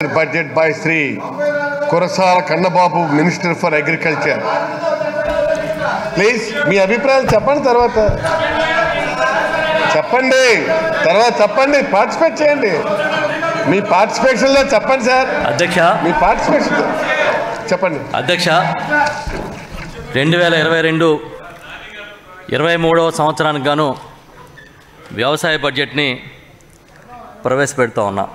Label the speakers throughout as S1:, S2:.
S1: budget by Sri Kurasala Kannababu, Minister for Agriculture. Please మీ అభిప్రాయాలు చెప్పండి తర్వాత చెప్పండి తర్వాత చెప్పండి పార్టిసిపేట్ చేయండి మీ పార్టిసిపేషన్లో చెప్పండి సార్
S2: అధ్యక్ష
S1: మీ పార్టిసిపేషన్ చెప్పండి
S2: అధ్యక్ష రెండు వేల ఇరవై రెండు ఇరవై మూడవ సంవత్సరానికి గాను వ్యవసాయ బడ్జెట్ని ప్రవేశపెడుతూ ఉన్నా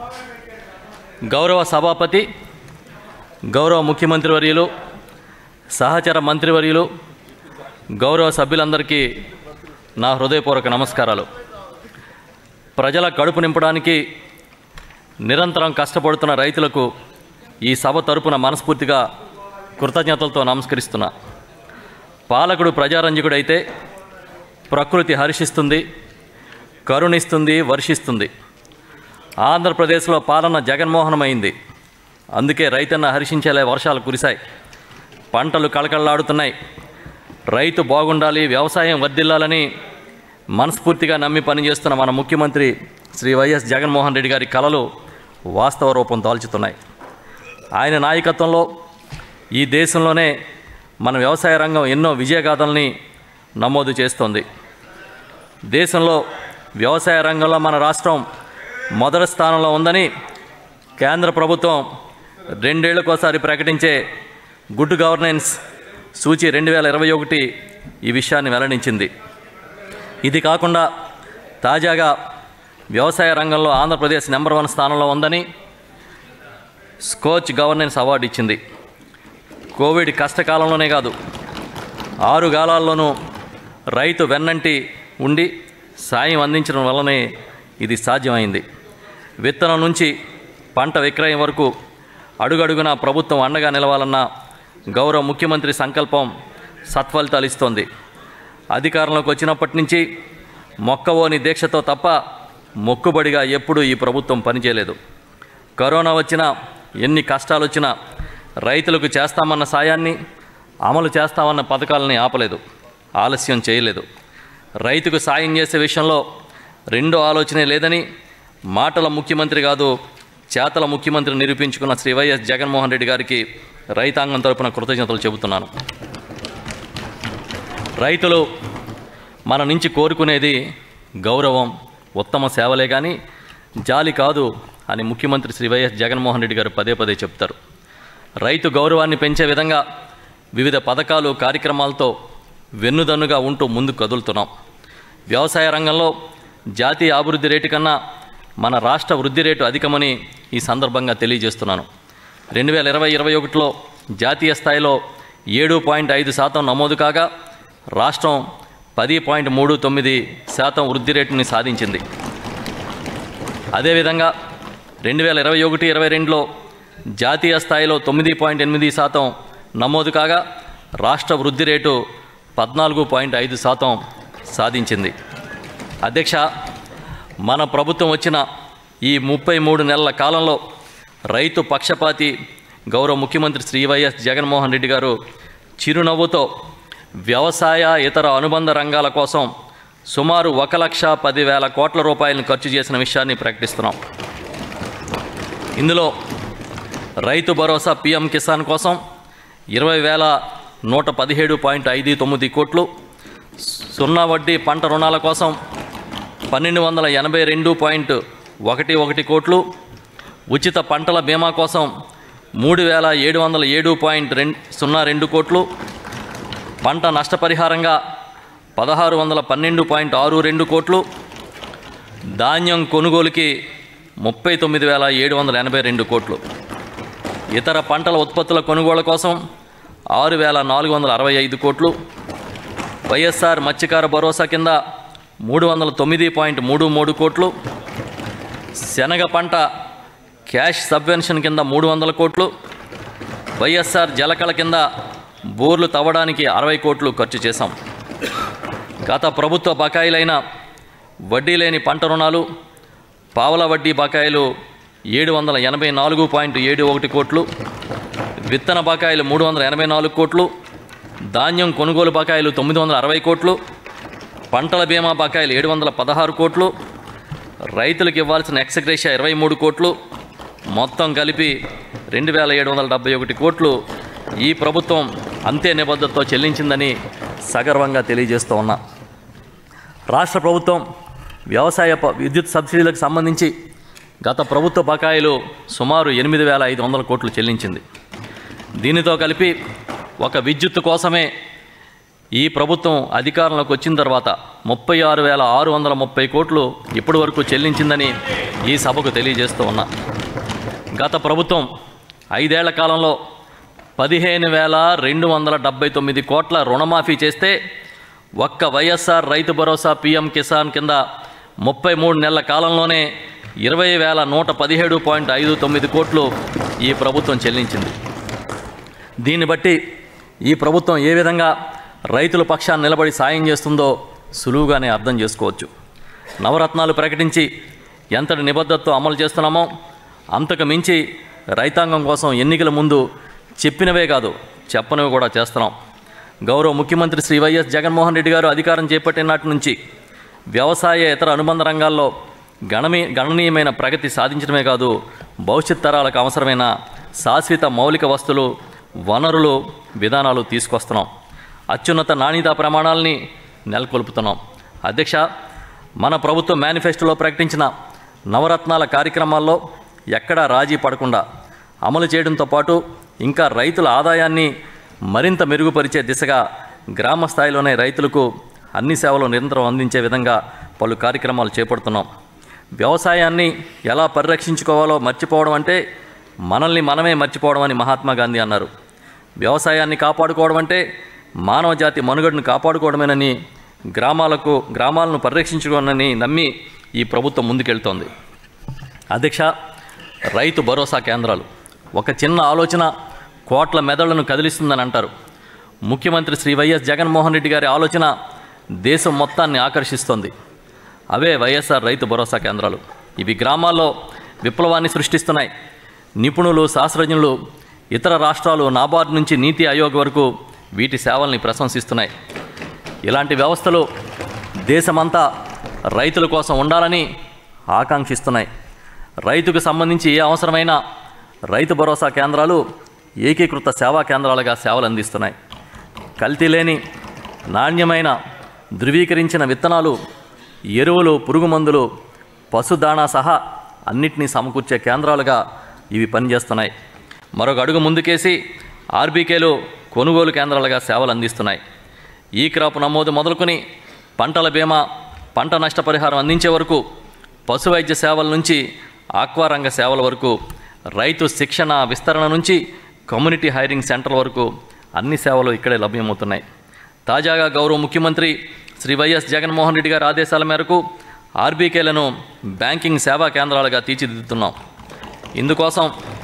S2: గౌరవ సభాపతి గౌరవ ముఖ్యమంత్రి వర్యులు సహచర మంత్రివర్యులు గౌరవ సభ్యులందరికీ నా హృదయపూర్వక నమస్కారాలు ప్రజల కడుపు నింపడానికి నిరంతరం కష్టపడుతున్న రైతులకు ఈ సభ తరపున మనస్ఫూర్తిగా కృతజ్ఞతలతో నమస్కరిస్తున్నా పాలకుడు ప్రజారంజకుడైతే ప్రకృతి హర్షిస్తుంది కరుణిస్తుంది వర్షిస్తుంది ఆంధ్రప్రదేశ్లో పాలన జగన్మోహనమైంది అందుకే రైతన్న హర్షించేలా వర్షాలు కురిశాయి పంటలు కళకళలాడుతున్నాయి రైతు బాగుండాలి వ్యవసాయం వర్ధిల్లాలని మనస్ఫూర్తిగా నమ్మి పనిచేస్తున్న మన ముఖ్యమంత్రి శ్రీ వైఎస్ జగన్మోహన్ రెడ్డి గారి కలలు వాస్తవ రూపం దాల్చుతున్నాయి ఆయన నాయకత్వంలో ఈ దేశంలోనే మన వ్యవసాయ రంగం ఎన్నో విజయగాథల్ని నమోదు చేస్తోంది దేశంలో వ్యవసాయ రంగంలో మన రాష్ట్రం మొదటి స్థానంలో ఉందని కేంద్ర ప్రభుత్వం రెండేళ్లకోసారి ప్రకటించే గుడ్ గవర్నెన్స్ సూచి రెండు వేల ఇరవై ఒకటి ఈ విషయాన్ని వెల్లడించింది ఇది కాకుండా తాజాగా వ్యవసాయ రంగంలో ఆంధ్రప్రదేశ్ నెంబర్ వన్ స్థానంలో ఉందని స్కోచ్ గవర్నెన్స్ అవార్డు ఇచ్చింది కోవిడ్ కష్టకాలంలోనే కాదు ఆరు గాలాల్లోనూ రైతు వెన్నంటి ఉండి సాయం అందించడం వల్లనే ఇది సాధ్యమైంది విత్తనం నుంచి పంట విక్రయం వరకు అడుగడుగునా ప్రభుత్వం అండగా నిలవాలన్న గౌరవ ముఖ్యమంత్రి సంకల్పం సత్ఫలితాలు ఇస్తోంది అధికారంలోకి వచ్చినప్పటి నుంచి మొక్కవోని దీక్షతో తప్ప మొక్కుబడిగా ఎప్పుడూ ఈ ప్రభుత్వం పనిచేయలేదు కరోనా వచ్చినా ఎన్ని కష్టాలు వచ్చినా రైతులకు చేస్తామన్న సాయాన్ని అమలు చేస్తామన్న పథకాలని ఆపలేదు ఆలస్యం చేయలేదు రైతుకు సాయం చేసే విషయంలో రెండో ఆలోచనే లేదని మాటల ముఖ్యమంత్రి కాదు చేతల ముఖ్యమంత్రి నిరూపించుకున్న శ్రీ వైఎస్ జగన్మోహన్ రెడ్డి గారికి రైతాంగం తరపున కృతజ్ఞతలు చెబుతున్నాను రైతులు మన నుంచి కోరుకునేది గౌరవం ఉత్తమ సేవలే కానీ జాలి కాదు అని ముఖ్యమంత్రి శ్రీ వైఎస్ జగన్మోహన్ రెడ్డి గారు పదే పదే చెప్తారు రైతు గౌరవాన్ని పెంచే విధంగా వివిధ పథకాలు కార్యక్రమాలతో వెన్నుదన్నుగా ఉంటూ ముందుకు కదులుతున్నాం వ్యవసాయ రంగంలో జాతీయ అభివృద్ధి రేటు కన్నా మన రాష్ట్ర వృద్ధి రేటు అధికమని ఈ సందర్భంగా తెలియజేస్తున్నాను రెండు వేల ఇరవై ఇరవై ఒకటిలో జాతీయ స్థాయిలో ఏడు పాయింట్ ఐదు శాతం నమోదు కాగా రాష్ట్రం పది పాయింట్ మూడు తొమ్మిది శాతం వృద్ధి రేటుని సాధించింది అదేవిధంగా రెండు వేల ఇరవై ఒకటి ఇరవై రెండులో జాతీయ స్థాయిలో తొమ్మిది పాయింట్ ఎనిమిది శాతం నమోదు కాగా రాష్ట్ర వృద్ధి రేటు పద్నాలుగు పాయింట్ ఐదు శాతం సాధించింది అధ్యక్ష మన ప్రభుత్వం వచ్చిన ఈ ముప్పై మూడు నెలల కాలంలో రైతు పక్షపాతి గౌరవ ముఖ్యమంత్రి శ్రీ వైఎస్ జగన్మోహన్ రెడ్డి గారు చిరునవ్వుతో వ్యవసాయ ఇతర అనుబంధ రంగాల కోసం సుమారు ఒక లక్ష పదివేల కోట్ల రూపాయలను ఖర్చు చేసిన విషయాన్ని ప్రకటిస్తున్నాం ఇందులో రైతు భరోసా పిఎం కిసాన్ కోసం ఇరవై వేల నూట పదిహేడు పాయింట్ ఐదు తొమ్మిది కోట్లు సున్నా వడ్డీ పంట రుణాల కోసం పన్నెండు వందల ఎనభై రెండు పాయింట్ ఒకటి ఒకటి కోట్లు ఉచిత పంటల బీమా కోసం మూడు వేల ఏడు వందల ఏడు పాయింట్ రెండు సున్నా రెండు కోట్లు పంట నష్టపరిహారంగా పదహారు వందల పన్నెండు పాయింట్ ఆరు రెండు కోట్లు ధాన్యం కొనుగోలుకి ముప్పై తొమ్మిది వేల ఏడు వందల ఎనభై రెండు కోట్లు ఇతర పంటల ఉత్పత్తుల కొనుగోలు కోసం ఆరు వేల నాలుగు వందల అరవై ఐదు కోట్లు వైఎస్ఆర్ మత్స్యకార భరోసా కింద మూడు వందల తొమ్మిది పాయింట్ మూడు మూడు కోట్లు శనగ పంట క్యాష్ సబ్వెన్షన్ కింద మూడు వందల కోట్లు వైఎస్ఆర్ జలకళ కింద బోర్లు తవ్వడానికి అరవై కోట్లు ఖర్చు చేశాం గత ప్రభుత్వ బకాయిలైన వడ్డీ లేని పంట రుణాలు పావల వడ్డీ బకాయిలు ఏడు వందల ఎనభై నాలుగు పాయింట్ ఏడు ఒకటి కోట్లు విత్తన బకాయిలు మూడు వందల ఎనభై నాలుగు కోట్లు ధాన్యం కొనుగోలు బకాయిలు తొమ్మిది వందల అరవై కోట్లు పంటల బీమా బకాయిలు ఏడు వందల పదహారు కోట్లు రైతులకు ఇవ్వాల్సిన ఎక్సగ్రేషియా ఇరవై మూడు కోట్లు మొత్తం కలిపి రెండు వేల ఏడు వందల డెబ్బై ఒకటి కోట్లు ఈ ప్రభుత్వం అంతే నిబద్ధతతో చెల్లించిందని సగర్వంగా తెలియజేస్తూ ఉన్నా రాష్ట్ర ప్రభుత్వం వ్యవసాయ ప- విద్యుత్ సబ్సిడీలకు సంబంధించి గత ప్రభుత్వ బకాయిలు సుమారు ఎనిమిది వేల ఐదు వందల కోట్లు చెల్లించింది దీనితో కలిపి ఒక విద్యుత్ కోసమే ఈ ప్రభుత్వం అధికారంలోకి వచ్చిన తర్వాత ముప్పై ఆరు వేల ఆరు వందల ముప్పై కోట్లు ఇప్పటి వరకు చెల్లించిందని ఈ సభకు తెలియజేస్తూ ఉన్నా గత ప్రభుత్వం ఐదేళ్ల కాలంలో పదిహేను వేల రెండు వందల డెబ్బై తొమ్మిది కోట్ల రుణమాఫీ చేస్తే ఒక్క వైఎస్ఆర్ రైతు భరోసా పీఎం కిసాన్ కింద ముప్పై మూడు నెలల కాలంలోనే ఇరవై వేల నూట పదిహేడు పాయింట్ ఐదు తొమ్మిది కోట్లు ఈ ప్రభుత్వం చెల్లించింది దీన్ని బట్టి ఈ ప్రభుత్వం ఏ విధంగా రైతుల పక్షాన్ని నిలబడి సాయం చేస్తుందో సులువుగానే అర్థం చేసుకోవచ్చు నవరత్నాలు ప్రకటించి ఎంతటి నిబద్ధతతో అమలు చేస్తున్నామో అంతకు మించి రైతాంగం కోసం ఎన్నికల ముందు చెప్పినవే కాదు చెప్పనివి కూడా చేస్తున్నాం గౌరవ ముఖ్యమంత్రి శ్రీ వైఎస్ జగన్మోహన్ రెడ్డి గారు అధికారం చేపట్టిన నాటి నుంచి వ్యవసాయ ఇతర అనుబంధ రంగాల్లో గణమీ గణనీయమైన ప్రగతి సాధించడమే కాదు భవిష్యత్ తరాలకు అవసరమైన శాశ్వత మౌలిక వస్తువులు వనరులు విధానాలు తీసుకొస్తున్నాం అత్యున్నత నాణ్యతా ప్రమాణాలని నెలకొల్పుతున్నాం అధ్యక్ష మన ప్రభుత్వం మేనిఫెస్టోలో ప్రకటించిన నవరత్నాల కార్యక్రమాల్లో ఎక్కడా రాజీ పడకుండా అమలు చేయడంతో పాటు ఇంకా రైతుల ఆదాయాన్ని మరింత మెరుగుపరిచే దిశగా గ్రామ స్థాయిలోనే రైతులకు అన్ని సేవలు నిరంతరం అందించే విధంగా పలు కార్యక్రమాలు చేపడుతున్నాం వ్యవసాయాన్ని ఎలా పరిరక్షించుకోవాలో మర్చిపోవడం అంటే మనల్ని మనమే మర్చిపోవడం అని మహాత్మా గాంధీ అన్నారు వ్యవసాయాన్ని కాపాడుకోవడం అంటే మానవ జాతి మనుగడను కాపాడుకోవడమేనని గ్రామాలకు గ్రామాలను పరిరక్షించుకోనని నమ్మి ఈ ప్రభుత్వం ముందుకెళ్తోంది అధ్యక్ష రైతు భరోసా కేంద్రాలు ఒక చిన్న ఆలోచన కోట్ల మెదళ్లను కదిలిస్తుందని అంటారు ముఖ్యమంత్రి శ్రీ వైఎస్ జగన్మోహన్ రెడ్డి గారి ఆలోచన దేశం మొత్తాన్ని ఆకర్షిస్తోంది అవే వైఎస్ఆర్ రైతు భరోసా కేంద్రాలు ఇవి గ్రామాల్లో విప్లవాన్ని సృష్టిస్తున్నాయి నిపుణులు శాస్త్రజ్ఞులు ఇతర రాష్ట్రాలు నాబార్డు నుంచి నీతి ఆయోగ్ వరకు వీటి సేవల్ని ప్రశంసిస్తున్నాయి ఇలాంటి వ్యవస్థలు దేశమంతా రైతుల కోసం ఉండాలని ఆకాంక్షిస్తున్నాయి రైతుకు సంబంధించి ఏ అవసరమైన రైతు భరోసా కేంద్రాలు ఏకీకృత సేవా కేంద్రాలుగా సేవలు అందిస్తున్నాయి కల్తీ లేని నాణ్యమైన ధృవీకరించిన విత్తనాలు ఎరువులు పురుగు మందులు పశుదాణా సహా అన్నిటినీ సమకూర్చే కేంద్రాలుగా ఇవి పనిచేస్తున్నాయి మరొక అడుగు ముందుకేసి ఆర్బీకేలు కొనుగోలు కేంద్రాలుగా సేవలు అందిస్తున్నాయి ఈ క్రాప్ నమోదు మొదలుకొని పంటల బీమా పంట నష్టపరిహారం అందించే వరకు పశు వైద్య సేవల నుంచి ఆక్వా రంగ సేవల వరకు రైతు శిక్షణ విస్తరణ నుంచి కమ్యూనిటీ హైరింగ్ సెంటర్ల వరకు అన్ని సేవలు ఇక్కడే లభ్యమవుతున్నాయి తాజాగా గౌరవ ముఖ్యమంత్రి శ్రీ వైఎస్ జగన్మోహన్ రెడ్డి గారి ఆదేశాల మేరకు ఆర్బీకేలను బ్యాంకింగ్ సేవా కేంద్రాలుగా తీర్చిదిద్దుతున్నాం ఇందుకోసం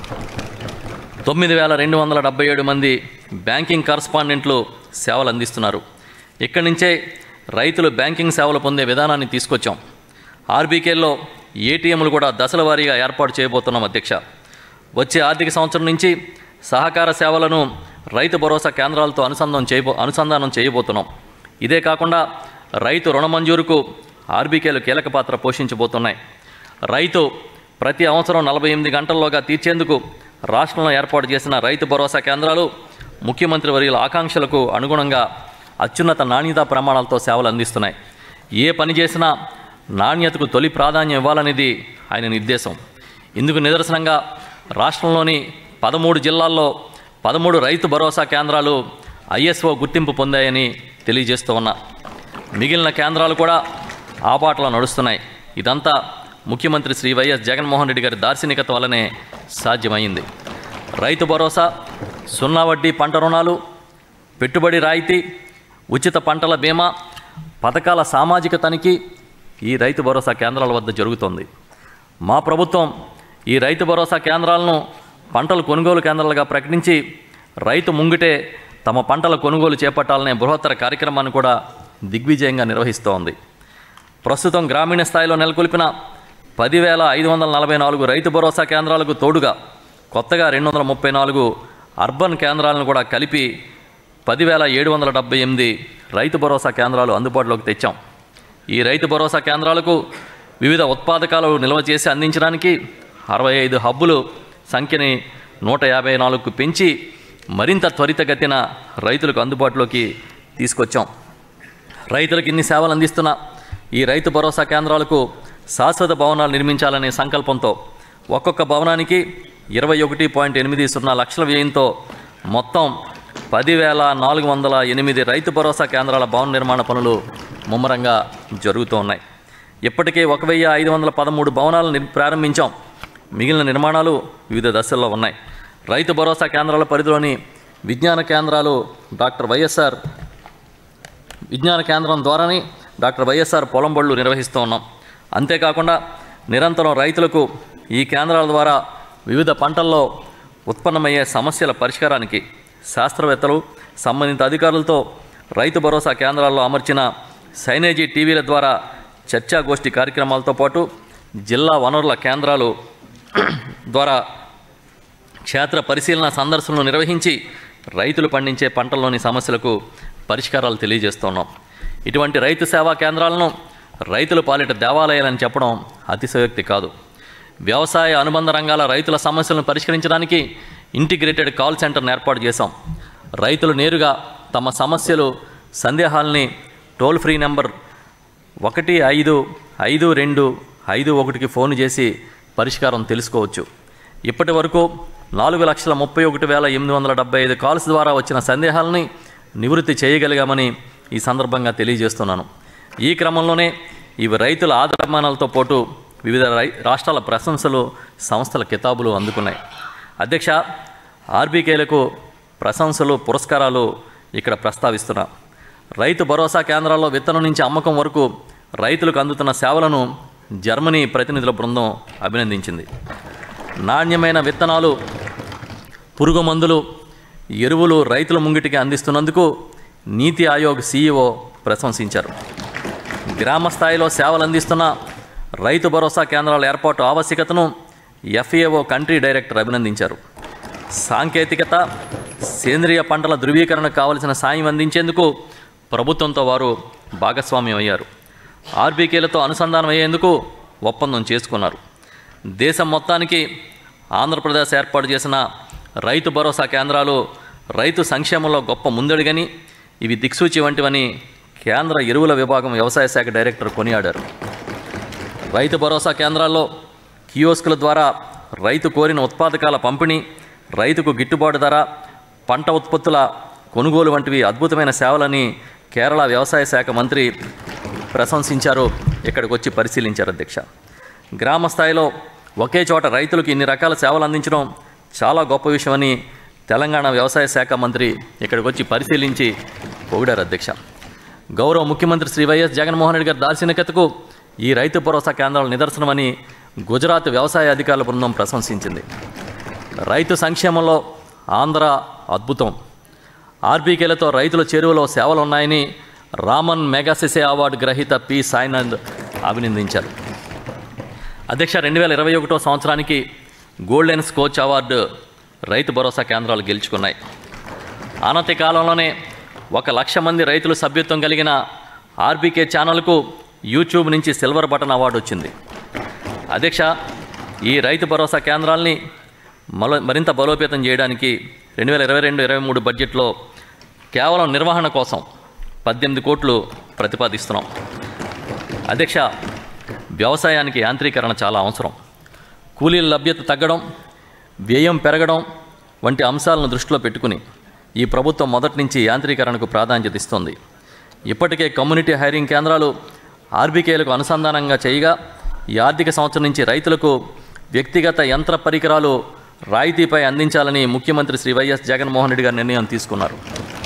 S2: తొమ్మిది వేల రెండు వందల డెబ్బై ఏడు మంది బ్యాంకింగ్ కరస్పాండెంట్లు సేవలు అందిస్తున్నారు ఇక్కడి నుంచే రైతులు బ్యాంకింగ్ సేవలు పొందే విధానాన్ని తీసుకొచ్చాం ఆర్బీకేల్లో ఏటీఎంలు కూడా దశల వారీగా ఏర్పాటు చేయబోతున్నాం అధ్యక్ష వచ్చే ఆర్థిక సంవత్సరం నుంచి సహకార సేవలను రైతు భరోసా కేంద్రాలతో అనుసంధానం చేయబో అనుసంధానం చేయబోతున్నాం ఇదే కాకుండా రైతు రుణ మంజూరుకు ఆర్బీకేలు కీలక పాత్ర పోషించబోతున్నాయి రైతు ప్రతి అవసరం నలభై ఎనిమిది గంటల్లోగా తీర్చేందుకు రాష్ట్రంలో ఏర్పాటు చేసిన రైతు భరోసా కేంద్రాలు ముఖ్యమంత్రి వర్యుల ఆకాంక్షలకు అనుగుణంగా అత్యున్నత నాణ్యతా ప్రమాణాలతో సేవలు అందిస్తున్నాయి ఏ పని చేసినా నాణ్యతకు తొలి ప్రాధాన్యం ఇవ్వాలనేది ఆయన నిర్దేశం ఇందుకు నిదర్శనంగా రాష్ట్రంలోని పదమూడు జిల్లాల్లో పదమూడు రైతు భరోసా కేంద్రాలు ఐఎస్ఓ గుర్తింపు పొందాయని తెలియజేస్తూ ఉన్నా మిగిలిన కేంద్రాలు కూడా ఆ బాటలో నడుస్తున్నాయి ఇదంతా ముఖ్యమంత్రి శ్రీ వైఎస్ జగన్మోహన్ రెడ్డి గారి దార్శనికత వల్లనే సాధ్యమైంది రైతు భరోసా సున్నా వడ్డీ పంట రుణాలు పెట్టుబడి రాయితీ ఉచిత పంటల బీమా పథకాల సామాజిక తనిఖీ ఈ రైతు భరోసా కేంద్రాల వద్ద జరుగుతోంది మా ప్రభుత్వం ఈ రైతు భరోసా కేంద్రాలను పంటల కొనుగోలు కేంద్రాలుగా ప్రకటించి రైతు ముంగిటే తమ పంటల కొనుగోలు చేపట్టాలనే బృహత్తర కార్యక్రమాన్ని కూడా దిగ్విజయంగా నిర్వహిస్తోంది ప్రస్తుతం గ్రామీణ స్థాయిలో నెలకొల్పిన పదివేల ఐదు వందల నలభై నాలుగు రైతు భరోసా కేంద్రాలకు తోడుగా కొత్తగా రెండు వందల ముప్పై నాలుగు అర్బన్ కేంద్రాలను కూడా కలిపి పదివేల ఏడు వందల డెబ్బై ఎనిమిది రైతు భరోసా కేంద్రాలు అందుబాటులోకి తెచ్చాం ఈ రైతు భరోసా కేంద్రాలకు వివిధ ఉత్పాదకాలు నిల్వ చేసి అందించడానికి అరవై ఐదు హబ్బులు సంఖ్యని నూట యాభై నాలుగుకు పెంచి మరింత త్వరితగతిన రైతులకు అందుబాటులోకి తీసుకొచ్చాం రైతులకు ఇన్ని సేవలు అందిస్తున్న ఈ రైతు భరోసా కేంద్రాలకు శాశ్వత భవనాలు నిర్మించాలనే సంకల్పంతో ఒక్కొక్క భవనానికి ఇరవై ఒకటి పాయింట్ ఎనిమిది సున్నా లక్షల వ్యయంతో మొత్తం పదివేల నాలుగు వందల ఎనిమిది రైతు భరోసా కేంద్రాల భవన నిర్మాణ పనులు ముమ్మరంగా జరుగుతూ ఉన్నాయి ఇప్పటికే ఒక వెయ్యి ఐదు వందల పదమూడు భవనాలు నిర్- ప్రారంభించాం మిగిలిన నిర్మాణాలు వివిధ దశల్లో ఉన్నాయి రైతు భరోసా కేంద్రాల పరిధిలోని విజ్ఞాన కేంద్రాలు డాక్టర్ వైఎస్ఆర్ విజ్ఞాన కేంద్రం ద్వారానే డాక్టర్ వైఎస్ఆర్ పొలం బళ్ళు నిర్వహిస్తూ ఉన్నాం అంతేకాకుండా నిరంతరం రైతులకు ఈ కేంద్రాల ద్వారా వివిధ పంటల్లో ఉత్పన్నమయ్యే సమస్యల పరిష్కారానికి శాస్త్రవేత్తలు సంబంధిత అధికారులతో రైతు భరోసా కేంద్రాల్లో అమర్చిన సైనేజీ టీవీల ద్వారా చర్చాగోష్ఠి కార్యక్రమాలతో పాటు జిల్లా వనరుల కేంద్రాలు ద్వారా క్షేత్ర పరిశీలన సందర్శనలు నిర్వహించి రైతులు పండించే పంటల్లోని సమస్యలకు పరిష్కారాలు తెలియజేస్తున్నాం ఇటువంటి రైతు సేవా కేంద్రాలను రైతుల పాలిట దేవాలయాలని చెప్పడం అతిశయోక్తి కాదు వ్యవసాయ అనుబంధ రంగాల రైతుల సమస్యలను పరిష్కరించడానికి ఇంటిగ్రేటెడ్ కాల్ సెంటర్ను ఏర్పాటు చేశాం రైతులు నేరుగా తమ సమస్యలు సందేహాల్ని టోల్ ఫ్రీ నెంబర్ ఒకటి ఐదు ఐదు రెండు ఐదు ఒకటికి ఫోన్ చేసి పరిష్కారం తెలుసుకోవచ్చు ఇప్పటి వరకు నాలుగు లక్షల ముప్పై ఒకటి వేల ఎనిమిది వందల డెబ్బై ఐదు కాల్స్ ద్వారా వచ్చిన సందేహాలని నివృత్తి చేయగలిగామని ఈ సందర్భంగా తెలియజేస్తున్నాను ఈ క్రమంలోనే ఇవి రైతుల ఆదరమానాలతో పాటు వివిధ రై రాష్ట్రాల ప్రశంసలు సంస్థల కితాబులు అందుకున్నాయి అధ్యక్ష ఆర్బీకేలకు ప్రశంసలు పురస్కారాలు ఇక్కడ ప్రస్తావిస్తున్నా రైతు భరోసా కేంద్రాల్లో విత్తనం నుంచి అమ్మకం వరకు రైతులకు అందుతున్న సేవలను జర్మనీ ప్రతినిధుల బృందం అభినందించింది నాణ్యమైన విత్తనాలు పురుగు మందులు ఎరువులు రైతుల ముంగిటికి అందిస్తున్నందుకు నీతి ఆయోగ్ సీఈఓ ప్రశంసించారు గ్రామ స్థాయిలో సేవలు అందిస్తున్న రైతు భరోసా కేంద్రాల ఏర్పాటు ఆవశ్యకతను ఎఫ్ఏఓ కంట్రీ డైరెక్టర్ అభినందించారు సాంకేతికత సేంద్రియ పంటల ధృవీకరణకు కావలసిన సాయం అందించేందుకు ప్రభుత్వంతో వారు భాగస్వామ్యం అయ్యారు ఆర్బీకేలతో అనుసంధానం అయ్యేందుకు ఒప్పందం చేసుకున్నారు దేశం మొత్తానికి ఆంధ్రప్రదేశ్ ఏర్పాటు చేసిన రైతు భరోసా కేంద్రాలు రైతు సంక్షేమంలో గొప్ప ముందడుగని ఇవి దిక్సూచి వంటివని కేంద్ర ఎరువుల విభాగం వ్యవసాయ శాఖ డైరెక్టర్ కొనియాడారు రైతు భరోసా కేంద్రాల్లో కియోస్కుల ద్వారా రైతు కోరిన ఉత్పాదకాల పంపిణీ రైతుకు గిట్టుబాటు ధర పంట ఉత్పత్తుల కొనుగోలు వంటివి అద్భుతమైన సేవలని కేరళ వ్యవసాయ శాఖ మంత్రి ప్రశంసించారు ఇక్కడికి వచ్చి పరిశీలించారు అధ్యక్ష గ్రామ స్థాయిలో ఒకే చోట రైతులకు ఇన్ని రకాల సేవలు అందించడం చాలా గొప్ప విషయమని తెలంగాణ వ్యవసాయ శాఖ మంత్రి ఇక్కడికి వచ్చి పరిశీలించి పొగిడారు అధ్యక్ష గౌరవ ముఖ్యమంత్రి శ్రీ వైఎస్ జగన్మోహన్ రెడ్డి గారి దార్శనికతకు ఈ రైతు భరోసా కేంద్రాల నిదర్శనమని గుజరాత్ వ్యవసాయ అధికారుల బృందం ప్రశంసించింది రైతు సంక్షేమంలో ఆంధ్ర అద్భుతం ఆర్బీకేలతో రైతుల చెరువులో సేవలు ఉన్నాయని రామన్ మెగాసిసే అవార్డు గ్రహీత పి సాయినాథ్ అభినందించారు అధ్యక్ష రెండు వేల ఇరవై ఒకటో సంవత్సరానికి గోల్డెన్ స్కోచ్ అవార్డు రైతు భరోసా కేంద్రాలు గెలుచుకున్నాయి అనతి కాలంలోనే ఒక లక్ష మంది రైతులు సభ్యత్వం కలిగిన ఆర్బీకే ఛానల్కు యూట్యూబ్ నుంచి సిల్వర్ బటన్ అవార్డు వచ్చింది అధ్యక్ష ఈ రైతు భరోసా కేంద్రాల్ని మల మరింత బలోపేతం చేయడానికి రెండు వేల ఇరవై రెండు ఇరవై మూడు బడ్జెట్లో కేవలం నిర్వహణ కోసం పద్దెనిమిది కోట్లు ప్రతిపాదిస్తున్నాం అధ్యక్ష వ్యవసాయానికి యాంత్రీకరణ చాలా అవసరం కూలీల లభ్యత తగ్గడం వ్యయం పెరగడం వంటి అంశాలను దృష్టిలో పెట్టుకుని ఈ ప్రభుత్వం మొదటి నుంచి యాంత్రీకరణకు ప్రాధాన్యత ఇస్తోంది ఇప్పటికే కమ్యూనిటీ హైరింగ్ కేంద్రాలు ఆర్బీకేలకు అనుసంధానంగా చేయగా ఈ ఆర్థిక సంవత్సరం నుంచి రైతులకు వ్యక్తిగత యంత్ర పరికరాలు రాయితీపై అందించాలని ముఖ్యమంత్రి శ్రీ వైఎస్ జగన్మోహన్ రెడ్డి గారు నిర్ణయం తీసుకున్నారు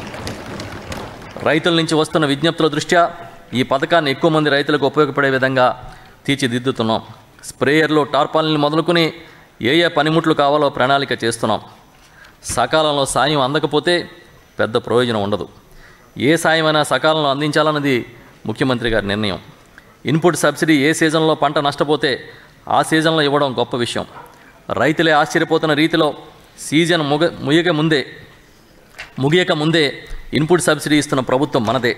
S2: రైతుల నుంచి వస్తున్న విజ్ఞప్తుల దృష్ట్యా ఈ పథకాన్ని ఎక్కువ మంది రైతులకు ఉపయోగపడే విధంగా తీర్చిదిద్దుతున్నాం స్ప్రేయర్లు టార్పాలిని మొదలుకొని ఏ ఏ పనిముట్లు కావాలో ప్రణాళిక చేస్తున్నాం సకాలంలో సాయం అందకపోతే పెద్ద ప్రయోజనం ఉండదు ఏ సాయమైనా సకాలంలో అందించాలన్నది ముఖ్యమంత్రి గారి నిర్ణయం ఇన్పుట్ సబ్సిడీ ఏ సీజన్లో పంట నష్టపోతే ఆ సీజన్లో ఇవ్వడం గొప్ప విషయం రైతులే ఆశ్చర్యపోతున్న రీతిలో సీజన్ ముగ ముగియక ముందే ముగియక ముందే ఇన్పుట్ సబ్సిడీ ఇస్తున్న ప్రభుత్వం మనదే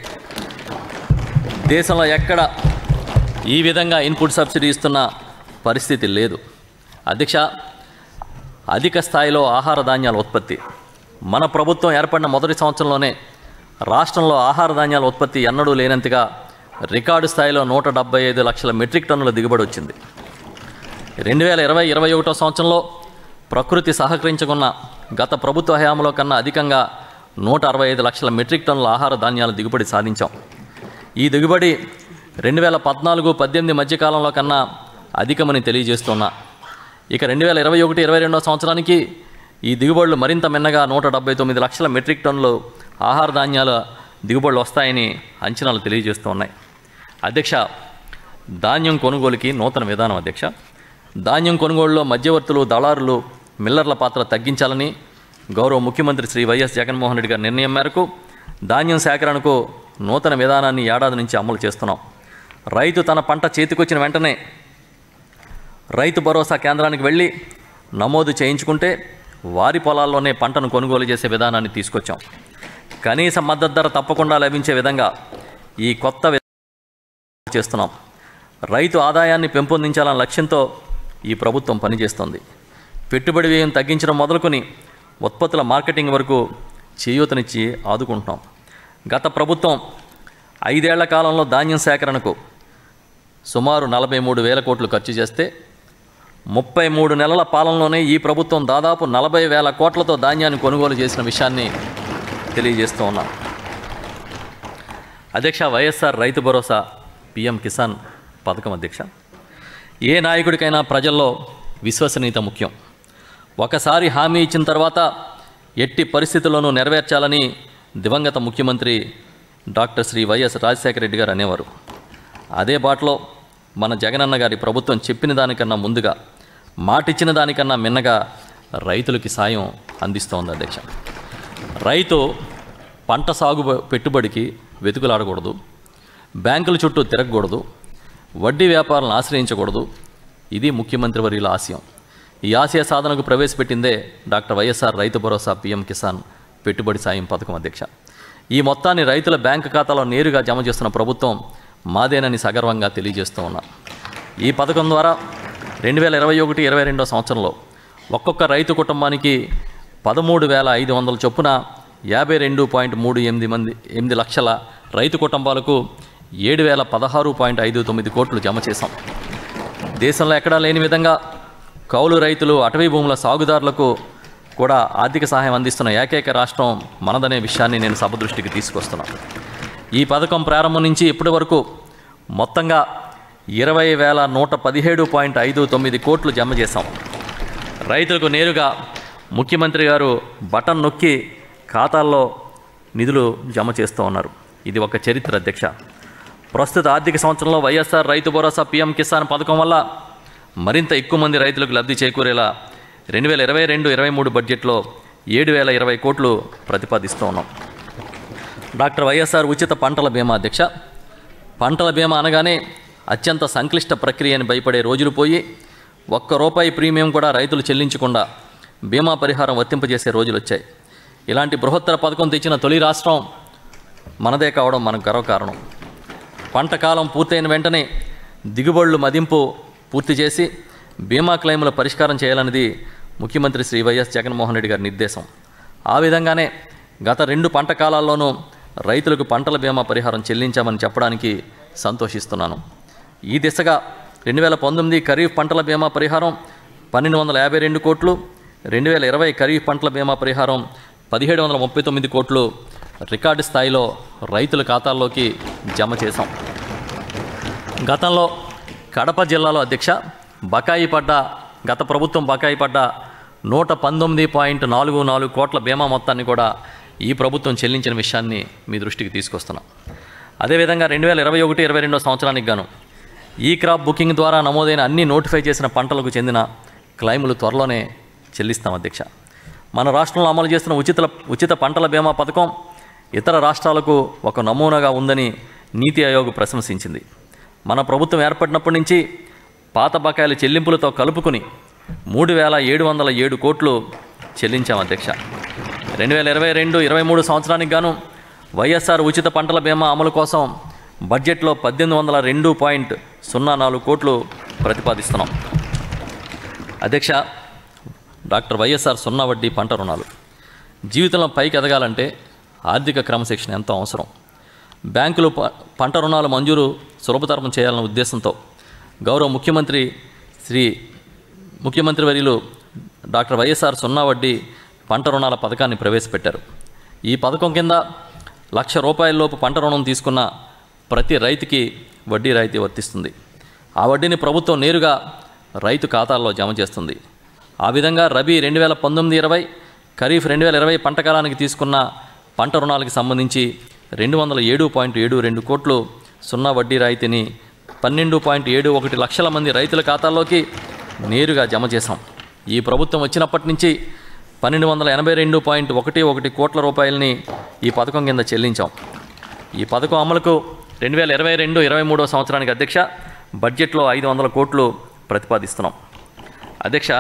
S2: దేశంలో ఎక్కడ ఈ విధంగా ఇన్పుట్ సబ్సిడీ ఇస్తున్న పరిస్థితి లేదు అధ్యక్ష అధిక స్థాయిలో ఆహార ధాన్యాల ఉత్పత్తి మన ప్రభుత్వం ఏర్పడిన మొదటి సంవత్సరంలోనే రాష్ట్రంలో ఆహార ధాన్యాల ఉత్పత్తి ఎన్నడూ లేనంతగా రికార్డు స్థాయిలో నూట డెబ్బై ఐదు లక్షల మెట్రిక్ టన్నుల దిగుబడి వచ్చింది రెండు వేల ఇరవై ఇరవై ఒకటో సంవత్సరంలో ప్రకృతి సహకరించుకున్న గత ప్రభుత్వ హయాంలో కన్నా అధికంగా నూట అరవై ఐదు లక్షల మెట్రిక్ టన్నుల ఆహార ధాన్యాల దిగుబడి సాధించాం ఈ దిగుబడి రెండు వేల పద్నాలుగు పద్దెనిమిది మధ్యకాలంలో కన్నా అధికమని తెలియజేస్తున్నా ఇక రెండు వేల ఇరవై ఒకటి ఇరవై రెండో సంవత్సరానికి ఈ దిగుబడులు మరింత మిన్నగా నూట డెబ్బై తొమ్మిది లక్షల మెట్రిక్ టన్నులు ఆహార ధాన్యాల దిగుబడులు వస్తాయని అంచనాలు తెలియజేస్తూ ఉన్నాయి అధ్యక్ష ధాన్యం కొనుగోలుకి నూతన విధానం అధ్యక్ష ధాన్యం కొనుగోలులో మధ్యవర్తులు దళారులు మిల్లర్ల పాత్ర తగ్గించాలని గౌరవ ముఖ్యమంత్రి శ్రీ వైఎస్ జగన్మోహన్ రెడ్డి గారి నిర్ణయం మేరకు ధాన్యం సేకరణకు నూతన విధానాన్ని ఏడాది నుంచి అమలు చేస్తున్నాం రైతు తన పంట చేతికొచ్చిన వెంటనే రైతు భరోసా కేంద్రానికి వెళ్ళి నమోదు చేయించుకుంటే వారి పొలాల్లోనే పంటను కొనుగోలు చేసే విధానాన్ని తీసుకొచ్చాం కనీస మద్దతు ధర తప్పకుండా లభించే విధంగా ఈ కొత్త విధానం చేస్తున్నాం రైతు ఆదాయాన్ని పెంపొందించాలన్న లక్ష్యంతో ఈ ప్రభుత్వం పనిచేస్తోంది పెట్టుబడి వ్యయం తగ్గించడం మొదలుకొని ఉత్పత్తుల మార్కెటింగ్ వరకు చేయూతనిచ్చి ఆదుకుంటున్నాం గత ప్రభుత్వం ఐదేళ్ల కాలంలో ధాన్యం సేకరణకు సుమారు నలభై మూడు వేల కోట్లు ఖర్చు చేస్తే ముప్పై మూడు నెలల పాలనలోనే ఈ ప్రభుత్వం దాదాపు నలభై వేల కోట్లతో ధాన్యాన్ని కొనుగోలు చేసిన విషయాన్ని తెలియజేస్తూ ఉన్నాం అధ్యక్ష వైఎస్ఆర్ రైతు భరోసా పిఎం కిసాన్ పథకం అధ్యక్ష ఏ నాయకుడికైనా ప్రజల్లో విశ్వసనీయత ముఖ్యం ఒకసారి హామీ ఇచ్చిన తర్వాత ఎట్టి పరిస్థితుల్లోనూ నెరవేర్చాలని దివంగత ముఖ్యమంత్రి డాక్టర్ శ్రీ వైఎస్ రాజశేఖర రెడ్డి గారు అనేవారు అదే బాటలో మన జగనన్న గారి ప్రభుత్వం చెప్పిన దానికన్నా ముందుగా మాటిచ్చిన దానికన్నా మిన్నగా రైతులకి సాయం అందిస్తోంది అధ్యక్ష రైతు పంట సాగు పెట్టుబడికి వెతుకులాడకూడదు బ్యాంకుల చుట్టూ తిరగకూడదు వడ్డీ వ్యాపారాలను ఆశ్రయించకూడదు ఇది ముఖ్యమంత్రి వర్యుల ఆశయం ఈ ఆశయ సాధనకు ప్రవేశపెట్టిందే డాక్టర్ వైఎస్ఆర్ రైతు భరోసా పీఎం కిసాన్ పెట్టుబడి సాయం పథకం అధ్యక్ష ఈ మొత్తాన్ని రైతుల బ్యాంకు ఖాతాలో నేరుగా జమ చేస్తున్న ప్రభుత్వం మాదేనని సగర్వంగా తెలియజేస్తూ ఉన్నా ఈ పథకం ద్వారా రెండు వేల ఇరవై ఒకటి ఇరవై రెండో సంవత్సరంలో ఒక్కొక్క రైతు కుటుంబానికి పదమూడు వేల ఐదు వందల చొప్పున యాభై రెండు పాయింట్ మూడు ఎనిమిది మంది ఎనిమిది లక్షల రైతు కుటుంబాలకు ఏడు వేల పదహారు పాయింట్ ఐదు తొమ్మిది కోట్లు జమ చేశాం దేశంలో ఎక్కడా లేని విధంగా కౌలు రైతులు అటవీ భూముల సాగుదారులకు కూడా ఆర్థిక సహాయం అందిస్తున్న ఏకైక రాష్ట్రం మనదనే విషయాన్ని నేను సభ దృష్టికి తీసుకొస్తున్నాను ఈ పథకం ప్రారంభం నుంచి ఇప్పటి వరకు మొత్తంగా ఇరవై వేల నూట పదిహేడు పాయింట్ ఐదు తొమ్మిది కోట్లు జమ చేశాం రైతులకు నేరుగా ముఖ్యమంత్రి గారు బటన్ నొక్కి ఖాతాల్లో నిధులు జమ చేస్తూ ఉన్నారు ఇది ఒక చరిత్ర అధ్యక్ష ప్రస్తుత ఆర్థిక సంవత్సరంలో వైఎస్ఆర్ రైతు భరోసా పీఎం కిసాన్ పథకం వల్ల మరింత ఎక్కువ మంది రైతులకు లబ్ధి చేకూరేలా రెండు వేల ఇరవై రెండు ఇరవై మూడు బడ్జెట్లో ఏడు వేల ఇరవై కోట్లు ప్రతిపాదిస్తూ ఉన్నాం డాక్టర్ వైఎస్ఆర్ ఉచిత పంటల బీమా అధ్యక్ష పంటల బీమా అనగానే అత్యంత సంక్లిష్ట ప్రక్రియ అని భయపడే రోజులు పోయి ఒక్క రూపాయి ప్రీమియం కూడా రైతులు చెల్లించకుండా బీమా పరిహారం వర్తింపజేసే రోజులు వచ్చాయి ఇలాంటి బృహత్తర పథకం తెచ్చిన తొలి రాష్ట్రం మనదే కావడం మనకు గర్వకారణం పంట కాలం పూర్తయిన వెంటనే దిగుబడులు మదింపు పూర్తి చేసి బీమా క్లెయిముల పరిష్కారం చేయాలన్నది ముఖ్యమంత్రి శ్రీ వైఎస్ జగన్మోహన్ రెడ్డి గారి నిర్దేశం ఆ విధంగానే గత రెండు పంట కాలాల్లోనూ రైతులకు పంటల బీమా పరిహారం చెల్లించామని చెప్పడానికి సంతోషిస్తున్నాను ఈ దిశగా రెండు వేల పంతొమ్మిది ఖరీఫ్ పంటల బీమా పరిహారం పన్నెండు వందల యాభై రెండు కోట్లు రెండు వేల ఇరవై ఖరీఫ్ పంటల బీమా పరిహారం పదిహేడు వందల ముప్పై తొమ్మిది కోట్లు రికార్డు స్థాయిలో రైతుల ఖాతాల్లోకి జమ చేశాం గతంలో కడప జిల్లాలో అధ్యక్ష బకాయి పడ్డ గత ప్రభుత్వం బకాయి పడ్డ నూట పంతొమ్మిది పాయింట్ నాలుగు నాలుగు కోట్ల బీమా మొత్తాన్ని కూడా ఈ ప్రభుత్వం చెల్లించిన విషయాన్ని మీ దృష్టికి తీసుకొస్తున్నాం అదేవిధంగా రెండు వేల ఇరవై ఒకటి ఇరవై రెండో సంవత్సరానికి గాను ఈ క్రాప్ బుకింగ్ ద్వారా నమోదైన అన్ని నోటిఫై చేసిన పంటలకు చెందిన క్లైములు త్వరలోనే చెల్లిస్తాం అధ్యక్ష మన రాష్ట్రంలో అమలు చేస్తున్న ఉచిత ఉచిత పంటల బీమా పథకం ఇతర రాష్ట్రాలకు ఒక నమూనాగా ఉందని నీతి ఆయోగ్ ప్రశంసించింది మన ప్రభుత్వం ఏర్పడినప్పటి నుంచి పాత బకాయిల చెల్లింపులతో కలుపుకుని మూడు వేల ఏడు వందల ఏడు కోట్లు చెల్లించాం అధ్యక్ష రెండు వేల ఇరవై రెండు ఇరవై మూడు సంవత్సరానికి గాను వైఎస్ఆర్ ఉచిత పంటల బీమా అమలు కోసం బడ్జెట్లో పద్దెనిమిది వందల రెండు పాయింట్ సున్నా నాలుగు కోట్లు ప్రతిపాదిస్తున్నాం అధ్యక్ష డాక్టర్ వైఎస్ఆర్ సున్నా వడ్డీ పంట రుణాలు జీవితంలో పైకి ఎదగాలంటే ఆర్థిక క్రమశిక్షణ ఎంతో అవసరం బ్యాంకులు ప- పంట రుణాల మంజూరు సులభతరం చేయాలన్న ఉద్దేశంతో గౌరవ ముఖ్యమంత్రి శ్రీ ముఖ్యమంత్రి వర్యులు డాక్టర్ వైఎస్ఆర్ సున్నా వడ్డీ పంట రుణాల పథకాన్ని ప్రవేశపెట్టారు ఈ పథకం కింద లక్ష రూపాయలలోపు పంట రుణం తీసుకున్న ప్రతి రైతుకి వడ్డీ రాయితీ వర్తిస్తుంది ఆ వడ్డీని ప్రభుత్వం నేరుగా రైతు ఖాతాల్లో జమ చేస్తుంది ఆ విధంగా రబీ రెండు వేల పంతొమ్మిది ఇరవై ఖరీఫ్ రెండు వేల ఇరవై పంట కాలానికి తీసుకున్న పంట రుణాలకు సంబంధించి రెండు వందల ఏడు పాయింట్ ఏడు రెండు కోట్లు సున్నా వడ్డీ రాయితీని పన్నెండు పాయింట్ ఏడు ఒకటి లక్షల మంది రైతుల ఖాతాల్లోకి నేరుగా జమ చేశాం ఈ ప్రభుత్వం వచ్చినప్పటి నుంచి పన్నెండు వందల ఎనభై రెండు పాయింట్ ఒకటి ఒకటి కోట్ల రూపాయలని ఈ పథకం కింద చెల్లించాం ఈ పథకం అమలుకు రెండు వేల ఇరవై రెండు ఇరవై మూడో సంవత్సరానికి అధ్యక్ష బడ్జెట్లో ఐదు వందల కోట్లు ప్రతిపాదిస్తున్నాం అధ్యక్ష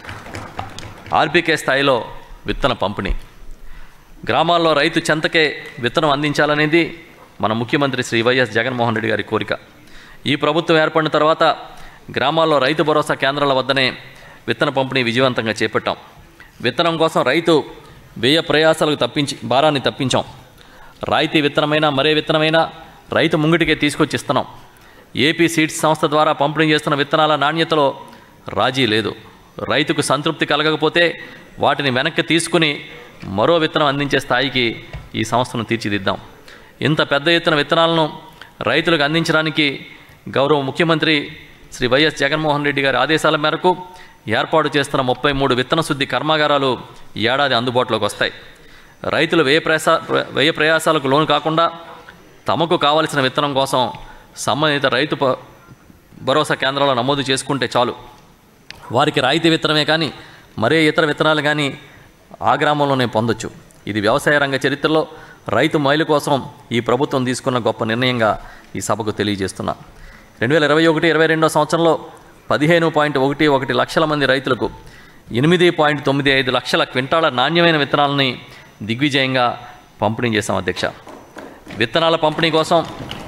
S2: ఆర్బీకే స్థాయిలో విత్తన పంపిణీ గ్రామాల్లో రైతు చెంతకే విత్తనం అందించాలనేది మన ముఖ్యమంత్రి శ్రీ వైఎస్ జగన్మోహన్ రెడ్డి గారి కోరిక ఈ ప్రభుత్వం ఏర్పడిన తర్వాత గ్రామాల్లో రైతు భరోసా కేంద్రాల వద్దనే విత్తన పంపిణీ విజయవంతంగా చేపట్టాం విత్తనం కోసం రైతు వ్యయ ప్రయాసాలకు తప్పించి భారాన్ని తప్పించాం రాయితీ విత్తనమైనా మరే విత్తనమైనా రైతు ముంగిటికే తీసుకొచ్చి ఇస్తున్నాం ఏపీ సీడ్స్ సంస్థ ద్వారా పంపిణీ చేస్తున్న విత్తనాల నాణ్యతలో రాజీ లేదు రైతుకు సంతృప్తి కలగకపోతే వాటిని వెనక్కి తీసుకుని మరో విత్తనం అందించే స్థాయికి ఈ సంస్థను తీర్చిదిద్దాం ఇంత పెద్ద ఎత్తున విత్తనాలను రైతులకు అందించడానికి గౌరవ ముఖ్యమంత్రి శ్రీ వైఎస్ జగన్మోహన్ రెడ్డి గారి ఆదేశాల మేరకు ఏర్పాటు చేస్తున్న ముప్పై మూడు విత్తన శుద్ధి కర్మాగారాలు ఈ ఏడాది అందుబాటులోకి వస్తాయి రైతులు వ్యయ ప్రయాస వ్యయ ప్రయాసాలకు లోను కాకుండా తమకు కావలసిన విత్తనం కోసం సంబంధిత రైతు ప- భరోసా కేంద్రాల్లో నమోదు చేసుకుంటే చాలు వారికి రాయితీ విత్తనమే కానీ మరే ఇతర విత్తనాలు కానీ ఆ గ్రామంలోనే పొందొచ్చు ఇది వ్యవసాయ రంగ చరిత్రలో రైతు మైలు కోసం ఈ ప్రభుత్వం తీసుకున్న గొప్ప నిర్ణయంగా ఈ సభకు తెలియజేస్తున్నా రెండు వేల ఇరవై ఒకటి ఇరవై రెండో సంవత్సరంలో పదిహేను పాయింట్ ఒకటి ఒకటి లక్షల మంది రైతులకు ఎనిమిది పాయింట్ తొమ్మిది ఐదు లక్షల క్వింటాల నాణ్యమైన విత్తనాలని దిగ్విజయంగా పంపిణీ చేశాం అధ్యక్ష విత్తనాల పంపిణీ కోసం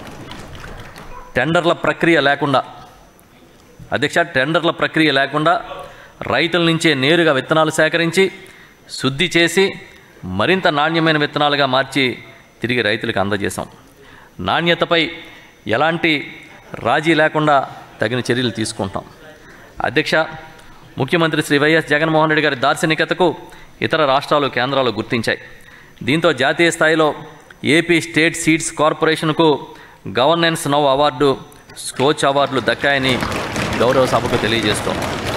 S2: టెండర్ల ప్రక్రియ లేకుండా అధ్యక్ష టెండర్ల ప్రక్రియ లేకుండా రైతుల నుంచే నేరుగా విత్తనాలు సేకరించి శుద్ధి చేసి మరింత నాణ్యమైన విత్తనాలుగా మార్చి తిరిగి రైతులకు అందజేశాం నాణ్యతపై ఎలాంటి రాజీ లేకుండా తగిన చర్యలు తీసుకుంటాం అధ్యక్ష ముఖ్యమంత్రి శ్రీ వైఎస్ జగన్మోహన్ రెడ్డి గారి దార్శనికతకు ఇతర రాష్ట్రాలు కేంద్రాలు గుర్తించాయి దీంతో జాతీయ స్థాయిలో ఏపీ స్టేట్ సీడ్స్ కార్పొరేషన్కు గవర్నెన్స్ నౌ అవార్డు స్కోచ్ అవార్డులు దక్కాయని గౌరవ సభకు తెలియజేస్తాం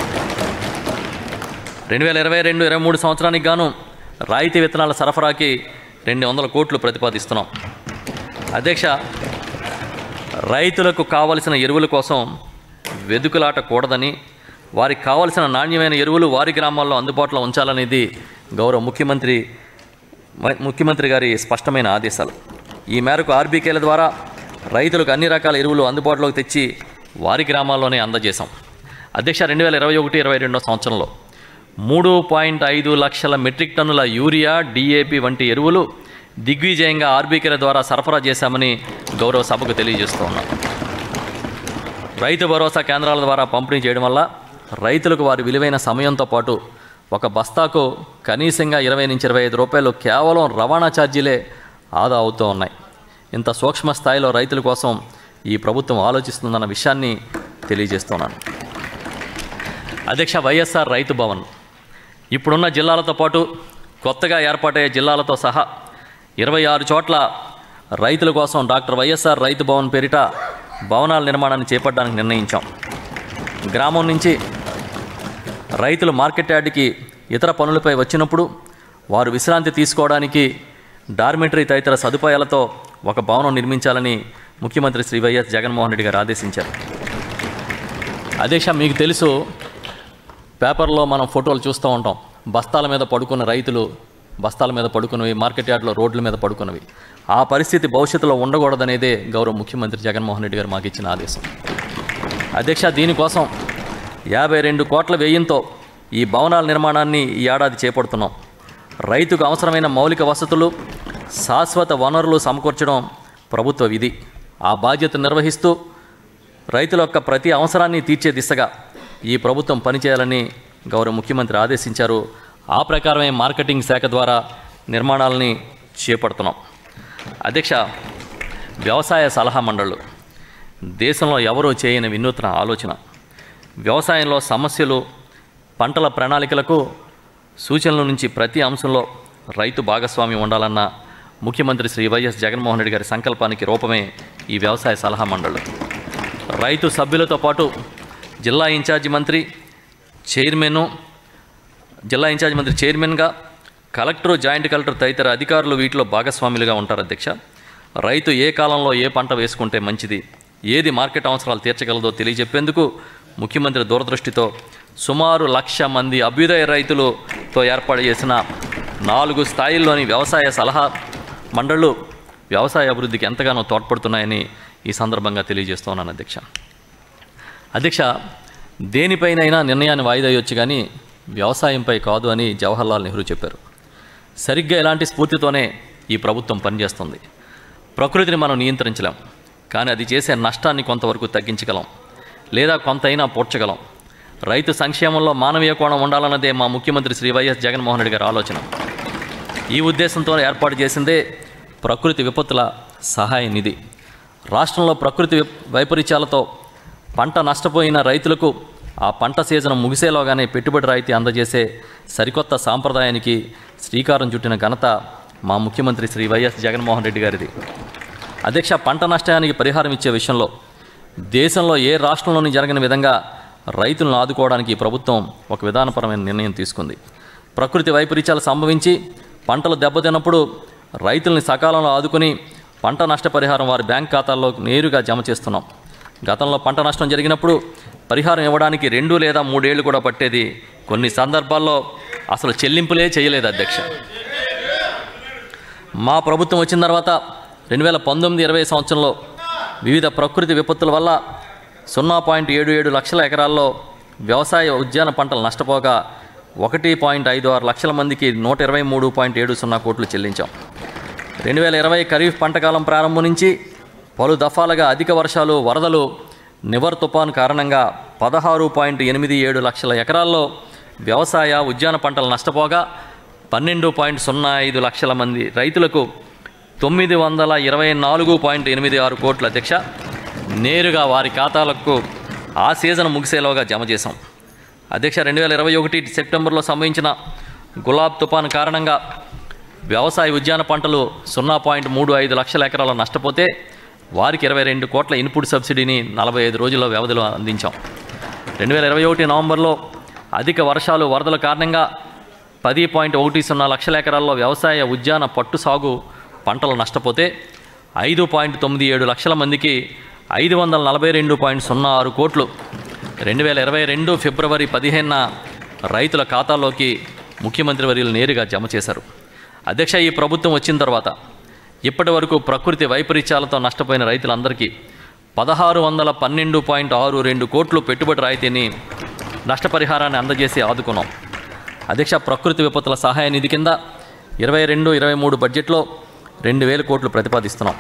S2: రెండు వేల ఇరవై రెండు ఇరవై మూడు సంవత్సరానికి గాను రాయితీ విత్తనాల సరఫరాకి రెండు వందల కోట్లు ప్రతిపాదిస్తున్నాం అధ్యక్ష రైతులకు కావలసిన ఎరువుల కోసం వెదుకులాట కూడదని వారికి కావలసిన నాణ్యమైన ఎరువులు వారి గ్రామాల్లో అందుబాటులో ఉంచాలనేది గౌరవ ముఖ్యమంత్రి మ- ముఖ్యమంత్రి గారి స్పష్టమైన ఆదేశాలు ఈ మేరకు ఆర్బీకేల ద్వారా రైతులకు అన్ని రకాల ఎరువులు అందుబాటులోకి తెచ్చి వారి గ్రామాల్లోనే అందజేశాం అధ్యక్ష రెండు వేల ఇరవై ఒకటి ఇరవై రెండో సంవత్సరంలో మూడు పాయింట్ ఐదు లక్షల మెట్రిక్ టన్నుల యూరియా డిఏపి వంటి ఎరువులు దిగ్విజయంగా ఆర్బీకేల ద్వారా సరఫరా చేశామని గౌరవ సభకు తెలియజేస్తూ ఉన్నాం రైతు భరోసా కేంద్రాల ద్వారా పంపిణీ చేయడం వల్ల రైతులకు వారి విలువైన సమయంతో పాటు ఒక బస్తాకు కనీసంగా ఇరవై నుంచి ఇరవై ఐదు రూపాయలు కేవలం రవాణా ఛార్జీలే ఆదా అవుతూ ఉన్నాయి ఇంత సూక్ష్మ స్థాయిలో రైతుల కోసం ఈ ప్రభుత్వం ఆలోచిస్తుందన్న విషయాన్ని తెలియజేస్తున్నాను అధ్యక్ష వైఎస్ఆర్ రైతు భవన్ ఇప్పుడున్న జిల్లాలతో పాటు కొత్తగా ఏర్పాటయ్యే జిల్లాలతో సహా ఇరవై ఆరు చోట్ల రైతుల కోసం డాక్టర్ వైఎస్ఆర్ రైతు భవన్ పేరిట భవనాల నిర్మాణాన్ని చేపట్టడానికి నిర్ణయించాం గ్రామం నుంచి రైతులు మార్కెట్ యార్డ్కి ఇతర పనులపై వచ్చినప్పుడు వారు విశ్రాంతి తీసుకోవడానికి డార్మెటరీ తదితర సదుపాయాలతో ఒక భవనం నిర్మించాలని ముఖ్యమంత్రి శ్రీ వైఎస్ జగన్మోహన్ రెడ్డి గారు ఆదేశించారు అధ్యక్ష మీకు తెలుసు పేపర్లో మనం ఫోటోలు చూస్తూ ఉంటాం బస్తాల మీద పడుకున్న రైతులు బస్తాల మీద పడుకున్నవి మార్కెట్ యార్డ్లో రోడ్ల మీద పడుకున్నవి ఆ పరిస్థితి భవిష్యత్తులో ఉండకూడదనేదే గౌరవ ముఖ్యమంత్రి జగన్మోహన్ రెడ్డి గారు మాకు ఇచ్చిన ఆదేశం అధ్యక్ష దీనికోసం యాభై రెండు కోట్ల వ్యయంతో ఈ భవనాల నిర్మాణాన్ని ఈ ఏడాది చేపడుతున్నాం రైతుకు అవసరమైన మౌలిక వసతులు శాశ్వత వనరులు సమకూర్చడం ప్రభుత్వ విధి ఆ బాధ్యత నిర్వహిస్తూ రైతుల యొక్క ప్రతి అవసరాన్ని తీర్చే దిశగా ఈ ప్రభుత్వం పనిచేయాలని గౌరవ ముఖ్యమంత్రి ఆదేశించారు ఆ ప్రకారమే మార్కెటింగ్ శాఖ ద్వారా నిర్మాణాలని చేపడుతున్నాం అధ్యక్ష వ్యవసాయ సలహా మండళ్ళు దేశంలో ఎవరూ చేయని వినూత్న ఆలోచన వ్యవసాయంలో సమస్యలు పంటల ప్రణాళికలకు సూచనల నుంచి ప్రతి అంశంలో రైతు భాగస్వామ్యం ఉండాలన్న ముఖ్యమంత్రి శ్రీ వైఎస్ జగన్మోహన్ రెడ్డి గారి సంకల్పానికి రూపమే ఈ వ్యవసాయ సలహా మండళ్ళు రైతు సభ్యులతో పాటు జిల్లా ఇన్ఛార్జి మంత్రి చైర్మన్ జిల్లా ఇన్ఛార్జి మంత్రి చైర్మన్గా కలెక్టర్ జాయింట్ కలెక్టర్ తదితర అధికారులు వీటిలో భాగస్వాములుగా ఉంటారు అధ్యక్ష రైతు ఏ కాలంలో ఏ పంట వేసుకుంటే మంచిది ఏది మార్కెట్ అవసరాలు తీర్చగలదో తెలియజెప్పేందుకు ముఖ్యమంత్రి దూరదృష్టితో సుమారు లక్ష మంది అభ్యుదయ రైతులతో ఏర్పాటు చేసిన నాలుగు స్థాయిల్లోని వ్యవసాయ సలహా మండళ్ళు వ్యవసాయ అభివృద్ధికి ఎంతగానో తోడ్పడుతున్నాయని ఈ సందర్భంగా తెలియజేస్తున్నాను అధ్యక్ష అధ్యక్ష దేనిపైనైనా నిర్ణయాన్ని వాయిదా వేయొచ్చు కానీ వ్యవసాయంపై కాదు అని జవహర్లాల్ నెహ్రూ చెప్పారు సరిగ్గా ఇలాంటి స్ఫూర్తితోనే ఈ ప్రభుత్వం పనిచేస్తుంది ప్రకృతిని మనం నియంత్రించలేం కానీ అది చేసే నష్టాన్ని కొంతవరకు తగ్గించగలం లేదా కొంతైనా పూడ్చగలం రైతు సంక్షేమంలో మానవీయ కోణం ఉండాలన్నదే మా ముఖ్యమంత్రి శ్రీ వైఎస్ జగన్మోహన్ రెడ్డి గారి ఆలోచన ఈ ఉద్దేశంతో ఏర్పాటు చేసిందే ప్రకృతి విపత్తుల సహాయ నిధి రాష్ట్రంలో ప్రకృతి విప్- వైపరీత్యాలతో పంట నష్టపోయిన రైతులకు ఆ పంట సీజన్ ముగిసేలోగానే పెట్టుబడి రాయితీ అందజేసే సరికొత్త సాంప్రదాయానికి శ్రీకారం చుట్టిన ఘనత మా ముఖ్యమంత్రి శ్రీ వైఎస్ జగన్మోహన్ రెడ్డి గారిది అధ్యక్ష పంట నష్టానికి పరిహారం ఇచ్చే విషయంలో దేశంలో ఏ రాష్ట్రంలోని జరగని విధంగా రైతులను ఆదుకోవడానికి ఈ ప్రభుత్వం ఒక విధానపరమైన నిర్ణయం తీసుకుంది ప్రకృతి వైపరీత్యాలు సంభవించి పంటలు దెబ్బతిన్నప్పుడు రైతుల్ని సకాలంలో ఆదుకుని పంట నష్టపరిహారం వారి బ్యాంక్ ఖాతాల్లో నేరుగా జమ చేస్తున్నాం గతంలో పంట నష్టం జరిగినప్పుడు పరిహారం ఇవ్వడానికి రెండు లేదా మూడేళ్లు కూడా పట్టేది కొన్ని సందర్భాల్లో అసలు చెల్లింపులే చేయలేదు అధ్యక్ష మా ప్రభుత్వం వచ్చిన తర్వాత రెండు వేల పంతొమ్మిది ఇరవై సంవత్సరంలో వివిధ ప్రకృతి విపత్తుల వల్ల సున్నా పాయింట్ ఏడు ఏడు లక్షల ఎకరాల్లో వ్యవసాయ ఉద్యాన పంటలు నష్టపోగా ఒకటి పాయింట్ ఐదు ఆరు లక్షల మందికి నూట ఇరవై మూడు పాయింట్ ఏడు సున్నా కోట్లు చెల్లించాం రెండు వేల ఇరవై ఖరీఫ్ పంటకాలం ప్రారంభం నుంచి పలు దఫాలుగా అధిక వర్షాలు వరదలు నివర్ తుపాన్ కారణంగా పదహారు పాయింట్ ఎనిమిది ఏడు లక్షల ఎకరాల్లో వ్యవసాయ ఉద్యాన పంటలు నష్టపోగా పన్నెండు పాయింట్ సున్నా ఐదు లక్షల మంది రైతులకు తొమ్మిది వందల ఇరవై నాలుగు పాయింట్ ఎనిమిది ఆరు కోట్ల అధ్యక్ష నేరుగా వారి ఖాతాలకు ఆ సీజన్ ముగిసేలోగా జమ చేశాం అధ్యక్ష రెండు వేల ఇరవై ఒకటి సెప్టెంబర్లో సంభవించిన గులాబ్ తుఫాను కారణంగా వ్యవసాయ ఉద్యాన పంటలు సున్నా పాయింట్ మూడు ఐదు లక్షల ఎకరాలు నష్టపోతే వారికి ఇరవై రెండు కోట్ల ఇన్పుట్ సబ్సిడీని నలభై ఐదు రోజుల్లో వ్యవధిలో అందించాం రెండు వేల ఇరవై ఒకటి నవంబర్లో అధిక వర్షాలు వరదల కారణంగా పది పాయింట్ ఒకటి సున్నా లక్షల ఎకరాల్లో వ్యవసాయ ఉద్యాన పట్టు సాగు పంటలు నష్టపోతే ఐదు పాయింట్ తొమ్మిది ఏడు లక్షల మందికి ఐదు వందల నలభై రెండు పాయింట్ సున్నా ఆరు కోట్లు రెండు వేల ఇరవై రెండు ఫిబ్రవరి పదిహేనున రైతుల ఖాతాలోకి ముఖ్యమంత్రి వర్యులు నేరుగా జమ చేశారు అధ్యక్ష ఈ ప్రభుత్వం వచ్చిన తర్వాత ఇప్పటి వరకు ప్రకృతి వైపరీత్యాలతో నష్టపోయిన రైతులందరికీ పదహారు వందల పన్నెండు పాయింట్ ఆరు రెండు కోట్లు పెట్టుబడి రాయితీని నష్టపరిహారాన్ని అందజేసి ఆదుకున్నాం అధ్యక్ష ప్రకృతి విపత్తుల సహాయ నిధి కింద ఇరవై రెండు ఇరవై మూడు బడ్జెట్లో రెండు వేల కోట్లు ప్రతిపాదిస్తున్నాం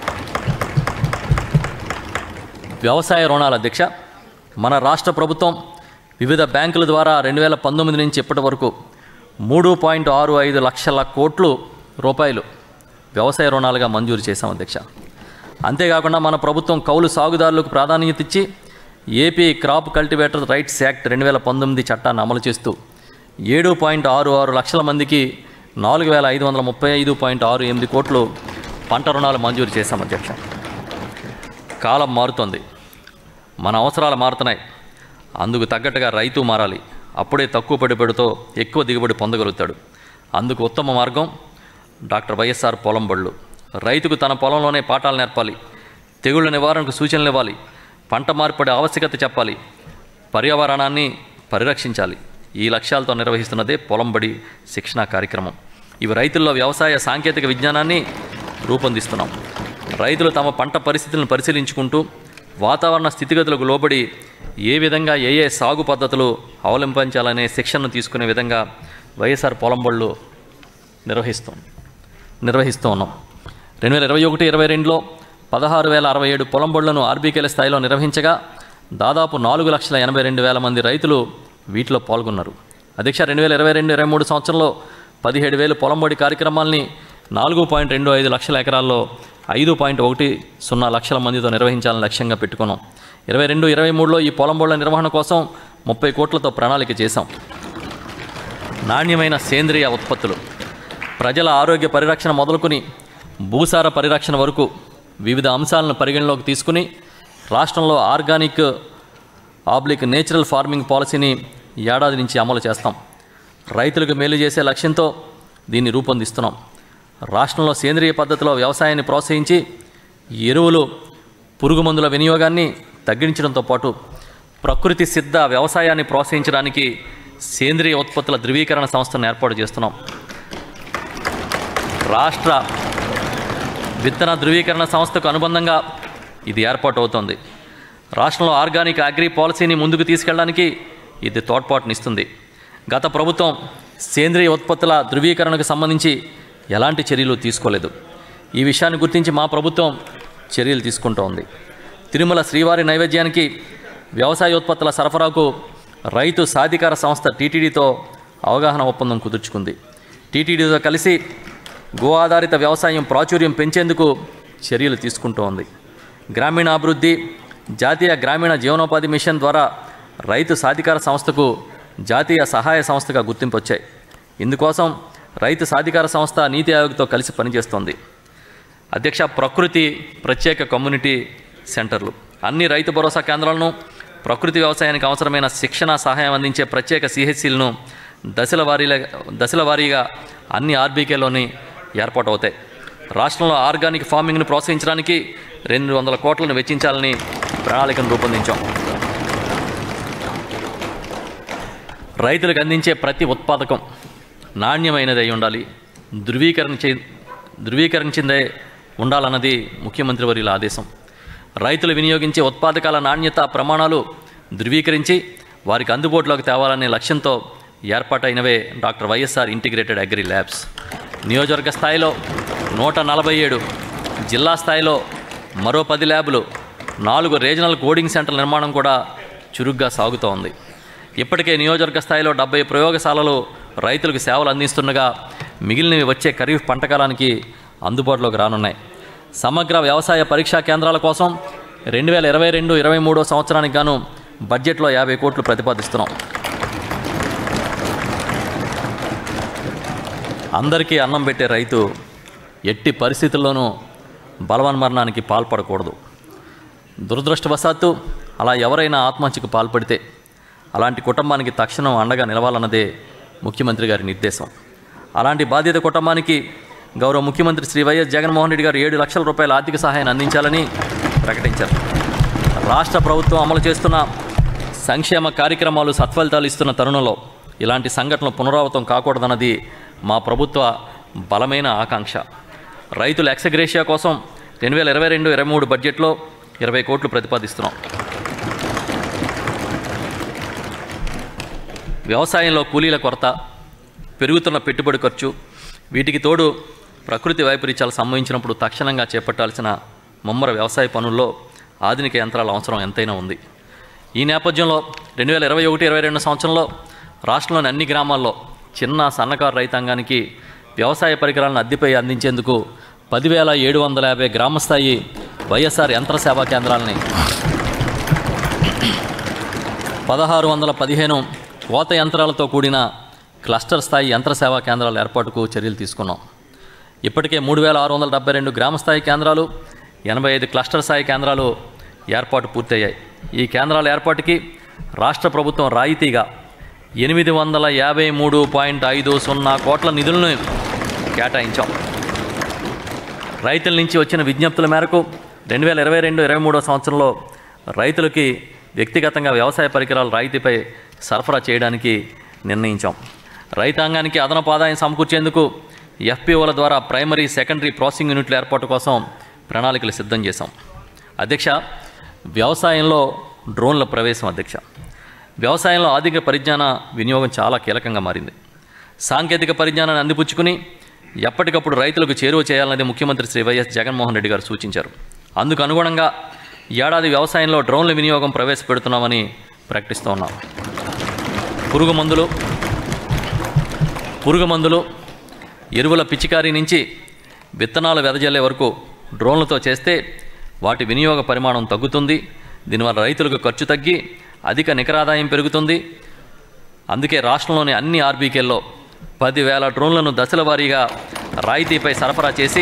S2: వ్యవసాయ రుణాల అధ్యక్ష మన రాష్ట్ర ప్రభుత్వం వివిధ బ్యాంకుల ద్వారా రెండు వేల పంతొమ్మిది నుంచి ఇప్పటి వరకు మూడు పాయింట్ ఆరు ఐదు లక్షల కోట్లు రూపాయలు వ్యవసాయ రుణాలుగా మంజూరు చేశాం అధ్యక్ష అంతేకాకుండా మన ప్రభుత్వం కౌలు సాగుదారులకు ప్రాధాన్యత ఇచ్చి AP crop cultivator rights act రెండు వేల పంతొమ్మిది చట్టాన్ని అమలు చేస్తూ ఏడు పాయింట్ ఆరు ఆరు లక్షల మందికి నాలుగు వేల ఐదు వందల ముప్పై ఐదు పాయింట్ ఆరు ఎనిమిది కోట్లు పంట రుణాలు మంజూరు చేశాం అధ్యక్ష కాలం మారుతోంది మన అవసరాలు మారుతున్నాయి అందుకు తగ్గట్టుగా రైతు మారాలి అప్పుడే తక్కువ పెట్టుబడితో ఎక్కువ దిగుబడి పొందగలుగుతాడు అందుకు ఉత్తమ మార్గం డాక్టర్ వైఎస్ఆర్ పొలం బళ్ళు రైతుకు తన పొలంలోనే పాఠాలు నేర్పాలి తెగుళ్ళ నివారణకు సూచనలు ఇవ్వాలి పంట మార్పిడి ఆవశ్యకత చెప్పాలి పర్యావరణాన్ని పరిరక్షించాలి ఈ లక్ష్యాలతో నిర్వహిస్తున్నదే పొలంబడి శిక్షణ కార్యక్రమం ఇవి రైతుల్లో వ్యవసాయ సాంకేతిక విజ్ఞానాన్ని రూపొందిస్తున్నాం రైతులు తమ పంట పరిస్థితులను పరిశీలించుకుంటూ వాతావరణ స్థితిగతులకు లోబడి ఏ విధంగా ఏ ఏ సాగు పద్ధతులు అవలంబించాలనే శిక్షణను తీసుకునే విధంగా వైఎస్ఆర్ పొలంబళ్ళు నిర్వహిస్తాం నిర్వహిస్తూ ఉన్నాం రెండు వేల ఇరవై ఒకటి ఇరవై రెండులో పదహారు వేల అరవై ఏడు పొలం బడులను ఆర్బీకేల స్థాయిలో నిర్వహించగా దాదాపు నాలుగు లక్షల ఎనభై రెండు వేల మంది రైతులు వీటిలో పాల్గొన్నారు అధ్యక్ష రెండు వేల ఇరవై రెండు ఇరవై మూడు సంవత్సరంలో పదిహేడు వేలు పొలంబడి కార్యక్రమాల్ని నాలుగు పాయింట్ రెండు ఐదు లక్షల ఎకరాల్లో ఐదు పాయింట్ ఒకటి సున్నా లక్షల మందితో నిర్వహించాలని లక్ష్యంగా పెట్టుకున్నాం ఇరవై రెండు ఇరవై మూడులో ఈ పొలంబోళ్ల నిర్వహణ కోసం ముప్పై కోట్లతో ప్రణాళిక చేశాం నాణ్యమైన సేంద్రియ ఉత్పత్తులు ప్రజల ఆరోగ్య పరిరక్షణ మొదలుకొని భూసార పరిరక్షణ వరకు వివిధ అంశాలను పరిగణలోకి తీసుకుని రాష్ట్రంలో ఆర్గానిక్ ఆబ్లిక్ నేచురల్ ఫార్మింగ్ పాలసీని ఏడాది నుంచి అమలు చేస్తాం రైతులకు మేలు చేసే లక్ష్యంతో దీన్ని రూపొందిస్తున్నాం రాష్ట్రంలో సేంద్రియ పద్ధతిలో వ్యవసాయాన్ని ప్రోత్సహించి ఎరువులు పురుగు మందుల వినియోగాన్ని తగ్గించడంతో పాటు ప్రకృతి సిద్ధ వ్యవసాయాన్ని ప్రోత్సహించడానికి సేంద్రియ ఉత్పత్తుల ధృవీకరణ సంస్థను ఏర్పాటు చేస్తున్నాం రాష్ట్ర విత్తన ధృవీకరణ సంస్థకు అనుబంధంగా ఇది ఏర్పాటు అవుతోంది రాష్ట్రంలో ఆర్గానిక్ అగ్రి పాలసీని ముందుకు తీసుకెళ్ళడానికి ఇది తోడ్పాటునిస్తుంది గత ప్రభుత్వం సేంద్రియ ఉత్పత్తుల ధృవీకరణకు సంబంధించి ఎలాంటి చర్యలు తీసుకోలేదు ఈ విషయాన్ని గుర్తించి మా ప్రభుత్వం చర్యలు తీసుకుంటోంది తిరుమల శ్రీవారి నైవేద్యానికి వ్యవసాయ ఉత్పత్తుల సరఫరాకు రైతు సాధికార సంస్థ టీటీడీతో అవగాహన ఒప్పందం కుదుర్చుకుంది టీటీడీతో కలిసి గో ఆధారిత వ్యవసాయం ప్రాచుర్యం పెంచేందుకు చర్యలు తీసుకుంటోంది గ్రామీణాభివృద్ధి జాతీయ గ్రామీణ జీవనోపాధి మిషన్ ద్వారా రైతు సాధికార సంస్థకు జాతీయ సహాయ సంస్థగా గుర్తింపు వచ్చాయి ఇందుకోసం రైతు సాధికార సంస్థ నీతి ఆయోగ్తో కలిసి పనిచేస్తోంది అధ్యక్ష ప్రకృతి ప్రత్యేక కమ్యూనిటీ సెంటర్లు అన్ని రైతు భరోసా కేంద్రాలను ప్రకృతి వ్యవసాయానికి అవసరమైన శిక్షణ సహాయం అందించే ప్రత్యేక సిహెచ్సిలను దశల వారీగా దశల వారీగా అన్ని ఆర్బీకేలోని ఏర్పాటు అవుతాయి రాష్ట్రంలో ఆర్గానిక్ ఫార్మింగ్ను ప్రోత్సహించడానికి రెండు వందల కోట్లను వెచ్చించాలని ప్రణాళికను రూపొందించాం రైతులకు అందించే ప్రతి ఉత్పాదకం నాణ్యమైనది అయి ఉండాలి ధృవీకరించే ధృవీకరించిందే ఉండాలన్నది ముఖ్యమంత్రి వర్యుల ఆదేశం రైతులు వినియోగించే ఉత్పాదకాల నాణ్యత ప్రమాణాలు ధృవీకరించి వారికి అందుబాటులోకి తేవాలనే లక్ష్యంతో ఏర్పాటైనవే doctor YSR integrated agri labs నియోజకవర్గ స్థాయిలో నూట నలభై ఏడు జిల్లా స్థాయిలో మరో పది ల్యాబులు నాలుగు రీజనల్ కోడింగ్ సెంటర్ల నిర్మాణం కూడా చురుగ్గా సాగుతూ ఉంది ఇప్పటికే నియోజకవర్గ స్థాయిలో డెబ్బై ప్రయోగశాలలు రైతులకు సేవలు అందిస్తుండగా మిగిలినవి వచ్చే ఖరీఫ్ పంటకాలానికి అందుబాటులోకి రానున్నాయి సమగ్ర వ్యవసాయ పరీక్షా కేంద్రాల కోసం రెండు వేల ఇరవై రెండు ఇరవై మూడో సంవత్సరానికి గాను బడ్జెట్లో యాభై కోట్లు ప్రతిపాదిస్తున్నాం అందరికీ అన్నం పెట్టే రైతు ఎట్టి పరిస్థితుల్లోనూ బలవన్మరణానికి పాల్పడకూడదు దురదృష్టవశాత్తు అలా ఎవరైనా ఆత్మహత్యకు పాల్పడితే అలాంటి కుటుంబానికి తక్షణం అండగా నిలవాలన్నదే ముఖ్యమంత్రి గారి నిర్దేశం అలాంటి బాధ్యత కుటుంబానికి గౌరవ ముఖ్యమంత్రి శ్రీ వైఎస్ జగన్మోహన్ రెడ్డి గారు ఏడు లక్షల రూపాయల ఆర్థిక సహాయాన్ని అందించాలని ప్రకటించారు రాష్ట్ర ప్రభుత్వం అమలు చేస్తున్న సంక్షేమ కార్యక్రమాలు సత్ఫలితాలు ఇస్తున్న తరుణంలో ఇలాంటి సంఘటనలు పునరావృతం కాకూడదన్నది మా ప్రభుత్వ బలమైన ఆకాంక్ష రైతుల ఎక్సగ్రేషియా కోసం రెండు వేల ఇరవై రెండు ఇరవై మూడు బడ్జెట్లో ఇరవై కోట్లు ప్రతిపాదిస్తున్నాం వ్యవసాయంలో కూలీల కొరత పెరుగుతున్న పెట్టుబడి ఖర్చు వీటికి తోడు ప్రకృతి వైపరీత్యాలు సంభవించినప్పుడు తక్షణంగా చేపట్టాల్సిన ముమ్మర వ్యవసాయ పనుల్లో ఆధునిక యంత్రాల అవసరం ఎంతైనా ఉంది ఈ నేపథ్యంలో రెండు వేల ఇరవై ఒకటి ఇరవై రెండు సంవత్సరంలో రాష్ట్రంలోని అన్ని గ్రామాల్లో చిన్న సన్నకారు రైతాంగానికి వ్యవసాయ పరికరాలను అద్దెపై అందించేందుకు పదివేల ఏడు వందల యాభై గ్రామస్థాయి వైఎస్ఆర్ యంత్ర సేవా కేంద్రాలని పదహారు వందల పదిహేను కోత యంత్రాలతో కూడిన క్లస్టర్ స్థాయి యంత్ర సేవా కేంద్రాల ఏర్పాటుకు చర్యలు తీసుకున్నాం ఇప్పటికే మూడు వేల ఆరు వందల డెబ్బై రెండు గ్రామ స్థాయి కేంద్రాలు ఎనభై ఐదు క్లస్టర్ స్థాయి కేంద్రాలు ఏర్పాటు పూర్తయ్యాయి ఈ కేంద్రాల ఏర్పాటుకి రాష్ట్ర ప్రభుత్వం రాయితీగా ఎనిమిది వందల యాభై మూడు పాయింట్ ఐదు సున్నా కోట్ల నిధులను కేటాయించాం రైతుల నుంచి వచ్చిన విజ్ఞప్తుల మేరకు రెండు వేల ఇరవై రెండు ఇరవై మూడో సంవత్సరంలో రైతులకి వ్యక్తిగతంగా వ్యవసాయ పరికరాలు రాయితీపై సరఫరా చేయడానికి నిర్ణయించాం రైతాంగానికి అదనపు ఆదాయం సమకూర్చేందుకు ఎఫ్పిఓల ద్వారా ప్రైమరీ సెకండరీ ప్రాసెసింగ్ యూనిట్ల ఏర్పాటు కోసం ప్రణాళికలు సిద్ధం చేశాం అధ్యక్ష వ్యవసాయంలో డ్రోన్ల ప్రవేశం అధ్యక్ష వ్యవసాయంలో ఆర్థిక పరిజ్ఞాన వినియోగం చాలా కీలకంగా మారింది సాంకేతిక పరిజ్ఞానాన్ని అందిపుచ్చుకుని ఎప్పటికప్పుడు రైతులకు చేరువ చేయాలన్నది ముఖ్యమంత్రి శ్రీ వైఎస్ జగన్మోహన్ రెడ్డి గారు సూచించారు అందుకు అనుగుణంగా ఈ ఏడాది వ్యవసాయంలో డ్రోన్ల వినియోగం ప్రవేశపెడుతున్నామని ప్రకటిస్తూ ఉన్నాం పురుగు మందులు పురుగు మందులు ఎరువుల పిచికారీ నుంచి విత్తనాలు వెదజల్లే వరకు డ్రోన్లతో చేస్తే వాటి వినియోగ పరిమాణం తగ్గుతుంది దీనివల్ల రైతులకు ఖర్చు తగ్గి అధిక నికరాదాయం పెరుగుతుంది అందుకే రాష్ట్రంలోని అన్ని ఆర్బీకేల్లో పదివేల డ్రోన్లను దశల వారీగా రాయితీపై సరఫరా చేసి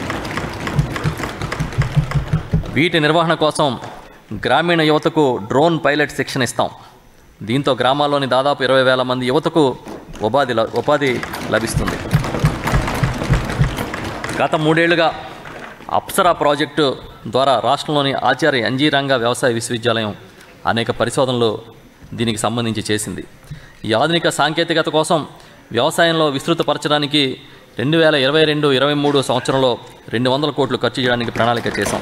S2: వీటి నిర్వహణ కోసం గ్రామీణ యువతకు డ్రోన్ పైలట్ శిక్షణ ఇస్తాం దీంతో గ్రామాల్లోని దాదాపు ఇరవై వేల మంది యువతకు ఉపాధి ల- ఉపాధి లభిస్తుంది గత మూడేళ్లుగా అప్సరా ప్రాజెక్టు ద్వారా రాష్ట్రంలోని ఆచార్య ఎన్జీ రంగా వ్యవసాయ విశ్వవిద్యాలయం అనేక పరిశోధనలు దీనికి సంబంధించి చేసింది ఈ ఆధునిక సాంకేతికత కోసం వ్యవసాయంలో విస్తృతపరచడానికి రెండు వేల ఇరవై రెండు ఇరవై మూడు సంవత్సరంలో రెండు వందల కోట్లు ఖర్చు చేయడానికి ప్రణాళిక చేశాం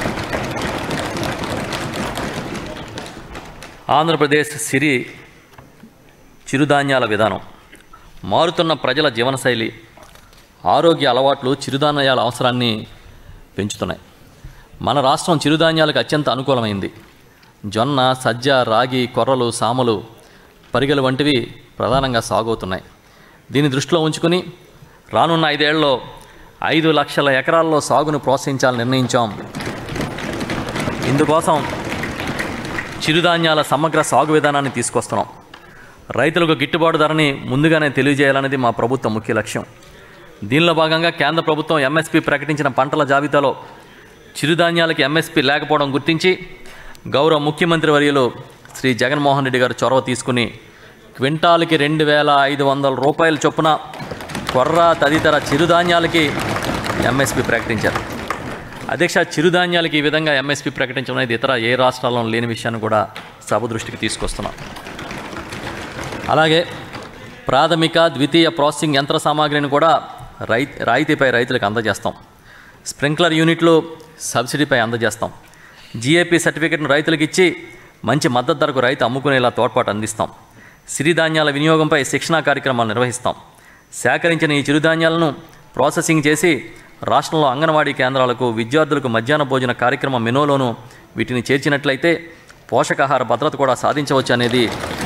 S2: ఆంధ్రప్రదేశ్ సిరి చిరుధాన్యాల విధానం మారుతున్న ప్రజల జీవనశైలి ఆరోగ్య అలవాట్లు చిరుధాన్యాల అవసరాన్ని పెంచుతున్నాయి మన రాష్ట్రం చిరుధాన్యాలకు అత్యంత అనుకూలమైంది జొన్న సజ్జ రాగి కొర్రలు సామలు పరిగెలు వంటివి ప్రధానంగా సాగవుతున్నాయి దీన్ని దృష్టిలో ఉంచుకుని రానున్న ఐదేళ్లలో ఐదు లక్షల ఎకరాల్లో సాగును ప్రోత్సహించాలని నిర్ణయించాం ఇందుకోసం చిరుధాన్యాల సమగ్ర సాగు విధానాన్ని తీసుకొస్తున్నాం రైతులకు గిట్టుబాటు ధరని ముందుగానే తెలియజేయాలనేది మా ప్రభుత్వ ముఖ్య లక్ష్యం దీనిలో భాగంగా కేంద్ర ప్రభుత్వం ఎంఎస్పి ప్రకటించిన పంటల జాబితాలో చిరుధాన్యాలకి ఎంఎస్పి లేకపోవడం గుర్తించి గౌరవ ముఖ్యమంత్రి వర్యులు శ్రీ జగన్మోహన్ రెడ్డి గారు చొరవ తీసుకుని క్వింటాల్కి రెండు వేల ఐదు వందల రూపాయల చొప్పున కొర్ర తదితర చిరుధాన్యాలకి ఎంఎస్పి ప్రకటించారు అధ్యక్ష చిరుధాన్యాలకి ఈ విధంగా ఎంఎస్పి ప్రకటించడం అనేది ఇతర ఏ రాష్ట్రాల్లో లేని విషయాన్ని కూడా సభ దృష్టికి తీసుకొస్తున్నాం అలాగే ప్రాథమిక ద్వితీయ ప్రాసెసింగ్ యంత్ర సామాగ్రిని కూడా రై రాయితీపై రైతులకు అందజేస్తాం స్ప్రింక్లర్ యూనిట్లు సబ్సిడీపై అందజేస్తాం జీఏపీ సర్టిఫికెట్ను రైతులకు ఇచ్చి మంచి మద్దతు ధరకు రైతు అమ్ముకునేలా తోడ్పాటు అందిస్తాం సిరిధాన్యాల వినియోగంపై శిక్షణా కార్యక్రమాలు నిర్వహిస్తాం సేకరించిన ఈ చిరుధాన్యాలను ప్రాసెసింగ్ చేసి రాష్ట్రంలో అంగన్వాడీ కేంద్రాలకు విద్యార్థులకు మధ్యాహ్న భోజన కార్యక్రమం మెనూలోనూ వీటిని చేర్చినట్లయితే పోషకాహార భద్రత కూడా సాధించవచ్చు అనేది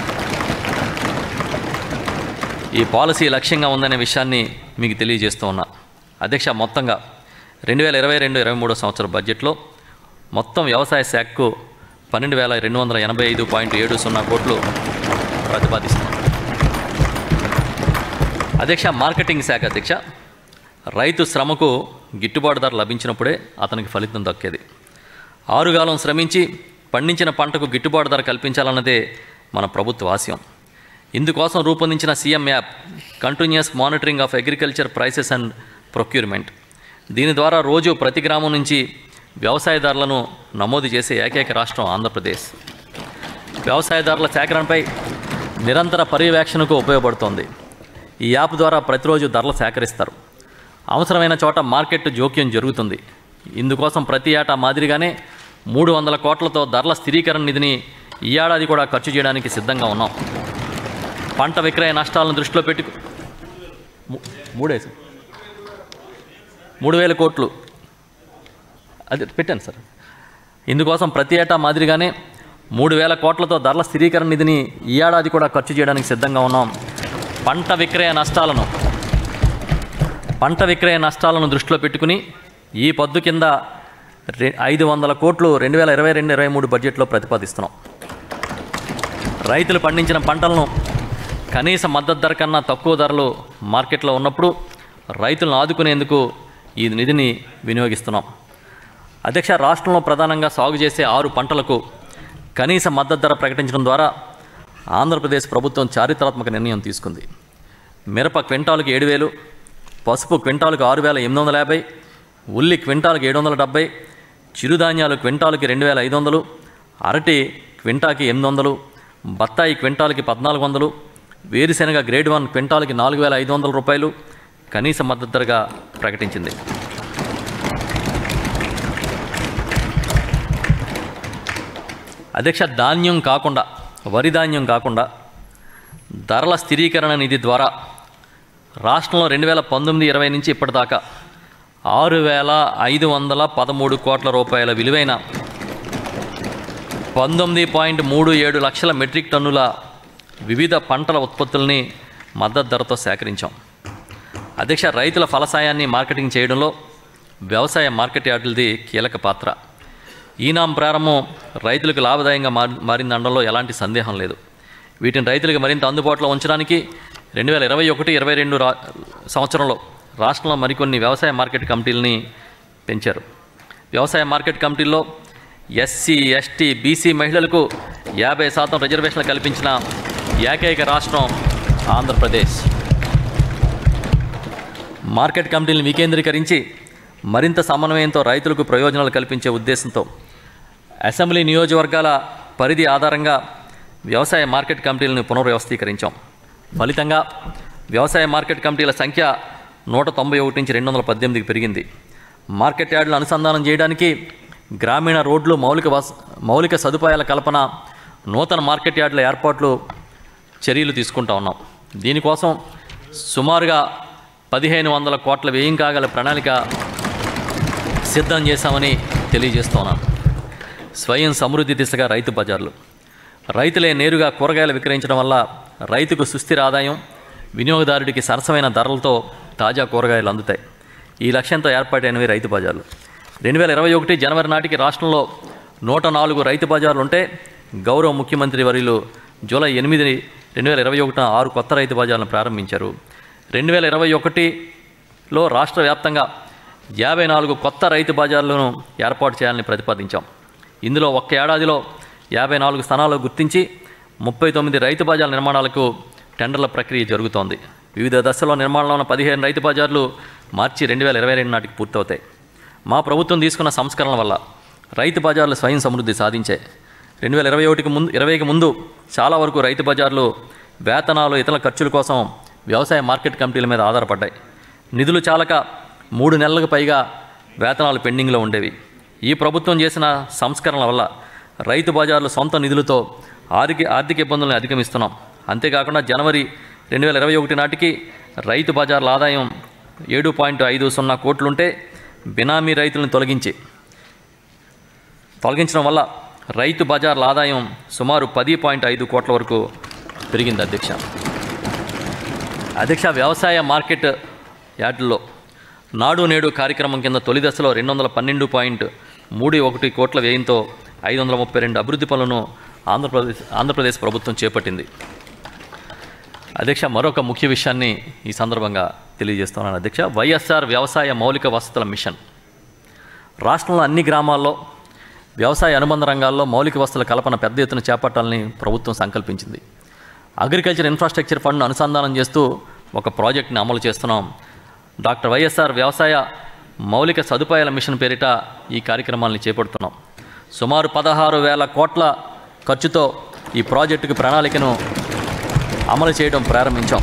S2: ఈ పాలసీ లక్ష్యంగా ఉందనే విషయాన్ని మీకు తెలియజేస్తూ ఉన్నా అధ్యక్ష మొత్తంగా రెండు వేల ఇరవై రెండు ఇరవై మూడో సంవత్సరం బడ్జెట్లో మొత్తం వ్యవసాయ శాఖకు పన్నెండు వేల రెండు వందల ఎనభై ఐదు పాయింట్ ఏడు సున్నా కోట్లు ప్రతిపాదిస్తున్నాం అధ్యక్ష మార్కెటింగ్ శాఖ అధ్యక్ష రైతు శ్రమకు గిట్టుబాటు ధర లభించినప్పుడే అతనికి ఫలితం దక్కేది ఆరుగాలం శ్రమించి పండించిన పంటకు గిట్టుబాటు ధర కల్పించాలన్నదే మన ప్రభుత్వ ఆశయం ఇందుకోసం రూపొందించిన CM app continuous monitoring of agriculture prices and procurement దీని ద్వారా రోజు ప్రతి గ్రామం నుంచి వ్యవసాయదారులను నమోదు చేసే ఏకైక రాష్ట్రం ఆంధ్రప్రదేశ్ వ్యవసాయదారుల సేకరణపై నిరంతర పర్యవేక్షణకు ఉపయోగపడుతోంది ఈ యాప్ ద్వారా ప్రతిరోజు ధరలు సేకరిస్తారు అవసరమైన చోట మార్కెట్ జోక్యం జరుగుతుంది ఇందుకోసం ప్రతి ఏటా మాదిరిగానే మూడు వందల కోట్లతో ధరల స్థిరీకరణ నిధిని ఈ ఏడాది కూడా ఖర్చు చేయడానికి సిద్ధంగా ఉన్నాం పంట విక్రయ నష్టాలను దృష్టిలో పెట్టుకు ము- మూడే సార్ మూడు వేల కోట్లు అది పెట్టాను సార్ ఇందుకోసం ప్రతి ఏటా మాదిరిగానే మూడు వేల కోట్లతో ధరల స్థిరీకరణ నిధిని ఈ ఏడాది కూడా ఖర్చు చేయడానికి సిద్ధంగా ఉన్నాం పంట విక్రయ నష్టాలను పంట విక్రయ నష్టాలను దృష్టిలో పెట్టుకుని ఈ పద్దు కింద రె ఐదు వందల కోట్లు రెండు వేల ఇరవై రెండు ఇరవై మూడు బడ్జెట్లో ప్రతిపాదిస్తున్నాం రైతులు పండించిన పంటలను కనీస మద్దతు ధర కన్నా తక్కువ ధరలు మార్కెట్లో ఉన్నప్పుడు రైతులను ఆదుకునేందుకు ఈ నిధిని వినియోగిస్తున్నాం అధ్యక్ష రాష్ట్రంలో ప్రధానంగా సాగు చేసే ఆరు పంటలకు కనీస మద్దతు ధర ప్రకటించడం ద్వారా ఆంధ్రప్రదేశ్ ప్రభుత్వం చారిత్రాత్మక నిర్ణయం తీసుకుంది మిరప క్వింటాలకు ఏడు వేలు పసుపు క్వింటాలకు ఆరు వేల ఎనిమిది వందల యాభై ఉల్లి క్వింటాలకు ఏడు వందల డెబ్బై చిరుధాన్యాలు క్వింటాలకి రెండు వేల ఐదు వందలు అరటి క్వింటాకి ఎనిమిది వందలు బత్తాయి క్వింటాలకి పద్నాలుగు వందలు వేరుశెనగ గ్రేడ్ వన్ క్వింటాలకి నాలుగు వేల ఐదు వందల రూపాయలు కనీస మద్దతు ధరగా ప్రకటించింది అధ్యక్ష ధాన్యం కాకుండా వరి ధాన్యం కాకుండా ధరల స్థిరీకరణ నిధి ద్వారా రాష్ట్రంలో రెండు వేల పంతొమ్మిది ఇరవై నుంచి ఇప్పటిదాకా ఆరు వేల ఐదు వందల పదమూడు కోట్ల రూపాయల విలువైన పంతొమ్మిది పాయింట్ మూడు ఏడు లక్షల మెట్రిక్ టన్నుల వివిధ పంటల ఉత్పత్తుల్ని మద్దతు ధరతో సేకరించాం అధ్యక్ష రైతుల ఫలసాయాన్ని మార్కెటింగ్ చేయడంలో వ్యవసాయ మార్కెట్ యార్డులది కీలక పాత్ర ఈనాం ప్రారంభం రైతులకు లాభదాయంగా మారి మారిందనడంలో ఎలాంటి సందేహం లేదు వీటిని రైతులకు మరింత అందుబాటులో ఉంచడానికి రెండు వేల ఇరవై ఒకటి ఇరవై రెండు రా సంవత్సరంలో రాష్ట్రంలో మరికొన్ని వ్యవసాయ మార్కెట్ కమిటీలని పెంచారు వ్యవసాయ మార్కెట్ కమిటీల్లో ఎస్సీ ఎస్టీ బీసీ మహిళలకు యాభై శాతం రిజర్వేషన్లు కల్పించిన ఏకైక రాష్ట్రం ఆంధ్రప్రదేశ్ మార్కెట్ కమిటీలను వికేంద్రీకరించి మరింత సమన్వయంతో రైతులకు ప్రయోజనాలు కల్పించే ఉద్దేశంతో అసెంబ్లీ నియోజకవర్గాల పరిధి ఆధారంగా వ్యవసాయ మార్కెట్ కమిటీలను పునర్వ్యవస్థీకరించాం ఫలితంగా వ్యవసాయ మార్కెట్ కమిటీల సంఖ్య నూట తొంభై ఒకటి నుంచి రెండు వందల పద్దెనిమిదికి పెరిగింది మార్కెట్ యార్డులు అనుసంధానం చేయడానికి గ్రామీణ రోడ్లు మౌలిక వస మౌలిక సదుపాయాల కల్పన నూతన మార్కెట్ యార్డుల ఏర్పాట్లు చర్యలు తీసుకుంటా ఉన్నాం దీనికోసం సుమారుగా పదిహేను వందల కోట్ల వ్యయం కాగల ప్రణాళిక సిద్ధం చేశామని తెలియజేస్తున్నాను స్వయం సమృద్ధి దిశగా రైతు బజార్లు రైతులే నేరుగా కూరగాయలు విక్రయించడం వల్ల రైతుకు సుస్థిర ఆదాయం వినియోగదారుడికి సరసమైన ధరలతో తాజా కూరగాయలు అందుతాయి ఈ లక్ష్యంతో ఏర్పాటైనవి రైతు బజార్లు రెండు వేల ఇరవై ఒకటి జనవరి నాటికి రాష్ట్రంలో నూట నాలుగు రైతు బజార్లు ఉంటే గౌరవ ముఖ్యమంత్రి వర్యులు జూలై ఎనిమిది రెండు వేల ఇరవై ఒకటిన ఆరు కొత్త రైతు బజార్లను ప్రారంభించారు రెండు వేల ఇరవై ఒకటిలో రాష్ట్ర వ్యాప్తంగా యాభై నాలుగు కొత్త రైతు బజార్లను ఏర్పాటు చేయాలని ప్రతిపాదించాం ఇందులో ఒక్క ఏడాదిలో యాభై నాలుగు స్థానాలు గుర్తించి ముప్పై తొమ్మిది రైతు బజార్ల నిర్మాణాలకు టెండర్ల ప్రక్రియ జరుగుతోంది వివిధ దశల్లో నిర్మాణంలో ఉన్న పదిహేను రైతు బజార్లు మార్చి రెండు వేల ఇరవై రెండు నాటికి పూర్తవుతాయి మా ప్రభుత్వం తీసుకున్న సంస్కరణల వల్ల రైతు బజార్లు స్వయం సమృద్ధి సాధించాయి రెండు వేల ఇరవై ఒకటికి ముందు ఇరవైకి ముందు చాలా వరకు రైతు బజార్లు వేతనాలు ఇతర ఖర్చుల కోసం వ్యవసాయ మార్కెట్ కమిటీల మీద ఆధారపడ్డాయి నిధులు చాలక మూడు నెలలకు పైగా వేతనాలు పెండింగ్లో ఉండేవి ఈ ప్రభుత్వం చేసిన సంస్కరణల వల్ల రైతు బజార్లు సొంత నిధులతో ఆర్థిక ఆర్థిక ఇబ్బందులను అధిగమిస్తున్నాం అంతేకాకుండా జనవరి రెండు వేల ఇరవై ఒకటి నాటికి రైతు బజార్ల ఆదాయం ఏడు పాయింట్ ఐదు సున్నా కోట్లుంటే బినామీ రైతులను తొలగించి తొలగించడం వల్ల రైతు బజార్ల ఆదాయం సుమారు పది పాయింట్ ఐదు కోట్ల వరకు పెరిగింది అధ్యక్ష అధ్యక్ష వ్యవసాయ మార్కెట్ యార్డుల్లో నాడు నేడు కార్యక్రమం కింద తొలి దశలో రెండు వందల పన్నెండు పాయింట్ మూడు ఒకటి కోట్ల వ్యయంతో ఐదు వందల ముప్పై రెండు అభివృద్ధి పనులను ఆంధ్రప్రదేశ్ ఆంధ్రప్రదేశ్ ప్రభుత్వం చేపట్టింది అధ్యక్ష మరొక ముఖ్య విషయాన్ని ఈ సందర్భంగా తెలియజేస్తున్నాను అధ్యక్ష వైఎస్ఆర్ వ్యవసాయ మౌలిక వసతుల మిషన్ రాష్ట్రంలో అన్ని గ్రామాల్లో వ్యవసాయ అనుబంధ రంగాల్లో మౌలిక వసతుల కల్పన పెద్ద ఎత్తున చేపట్టాలని ప్రభుత్వం సంకల్పించింది అగ్రికల్చర్ ఇన్ఫ్రాస్ట్రక్చర్ ఫండ్ అనుసంధానం చేస్తూ ఒక ప్రాజెక్ట్ని అమలు చేస్తున్నాం డాక్టర్ వైఎస్ఆర్ వ్యవసాయ మౌలిక సదుపాయాల మిషన్ పేరిట ఈ కార్యక్రమాలను చేపడుతున్నాం సుమారు పదహారు వేల కోట్ల ఖర్చుతో ఈ ప్రాజెక్టుకు ప్రణాళికను అమలు చేయడం ప్రారంభించాం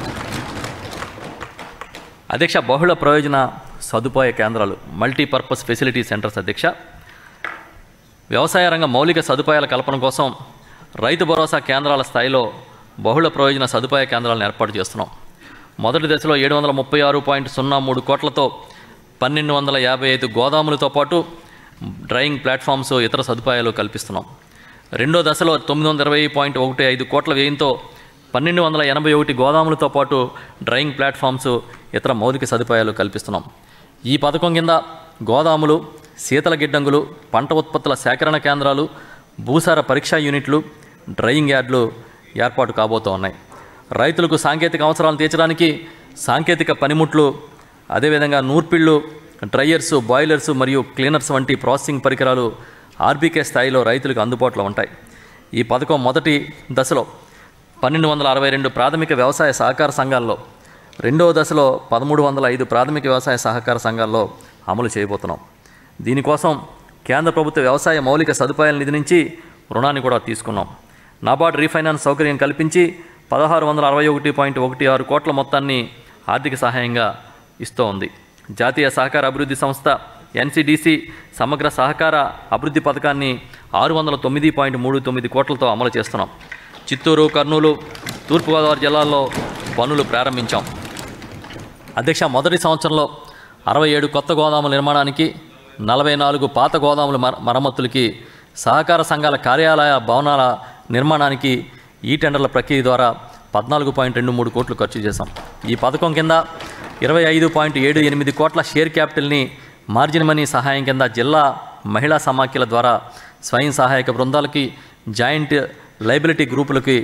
S2: అధ్యక్ష బహుళ ప్రయోజన సదుపాయ కేంద్రాలు మల్టీపర్పస్ ఫెసిలిటీ సెంటర్స్ అధ్యక్ష వ్యవసాయ రంగ మౌలిక సదుపాయాల కల్పన కోసం రైతు భరోసా కేంద్రాల స్థాయిలో బహుళ ప్రయోజన సదుపాయ కేంద్రాలను ఏర్పాటు చేస్తున్నాం మొదటి దశలో ఏడు వందల ముప్పై ఆరు పాయింట్ సున్నా మూడు కోట్లతో పన్నెండు వందల యాభై ఐదు గోదాములతో పాటు డ్రైయింగ్ ప్లాట్ఫామ్స్ ఇతర సదుపాయాలు కల్పిస్తున్నాం రెండో దశలో తొమ్మిది వందల ఇరవై పాయింట్ ఒకటి ఐదు కోట్ల వ్యయంతో పన్నెండు వందల ఎనభై ఒకటి గోదాములతో పాటు డ్రైయింగ్ ప్లాట్ఫామ్స్ ఇతర మౌలిక సదుపాయాలు కల్పిస్తున్నాం ఈ పథకం కింద గోదాములు శీతల గిడ్డంగులు పంట ఉత్పత్తుల సేకరణ కేంద్రాలు భూసార పరీక్షా యూనిట్లు డ్రైయింగ్ యార్డులు ఏర్పాటు కాబోతూ ఉన్నాయి రైతులకు సాంకేతిక అవసరాలను తీర్చడానికి సాంకేతిక పనిముట్లు అదేవిధంగా నూర్పిళ్ళు డ్రయర్స్ బాయిలర్స్ మరియు క్లీనర్స్ వంటి ప్రాసెసింగ్ పరికరాలు ఆర్బీకే స్థాయిలో రైతులకు అందుబాటులో ఉంటాయి ఈ పథకం మొదటి దశలో పన్నెండు వందల అరవై రెండు ప్రాథమిక వ్యవసాయ సహకార సంఘాల్లో రెండవ దశలో పదమూడు వందల ఐదు ప్రాథమిక వ్యవసాయ సహకార సంఘాల్లో అమలు చేయబోతున్నాం దీనికోసం కేంద్ర ప్రభుత్వ వ్యవసాయ మౌలిక సదుపాయాల నిధి నుంచి రుణాన్ని కూడా తీసుకున్నాం నాబార్డ్ రీఫైనాన్స్ సౌకర్యం కల్పించి పదహారు వందల అరవై ఒకటి పాయింట్ ఒకటి ఆరు కోట్ల మొత్తాన్ని ఆర్థిక సహాయంగా ఇస్తూ ఉంది జాతీయ సహకార అభివృద్ధి సంస్థ ఎన్సిడిసి సమగ్ర సహకార అభివృద్ధి పథకాన్ని ఆరు వందల తొమ్మిది పాయింట్ మూడు తొమ్మిది కోట్లతో అమలు చేస్తున్నాం చిత్తూరు కర్నూలు తూర్పుగోదావరి జిల్లాల్లో పనులు ప్రారంభించాం అధ్యక్ష మొదటి సంవత్సరంలో అరవై ఏడు కొత్త గోదాముల నిర్మాణానికి నలభై నాలుగు పాత గోదాముల మర మరమ్మతులకి సహకార సంఘాల కార్యాలయ భవనాల నిర్మాణానికి ఈ టెండర్ల ప్రక్రియ ద్వారా పద్నాలుగు పాయింట్ రెండు మూడు కోట్లు ఖర్చు చేశాం ఈ పథకం కింద ఇరవై ఐదు పాయింట్ ఏడు ఎనిమిది కోట్ల షేర్ క్యాపిటల్ని మార్జిన్ మనీ సహాయం కింద జిల్లా మహిళా సమాఖ్యల ద్వారా స్వయం సహాయక బృందాలకి జాయింట్ లైబిలిటీ గ్రూపులకి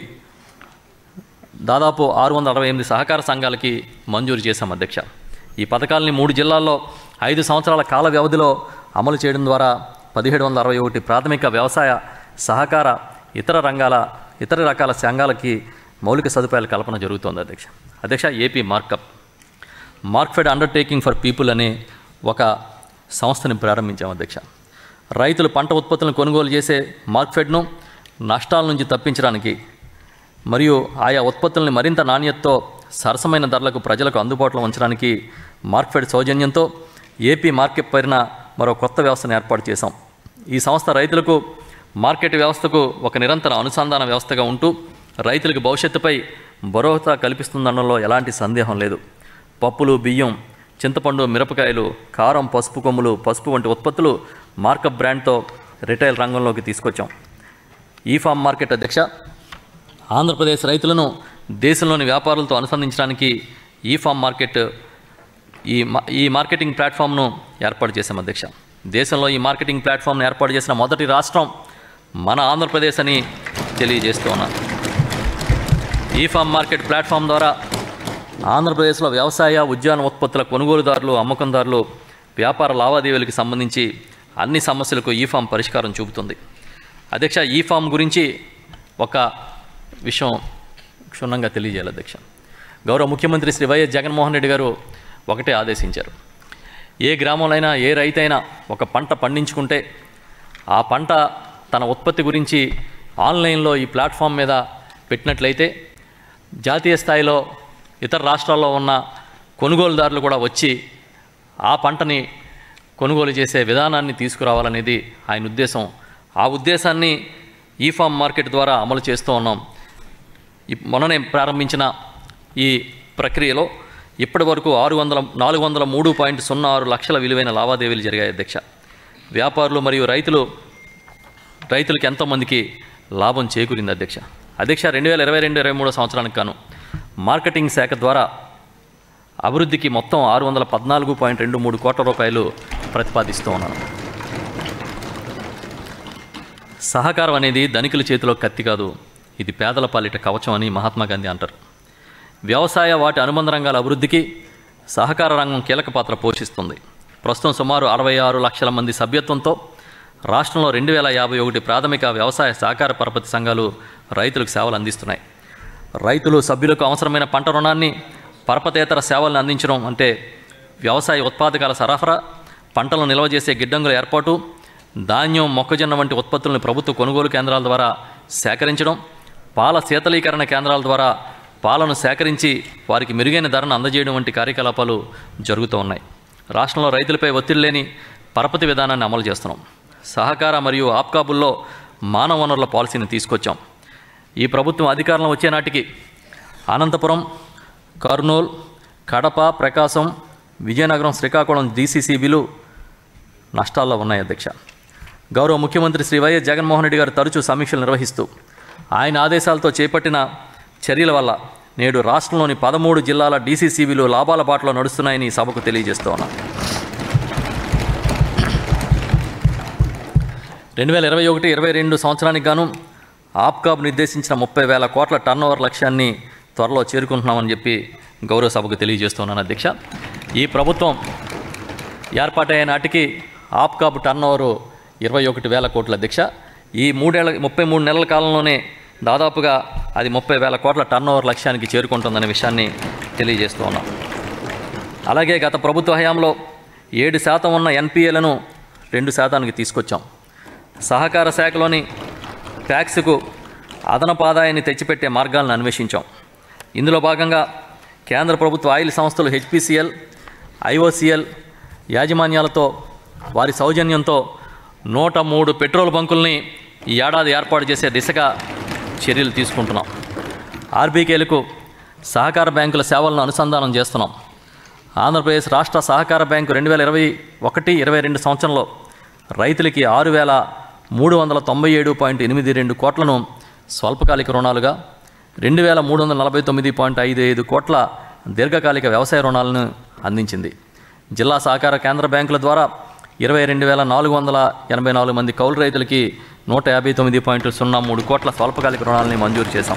S2: దాదాపు ఆరు వందల అరవై ఎనిమిది సహకార సంఘాలకి మంజూరు చేశాం అధ్యక్ష ఈ పథకాలని మూడు జిల్లాల్లో ఐదు సంవత్సరాల కాల వ్యవధిలో అమలు చేయడం ద్వారా పదిహేడు వందల అరవై ఒకటి ప్రాథమిక వ్యవసాయ సహకార ఇతర రంగాల ఇతర రకాల సంఘాలకి మౌలిక సదుపాయాల కల్పన జరుగుతోంది అధ్యక్ష అధ్యక్ష AP markup Markfed undertaking for people అనే ఒక సంస్థని ప్రారంభించాం అధ్యక్ష రైతులు పంట ఉత్పత్తులను కొనుగోలు చేసే మార్క్ఫెడ్ను నష్టాల నుంచి తప్పించడానికి మరియు ఆయా ఉత్పత్తుల్ని మరింత నాణ్యతతో సరసమైన ధరలకు ప్రజలకు అందుబాటులో ఉంచడానికి మార్క్ఫెడ్ సౌజన్యంతో ఏపీ మార్కెట్ పైన మరో కొత్త వ్యవస్థను ఏర్పాటు చేశాం ఈ సంస్థ రైతులకు మార్కెట్ వ్యవస్థకు ఒక నిరంతర అనుసంధాన వ్యవస్థగా ఉంటూ రైతులకు భవిష్యత్తుపై భరోసా కల్పిస్తుందనడంలో ఎలాంటి సందేహం లేదు పప్పులు బియ్యం చింతపండు మిరపకాయలు కారం పసుపు కొమ్ములు పసుపు వంటి ఉత్పత్తులు మార్కప్ బ్రాండ్తో రిటైల్ రంగంలోకి తీసుకొచ్చాం ఈ ఫామ్ మార్కెట్ అధ్యక్ష ఆంధ్రప్రదేశ్ రైతులను దేశంలోని వ్యాపారులతో అనుసంధించడానికి ఈ ఫామ్ మార్కెట్ ఈ మా- ఈ మార్కెటింగ్ ప్లాట్ఫామ్ను ఏర్పాటు చేశాం అధ్యక్ష దేశంలో ఈ మార్కెటింగ్ ప్లాట్ఫామ్ను ఏర్పాటు చేసిన మొదటి రాష్ట్రం మన ఆంధ్రప్రదేశ్ అని తెలియజేస్తూ ఉన్నాను ఈ ఫామ్ మార్కెట్ ప్లాట్ఫామ్ ద్వారా ఆంధ్రప్రదేశ్లో వ్యవసాయ ఉద్యాన ఉత్పత్తుల కొనుగోలుదారులు అమ్మకందారులు వ్యాపార లావాదేవీలకు సంబంధించి అన్ని సమస్యలకు ఈ ఫామ్ పరిష్కారం చూపుతుంది అధ్యక్ష ఈ ఫామ్ గురించి ఒక విషయం క్షుణ్ణంగా తెలియజేయాలి అధ్యక్ష గౌరవ ముఖ్యమంత్రి శ్రీ వైఎస్ జగన్మోహన్ రెడ్డి గారు ఒకటే ఆదేశించారు ఏ గ్రామంలో ఏ రైతైనా ఒక పంట పండించుకుంటే ఆ పంట తన ఉత్పత్తి గురించి ఆన్లైన్లో ఈ ప్లాట్ఫామ్ మీద పెట్టినట్లయితే జాతీయ స్థాయిలో ఇతర రాష్ట్రాల్లో ఉన్న కొనుగోలుదారులు కూడా వచ్చి ఆ పంటని కొనుగోలు చేసే విధానాన్ని తీసుకురావాలనేది ఆయన ఉద్దేశం ఆ ఉద్దేశాన్ని ఈ ఫామ్ మార్కెట్ ద్వారా అమలు చేస్తూ ఉన్నాం ఇప్- మొన్ననే ప్రారంభించిన ఈ ప్రక్రియలో ఇప్పటి వరకు ఆరు వందల నాలుగు వందల మూడు పాయింట్ సున్నా ఆరు లక్షల విలువైన లావాదేవీలు జరిగాయి అధ్యక్ష వ్యాపారులు మరియు రైతులు రైతులకు ఎంతోమందికి లాభం చేకూరింది అధ్యక్ష అధ్యక్ష రెండు వేల ఇరవై రెండు ఇరవై మూడో సంవత్సరానికి గాను మార్కెటింగ్ శాఖ ద్వారా అభివృద్ధికి మొత్తం ఆరు వందల పద్నాలుగు పాయింట్ రెండు మూడు కోట్ల రూపాయలు ప్రతిపాదిస్తూ ఉన్నాను సహకారం అనేది ధనికుల చేతిలో కత్తి కాదు ఇది పేదల పాలిట కవచం అని మహాత్మా గాంధీ అంటారు వ్యవసాయ వాటి అనుబంధ రంగాల అభివృద్ధికి సహకార రంగం కీలక పాత్ర పోషిస్తుంది ప్రస్తుతం సుమారు అరవై ఆరు లక్షల మంది సభ్యత్వంతో రాష్ట్రంలో రెండు వేల యాభై ఒకటి ప్రాథమిక వ్యవసాయ సహకార పరపతి సంఘాలు రైతులకు సేవలు అందిస్తున్నాయి రైతులు సభ్యులకు అవసరమైన పంట రుణాన్ని పరపతేతర సేవలను అందించడం అంటే వ్యవసాయ ఉత్పాదకాల సరఫరా పంటలను నిల్వ చేసే గిడ్డంగుల ఏర్పాటు ధాన్యం మొక్కజొన్న వంటి ఉత్పత్తులను ప్రభుత్వ కొనుగోలు కేంద్రాల ద్వారా సేకరించడం పాల శీతలీకరణ కేంద్రాల ద్వారా పాలను సేకరించి వారికి మెరుగైన ధరను అందజేయడం వంటి కార్యకలాపాలు జరుగుతూ ఉన్నాయి రాష్ట్రంలో రైతులపై ఒత్తిడి లేని పరపతి విధానాన్ని అమలు చేస్తున్నాం సహకార మరియు ఆప్కాబుల్లో మానవ వనరుల పాలసీని తీసుకొచ్చాం ఈ ప్రభుత్వం అధికారంలో వచ్చే నాటికి అనంతపురం కర్నూలు కడప ప్రకాశం విజయనగరం శ్రీకాకుళం డీసీసీబీలు నష్టాల్లో ఉన్నాయి అధ్యక్ష గౌరవ ముఖ్యమంత్రి శ్రీ వైఎస్ జగన్మోహన్ రెడ్డి గారు తరచూ సమీక్షలు నిర్వహిస్తూ ఆయన ఆదేశాలతో చేపట్టిన చర్యల వల్ల నేడు రాష్ట్రంలోని పదమూడు జిల్లాల డీసీసీబీలు లాభాల బాటలో నడుస్తున్నాయని ఈ సభకు తెలియజేస్తూ ఉన్నాను రెండు వేల ఇరవై ఒకటి ఇరవై రెండు సంవత్సరానికి గాను ఆప్కాబ్ నిర్దేశించిన ముప్పై వేల కోట్ల టర్నోవర్ లక్ష్యాన్ని త్వరలో చేరుకుంటున్నామని చెప్పి గౌరవ సభకు తెలియజేస్తున్నాను అధ్యక్ష ఈ ప్రభుత్వం ఏర్పాటయ్యే నాటికి ఆప్కాబ్ టర్నోవరు ఇరవై ఒకటి వేల కోట్ల అధ్యక్ష ఈ మూడేళ్ల ముప్పై మూడు నెలల కాలంలోనే దాదాపుగా అది ముప్పై వేల కోట్ల టర్నోవర్ లక్ష్యానికి చేరుకుంటుందనే విషయాన్ని తెలియజేస్తూ ఉన్నాం అలాగే గత ప్రభుత్వ హయాంలో ఏడు శాతం ఉన్న ఎన్పిఏలను రెండు శాతానికి తీసుకొచ్చాం సహకార శాఖలోని ట్యాక్స్కు అదనపు ఆదాయాన్ని తెచ్చిపెట్టే మార్గాలను అన్వేషించాం ఇందులో భాగంగా కేంద్ర ప్రభుత్వ ఆయిల్ సంస్థలు హెచ్పిసిఎల్ ఐఓసిఎల్ యాజమాన్యాలతో వారి సౌజన్యంతో నూట మూడు పెట్రోల్ బంకుల్ని ఈ ఏడాది ఏర్పాటు చేసే దిశగా చర్యలు తీసుకుంటున్నాం ఆర్బీకేలకు సహకార బ్యాంకుల సేవలను అనుసంధానం చేస్తున్నాం ఆంధ్రప్రదేశ్ రాష్ట్ర సహకార బ్యాంకు రెండు వేల ఇరవై ఒకటి ఇరవై రెండు సంవత్సరంలో రైతులకి ఆరు వేల మూడు వందల తొంభై ఏడు పాయింట్ ఎనిమిది రెండు కోట్లను స్వల్పకాలిక రుణాలుగా రెండు వేల మూడు వందల నలభై తొమ్మిది పాయింట్ ఐదు ఐదు కోట్ల దీర్ఘకాలిక వ్యవసాయ రుణాలను అందించింది జిల్లా సహకార కేంద్ర బ్యాంకుల ద్వారా ఇరవై రెండు వేల నాలుగు వందల ఎనభై నాలుగు మంది కౌలు రైతులకి నూట యాభై తొమ్మిది పాయింట్ సున్నా మూడు కోట్ల స్వల్పకాలిక రుణాలని మంజూరు చేశాం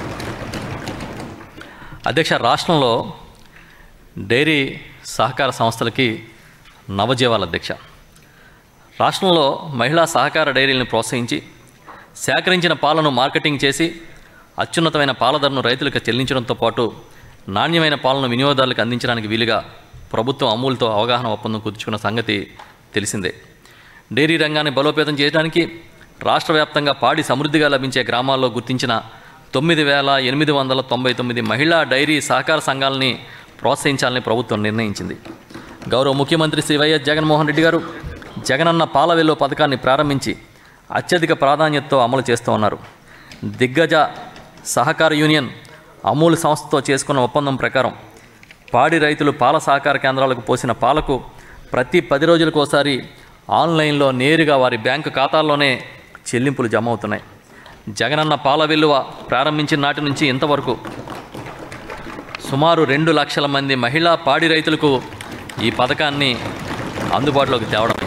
S2: అధ్యక్ష రాష్ట్రంలో డైరీ సహకార సంస్థలకి నవజీవాల అధ్యక్ష రాష్ట్రంలో మహిళా సహకార డైరీలను ప్రోత్సహించి సేకరించిన పాలను మార్కెటింగ్ చేసి అత్యున్నతమైన పాల ధరను రైతులకు చెల్లించడంతో పాటు నాణ్యమైన పాలను వినియోగదారులకు అందించడానికి వీలుగా ప్రభుత్వం అమూల్తో అవగాహన ఒప్పందం కుదుర్చుకున్న సంగతి తెలిసిందే డైరీ రంగాన్ని బలోపేతం చేయడానికి రాష్ట్ర వ్యాప్తంగా పాడి సమృద్ధిగా లభించే గ్రామాల్లో గుర్తించిన తొమ్మిది వేల ఎనిమిది వందల తొంభై తొమ్మిది మహిళా డైరీ సహకార సంఘాలని ప్రోత్సహించాలని ప్రభుత్వం నిర్ణయించింది గౌరవ ముఖ్యమంత్రి శ్రీ వైఎస్ జగన్మోహన్ రెడ్డి గారు జగనన్న పాల వెల్లు పథకాన్ని ప్రారంభించి అత్యధిక ప్రాధాన్యతతో అమలు చేస్తూ ఉన్నారు దిగ్గజ సహకార యూనియన్ అమూల్ సంస్థతో చేసుకున్న ఒప్పందం ప్రకారం పాడి రైతులు పాల సహకార కేంద్రాలకు పోసిన పాలకు ప్రతి పది రోజులకు ఒకసారి ఆన్లైన్లో నేరుగా వారి బ్యాంకు ఖాతాల్లోనే చెల్లింపులు జమ అవుతున్నాయి జగనన్న పాల విలువ ప్రారంభించిన నాటి నుంచి ఇంతవరకు సుమారు రెండు లక్షల మంది మహిళా పాడి రైతులకు ఈ పథకాన్ని అందుబాటులోకి తేవడం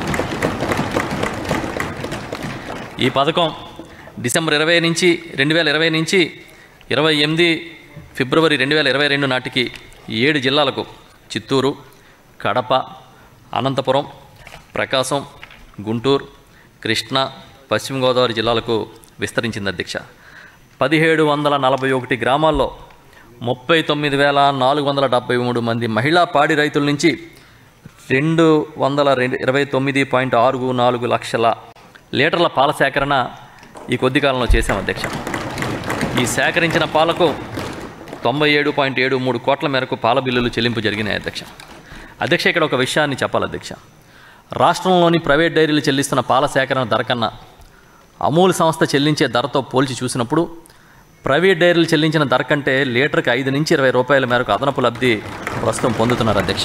S2: ఈ పథకం డిసెంబర్ ఇరవై నుంచి రెండు వేల ఇరవై నుంచి ఇరవై ఎనిమిది ఫిబ్రవరి రెండు వేల ఇరవై రెండు నాటికి ఏడు జిల్లాలకు చిత్తూరు కడప అనంతపురం ప్రకాశం గుంటూరు కృష్ణా పశ్చిమ గోదావరి జిల్లాలకు విస్తరించింది అధ్యక్ష పదిహేడు వందల నలభై ఒకటి గ్రామాల్లో ముప్పై తొమ్మిది వేల నాలుగు వందల డెబ్బై మూడు మంది మహిళా పాడి రైతుల నుంచి రెండు వందల రెండు ఇరవై తొమ్మిది పాయింట్ ఆరు నాలుగు లక్షల లీటర్ల పాల సేకరణ ఈ కొద్ది కాలంలో చేశాం అధ్యక్ష ఈ సేకరించిన పాలకు తొంభై ఏడు పాయింట్ ఏడు మూడు కోట్ల మేరకు పాల బిల్లులు చెల్లింపు జరిగినాయి అధ్యక్ష అధ్యక్ష ఇక్కడ ఒక విషయాన్ని చెప్పాలి అధ్యక్ష రాష్ట్రంలోని ప్రైవేట్ డైరీలు చెల్లిస్తున్న పాల సేకరణ ధర కన్నా అమూల్ సంస్థ చెల్లించే ధరతో పోల్చి చూసినప్పుడు ప్రైవేట్ డైరీలు చెల్లించిన ధర కంటే లీటర్కి ఐదు నుంచి ఇరవై రూపాయల మేరకు అదనపు లబ్ధి ప్రస్తుతం పొందుతున్నారు అధ్యక్ష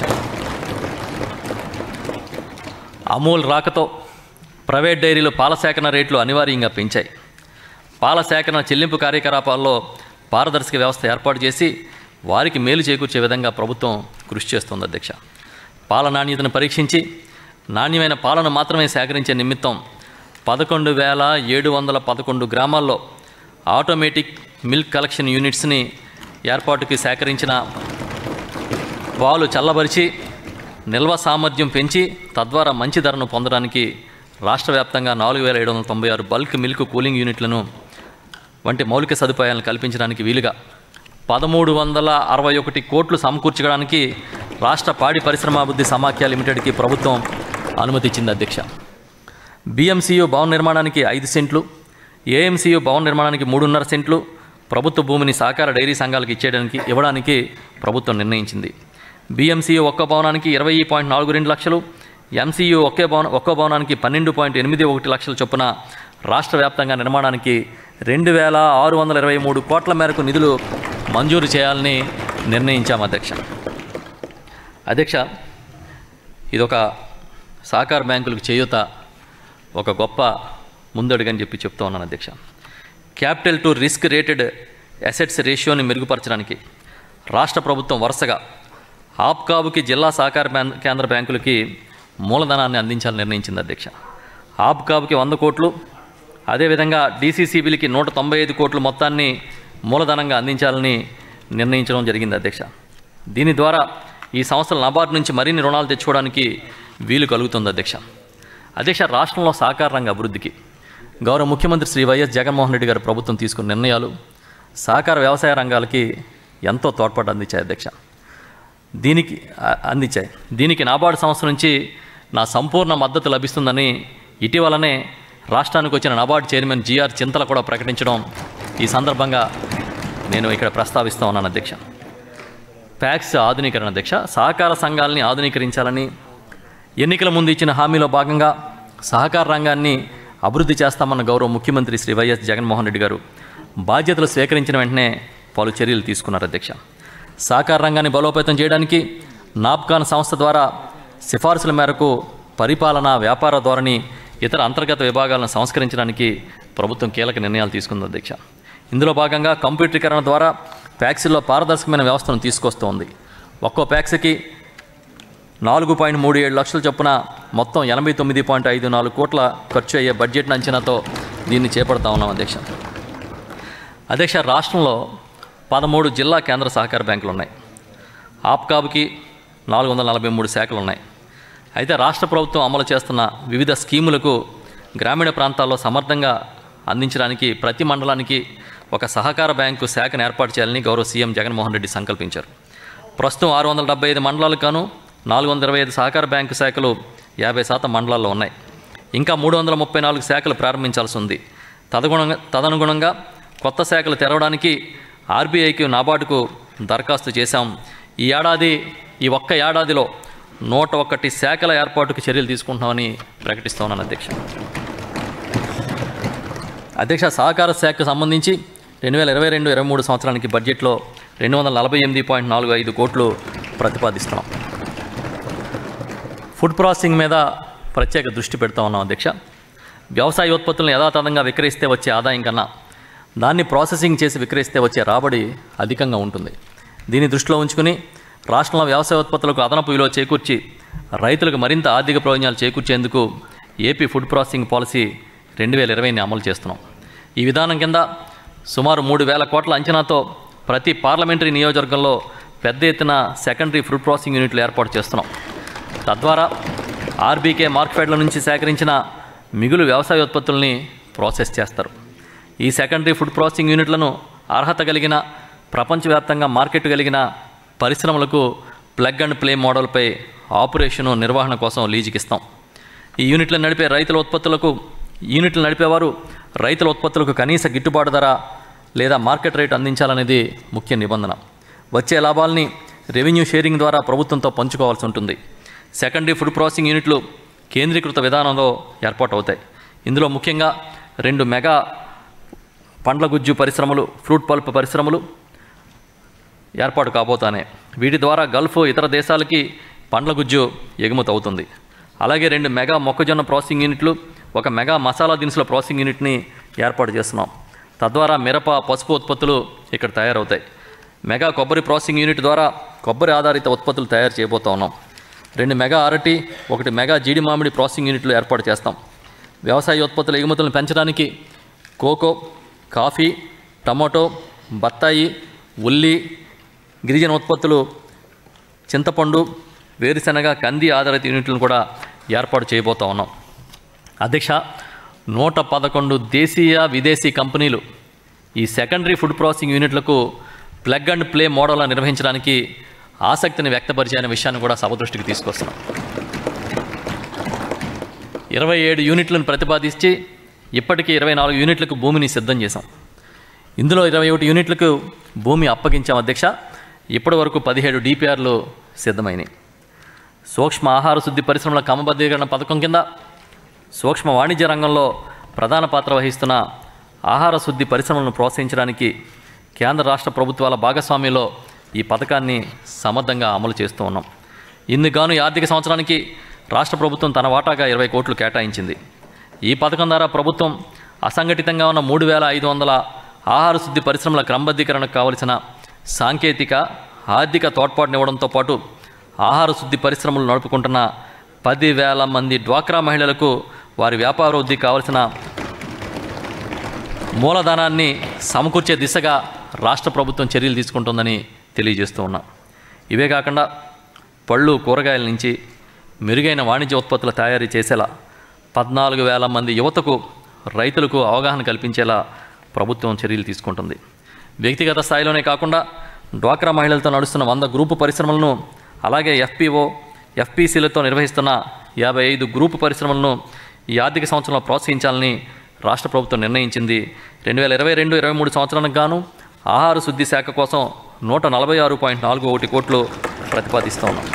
S2: అమూల్ రాకతో ప్రైవేట్ డైరీలు పాల సేకరణ రేట్లు అనివార్యంగా పెంచాయి పాల సేకరణ చెల్లింపు కార్యకలాపాల్లో పారదర్శక వ్యవస్థ ఏర్పాటు చేసి వారికి మేలు చేకూర్చే విధంగా ప్రభుత్వం కృషి చేస్తుంది అధ్యక్ష పాల నాణ్యతను పరీక్షించి నాణ్యమైన పాలను మాత్రమే సేకరించే నిమిత్తం పదకొండు వేల ఏడు వందల పదకొండు గ్రామాల్లో ఆటోమేటిక్ మిల్క్ కలెక్షన్ యూనిట్స్ని ఏర్పాటుకి సేకరించిన పాలు చల్లబరిచి నిల్వ సామర్థ్యం పెంచి తద్వారా మంచి ధరను పొందడానికి రాష్ట్ర వ్యాప్తంగా నాలుగు వేల ఏడు వందల తొంభై ఆరు బల్క్ మిల్క్ కూలింగ్ యూనిట్లను వంటి మౌలిక సదుపాయాలను కల్పించడానికి వీలుగా పదమూడు వందల అరవై ఒకటి కోట్లు సమకూర్చడానికి రాష్ట్ర పాడి పరిశ్రమాభివృద్ధి సమాఖ్య లిమిటెడ్కి ప్రభుత్వం అనుమతి ఇచ్చింది అధ్యక్ష బిఎంసీయు భవన నిర్మాణానికి ఐదు సెంట్లు ఏఎంసీయు భవన నిర్మాణానికి మూడున్నర సెంట్లు ప్రభుత్వ భూమిని సహకార డైరీ సంఘాలకు ఇచ్చేయడానికి ఇవ్వడానికి ప్రభుత్వం నిర్ణయించింది బిఎంసీయు ఒక్క భవనానికి ఇరవై పాయింట్ నాలుగు రెండు లక్షలు ఎంసీయు ఒకే భవన ఒక్కో భవనానికి పన్నెండు పాయింట్ ఎనిమిది ఒకటి లక్షల చొప్పున రాష్ట్ర వ్యాప్తంగా నిర్మాణానికి రెండు వేల ఆరు వందల ఇరవై మూడు కోట్ల మేరకు నిధులు మంజూరు చేయాలని నిర్ణయించాం అధ్యక్ష అధ్యక్ష ఇదొక సహకార బ్యాంకులకు చేయూత ఒక గొప్ప ముందడుగని చెప్పి చెప్తా ఉన్నాను అధ్యక్ష capital to risk rated assets రేషియోని మెరుగుపరచడానికి రాష్ట్ర ప్రభుత్వం వరుసగా ఆప్కాబుకి జిల్లా సహకార బ్యాం- కేంద్ర బ్యాంకులకి మూలధనాన్ని అందించాలని నిర్ణయించింది అధ్యక్ష ఆప్కాబుకి వంద కోట్లు అదేవిధంగా డీసీసీబీలకి నూట తొంభై ఐదు కోట్ల మొత్తాన్ని మూలధనంగా అందించాలని నిర్ణయించడం జరిగింది అధ్యక్ష దీని ద్వారా ఈ సంస్థల నబార్డు నుంచి మరిన్ని రుణాలు తెచ్చుకోవడానికి వీలు కలుగుతుంది అధ్యక్ష అధ్యక్ష రాష్ట్రంలో సహకార రంగ అభివృద్ధికి గౌరవ ముఖ్యమంత్రి శ్రీ వైఎస్ జగన్మోహన్ రెడ్డి గారి ప్రభుత్వం తీసుకున్న నిర్ణయాలు సహకార వ్యవసాయ రంగాలకి ఎంతో తోడ్పాటు అందించాయి అధ్యక్ష దీనికి ఆ- అందించాయి దీనికి నాబార్డు సంస్థ నుంచి నా సంపూర్ణ మద్దతు లభిస్తుందని ఇటీవలనే రాష్ట్రానికి వచ్చిన నాబార్డు చైర్మన్ జిఆర్ చింతల కూడా ప్రకటించడం ఈ సందర్భంగా నేను ఇక్కడ ప్రస్తావిస్తూ ఉన్నాను అధ్యక్ష ప్యాక్స్ ఆధునీకరణ అధ్యక్ష సహకార సంఘాలని ఆధునీకరించాలని ఎన్నికల ముందు ఇచ్చిన హామీలో భాగంగా సహకార రంగాన్ని అభివృద్ధి చేస్తామన్న గౌరవ ముఖ్యమంత్రి శ్రీ వైఎస్ జగన్మోహన్ రెడ్డి గారు బాధ్యతలు స్వీకరించిన వెంటనే పలు చర్యలు తీసుకున్నారు అధ్యక్ష సహకార రంగాన్ని బలోపేతం చేయడానికి నాప్కాన్ సంస్థ ద్వారా సిఫార్సుల మేరకు పరిపాలన వ్యాపార ధోరణి ఇతర అంతర్గత విభాగాలను సంస్కరించడానికి ప్రభుత్వం కీలక నిర్ణయాలు తీసుకుంది అధ్యక్ష ఇందులో భాగంగా కంప్యూటరీకరణ ద్వారా ప్యాక్సీల్లో పారదర్శకమైన వ్యవస్థను తీసుకొస్తోంది ఒక్కో ప్యాక్సీకి నాలుగు పాయింట్ మూడు ఏడు లక్షల చొప్పున మొత్తం ఎనభై తొమ్మిది పాయింట్ ఐదు నాలుగు కోట్ల ఖర్చు అయ్యే బడ్జెట్ అంచనాతో దీన్ని చేపడతా ఉన్నాం అధ్యక్ష అధ్యక్ష రాష్ట్రంలో పదమూడు జిల్లా కేంద్ర సహకార బ్యాంకులు ఉన్నాయి ఆప్కాబ్కి నాలుగు వందల నలభై మూడు శాఖలు ఉన్నాయి అయితే రాష్ట్ర ప్రభుత్వం అమలు చేస్తున్న వివిధ స్కీములకు గ్రామీణ ప్రాంతాల్లో సమర్థంగా అందించడానికి ప్రతి మండలానికి ఒక సహకార బ్యాంకు శాఖను ఏర్పాటు చేయాలని గౌరవ సీఎం జగన్మోహన్ రెడ్డి సంకల్పించారు ప్రస్తుతం ఆరు వందల డెబ్బై ఐదు మండలాలకు గాను నాలుగు వందల ఇరవై ఐదు సహకార బ్యాంకు శాఖలు యాభై శాతం మండలాల్లో ఉన్నాయి ఇంకా మూడు వందల ముప్పై నాలుగు శాఖలు ప్రారంభించాల్సి ఉంది తదగుణంగా తదనుగుణంగా కొత్త శాఖలు తెరవడానికి ఆర్బీఐకి నాబార్డుకు దరఖాస్తు చేశాం ఈ ఏడాది ఈ ఒక్క ఏడాదిలో నూట ఒకటి శాఖల ఏర్పాటుకు చర్యలు తీసుకుంటున్నామని ప్రకటిస్తా ఉన్నాను అధ్యక్ష అధ్యక్ష సహకార శాఖకు సంబంధించి రెండు వేల ఇరవై రెండు ఇరవై మూడు సంవత్సరానికి బడ్జెట్లో రెండు వందల నలభై ఎనిమిది పాయింట్ నాలుగు ఐదు కోట్లు ప్రతిపాదిస్తున్నాం ఫుడ్ ప్రాసెసింగ్ మీద ప్రత్యేక దృష్టి పెడతా ఉన్నాం అధ్యక్ష వ్యవసాయ ఉత్పత్తులను యథాతథంగా విక్రయిస్తే వచ్చే ఆదాయం కన్నా దాన్ని ప్రాసెసింగ్ చేసి విక్రయిస్తే వచ్చే రాబడి అధికంగా ఉంటుంది దీన్ని దృష్టిలో ఉంచుకుని రాష్ట్రంలో వ్యవసాయ ఉత్పత్తులకు అదనపు విలువ చేకూర్చి రైతులకు మరింత ఆర్థిక ప్రయోజనాలు చేకూర్చేందుకు ఏపీ ఫుడ్ ప్రాసెసింగ్ పాలసీ రెండు వేల ఇరవైని అమలు చేస్తున్నాం ఈ విధానం కింద సుమారు మూడు వేల కోట్ల అంచనాతో ప్రతి పార్లమెంటరీ నియోజకవర్గంలో పెద్ద ఎత్తున సెకండరీ ఫుడ్ ప్రాసెసింగ్ యూనిట్లు ఏర్పాటు చేస్తున్నాం తద్వారా ఆర్బీకే మార్కెట్ల నుంచి సేకరించిన మిగులు వ్యవసాయ ఉత్పత్తుల్ని ప్రాసెస్ చేస్తారు ఈ సెకండరీ ఫుడ్ ప్రాసెసింగ్ యూనిట్లను అర్హత కలిగిన ప్రపంచవ్యాప్తంగా మార్కెట్ కలిగిన పరిశ్రమలకు ప్లగ్ అండ్ ప్లే మోడల్పై ఆపరేషను నిర్వహణ కోసం లీజుకి ఇస్తాం ఈ యూనిట్లను నడిపే రైతుల ఉత్పత్తులకు యూనిట్లు నడిపేవారు రైతుల ఉత్పత్తులకు కనీస గిట్టుబాటు ధర లేదా మార్కెట్ రేట్ అందించాలనేది ముఖ్య నిబంధన వచ్చే లాభాల్ని రెవెన్యూ షేరింగ్ ద్వారా ప్రభుత్వంతో పంచుకోవాల్సి ఉంటుంది సెకండరీ ఫుడ్ ప్రాసెసింగ్ యూనిట్లు కేంద్రీకృత విధానంలో ఏర్పాటు అవుతాయి ఇందులో ముఖ్యంగా రెండు మెగా పండ్ల గుజ్జు పరిశ్రమలు ఫ్రూట్ పల్ప్ పరిశ్రమలు ఏర్పాటు కాబోతానే వీటి ద్వారా గల్ఫ్ ఇతర దేశాలకి పండ్ల గుజ్జు ఎగుమతి అవుతుంది అలాగే రెండు మెగా మొక్కజొన్న ప్రాసెసింగ్ యూనిట్లు ఒక మెగా మసాలా దినుసుల ప్రాసెసింగ్ యూనిట్ని ఏర్పాటు చేస్తున్నాం తద్వారా మిరప పసుపు ఉత్పత్తులు ఇక్కడ తయారవుతాయి మెగా కొబ్బరి ప్రాసెసింగ్ యూనిట్ ద్వారా కొబ్బరి ఆధారిత ఉత్పత్తులు తయారు చేయబోతా ఉన్నాం రెండు మెగా అరటి ఒకటి మెగా జీడి మామిడి ప్రాసెసింగ్ యూనిట్లు ఏర్పాటు చేస్తాం వ్యవసాయ ఉత్పత్తుల ఎగుమతులను పెంచడానికి కోకో కాఫీ టమాటో బత్తాయి ఉల్లి గిరిజన ఉత్పత్తులు చింతపండు వేరుశెనగ కంది ఆధారిత యూనిట్లను కూడా ఏర్పాటు చేయబోతా ఉన్నాం అధ్యక్ష నూట పదకొండు దేశీయ విదేశీ కంపెనీలు ఈ సెకండరీ ఫుడ్ ప్రాసెసింగ్ యూనిట్లకు ప్లగ్ అండ్ ప్లే మోడల్ నిర్వహించడానికి ఆసక్తిని వ్యక్తపరిచే విషయాన్ని కూడా సభ దృష్టికి తీసుకొస్తున్నాం ఇరవై ఏడు యూనిట్లను ప్రతిపాదించి ఇప్పటికీ ఇరవై నాలుగు యూనిట్లకు భూమిని సిద్ధం చేశాం ఇందులో ఇరవై ఒకటి యూనిట్లకు భూమి అప్పగించాం అధ్యక్ష ఇప్పటి వరకు పదిహేడు డిపిఆర్లు సిద్ధమైనవి సూక్ష్మ ఆహార శుద్ధి పరిశ్రమల క్రమబద్ధీకరణ పథకం కింద సూక్ష్మ వాణిజ్య రంగంలో ప్రధాన పాత్ర వహిస్తున్న ఆహార శుద్ధి పరిశ్రమలను ప్రోత్సహించడానికి కేంద్ర రాష్ట్ర ప్రభుత్వాల భాగస్వామ్యంలో ఈ పథకాన్ని సమర్థంగా అమలు చేస్తూ ఉన్నాం ఇందుకు ఈ ఆర్థిక సంవత్సరానికి రాష్ట్ర ప్రభుత్వం తన వాటాగా ఇరవై కోట్లు కేటాయించింది ఈ పథకం ద్వారా ప్రభుత్వం అసంఘటితంగా ఉన్న మూడు వేల ఐదు వందల ఆహార శుద్ధి పరిశ్రమల క్రమబద్ధీకరణకు కావలసిన సాంకేతిక ఆర్థిక తోడ్పాటునివ్వడంతో పాటు ఆహార శుద్ధి పరిశ్రమలు నడుపుకుంటున్న పదివేల మంది డ్వాక్రా మహిళలకు వారి వ్యాపార వృద్ధి కావలసిన మూలధనాన్ని సమకూర్చే దిశగా రాష్ట్ర ప్రభుత్వం చర్యలు తీసుకుంటుందని తెలియజేస్తూ ఉన్నాం ఇవే కాకుండా పళ్ళు కూరగాయల నుంచి మెరుగైన వాణిజ్య ఉత్పత్తుల తయారీ చేసేలా పద్నాలుగు వేల మంది యువతకు రైతులకు అవగాహన కల్పించేలా ప్రభుత్వం చర్యలు తీసుకుంటుంది వ్యక్తిగత స్థాయిలోనే కాకుండా డ్వాక్రా మహిళలతో నడుస్తున్న వంద గ్రూపు పరిశ్రమలను అలాగే ఎఫ్పిఓ ఎఫ్పిసిలతో నిర్వహిస్తున్న యాభై ఐదు గ్రూపు పరిశ్రమలను ఈ ఆర్థిక సంవత్సరంలో ప్రోత్సహించాలని రాష్ట్ర ప్రభుత్వం నిర్ణయించింది రెండు వేల ఇరవై రెండు ఇరవై మూడు సంవత్సరానికి గాను ఆహార శుద్ధి శాఖ కోసం నూట నలభై ఆరు పాయింట్ నాలుగు ఒకటి కోట్లు ప్రతిపాదిస్తూ ఉన్నాం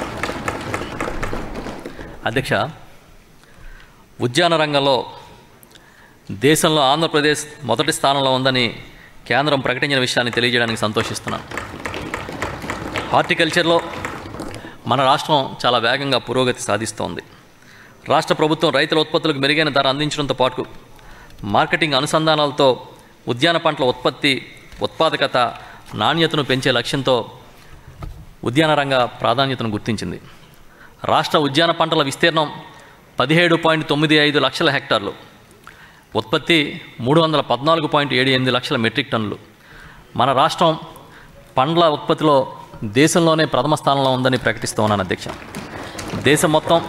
S2: అధ్యక్ష ఉద్యాన రంగంలో దేశంలో ఆంధ్రప్రదేశ్ మొదటి స్థానంలో ఉందని కేంద్రం ప్రకటించిన విషయాన్ని తెలియజేయడానికి సంతోషిస్తున్నాను హార్టికల్చర్లో మన రాష్ట్రం చాలా వేగంగా పురోగతి సాధిస్తోంది రాష్ట్ర ప్రభుత్వం రైతుల ఉత్పత్తులకు మెరుగైన ధర అందించడంతో పాటు మార్కెటింగ్ అనుసంధానాలతో ఉద్యాన పంటల ఉత్పత్తి ఉత్పాదకత నాణ్యతను పెంచే లక్ష్యంతో ఉద్యాన రంగ ప్రాధాన్యతను గుర్తించింది రాష్ట్ర ఉద్యాన పంటల విస్తీర్ణం పదిహేడు పాయింట్ తొమ్మిది ఐదు లక్షల హెక్టార్లు ఉత్పత్తి మూడు వందల పద్నాలుగు పాయింట్ ఏడు ఎనిమిది లక్షల మెట్రిక్ టన్నులు మన రాష్ట్రం పండ్ల ఉత్పత్తిలో దేశంలోనే ప్రథమ స్థానంలో ఉందని ప్రకటిస్తూ ఉన్నాను అధ్యక్ష దేశం మొత్తం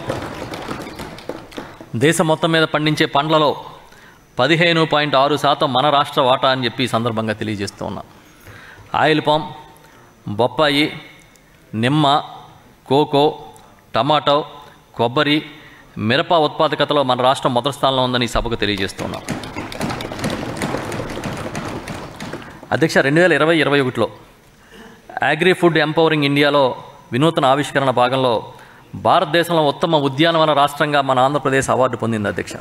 S2: దేశం మొత్తం మీద పండించే పండ్లలో పదిహేను పాయింట్ ఆరు శాతం మన రాష్ట్ర వాటా అని చెప్పి ఈ సందర్భంగా తెలియజేస్తూ ఉన్నా ఆయిల్ పామ్ బొప్పాయి నిమ్మ కోకో టమాటో కొబ్బరి మిరప ఉత్పాదకతలో మన రాష్ట్రం మొదటి స్థానంలో ఉందని ఈ సభకు తెలియజేస్తున్నాం అధ్యక్ష రెండు వేల ఇరవై ఇరవై ఒకటిలో అగ్రి ఫుడ్ ఎంపవరింగ్ ఇండియాలో వినూతన ఆవిష్కరణ భాగంలో భారతదేశంలో ఉత్తమ ఉద్యానవన రాష్ట్రంగా మన ఆంధ్రప్రదేశ్ అవార్డు పొందింది అధ్యక్ష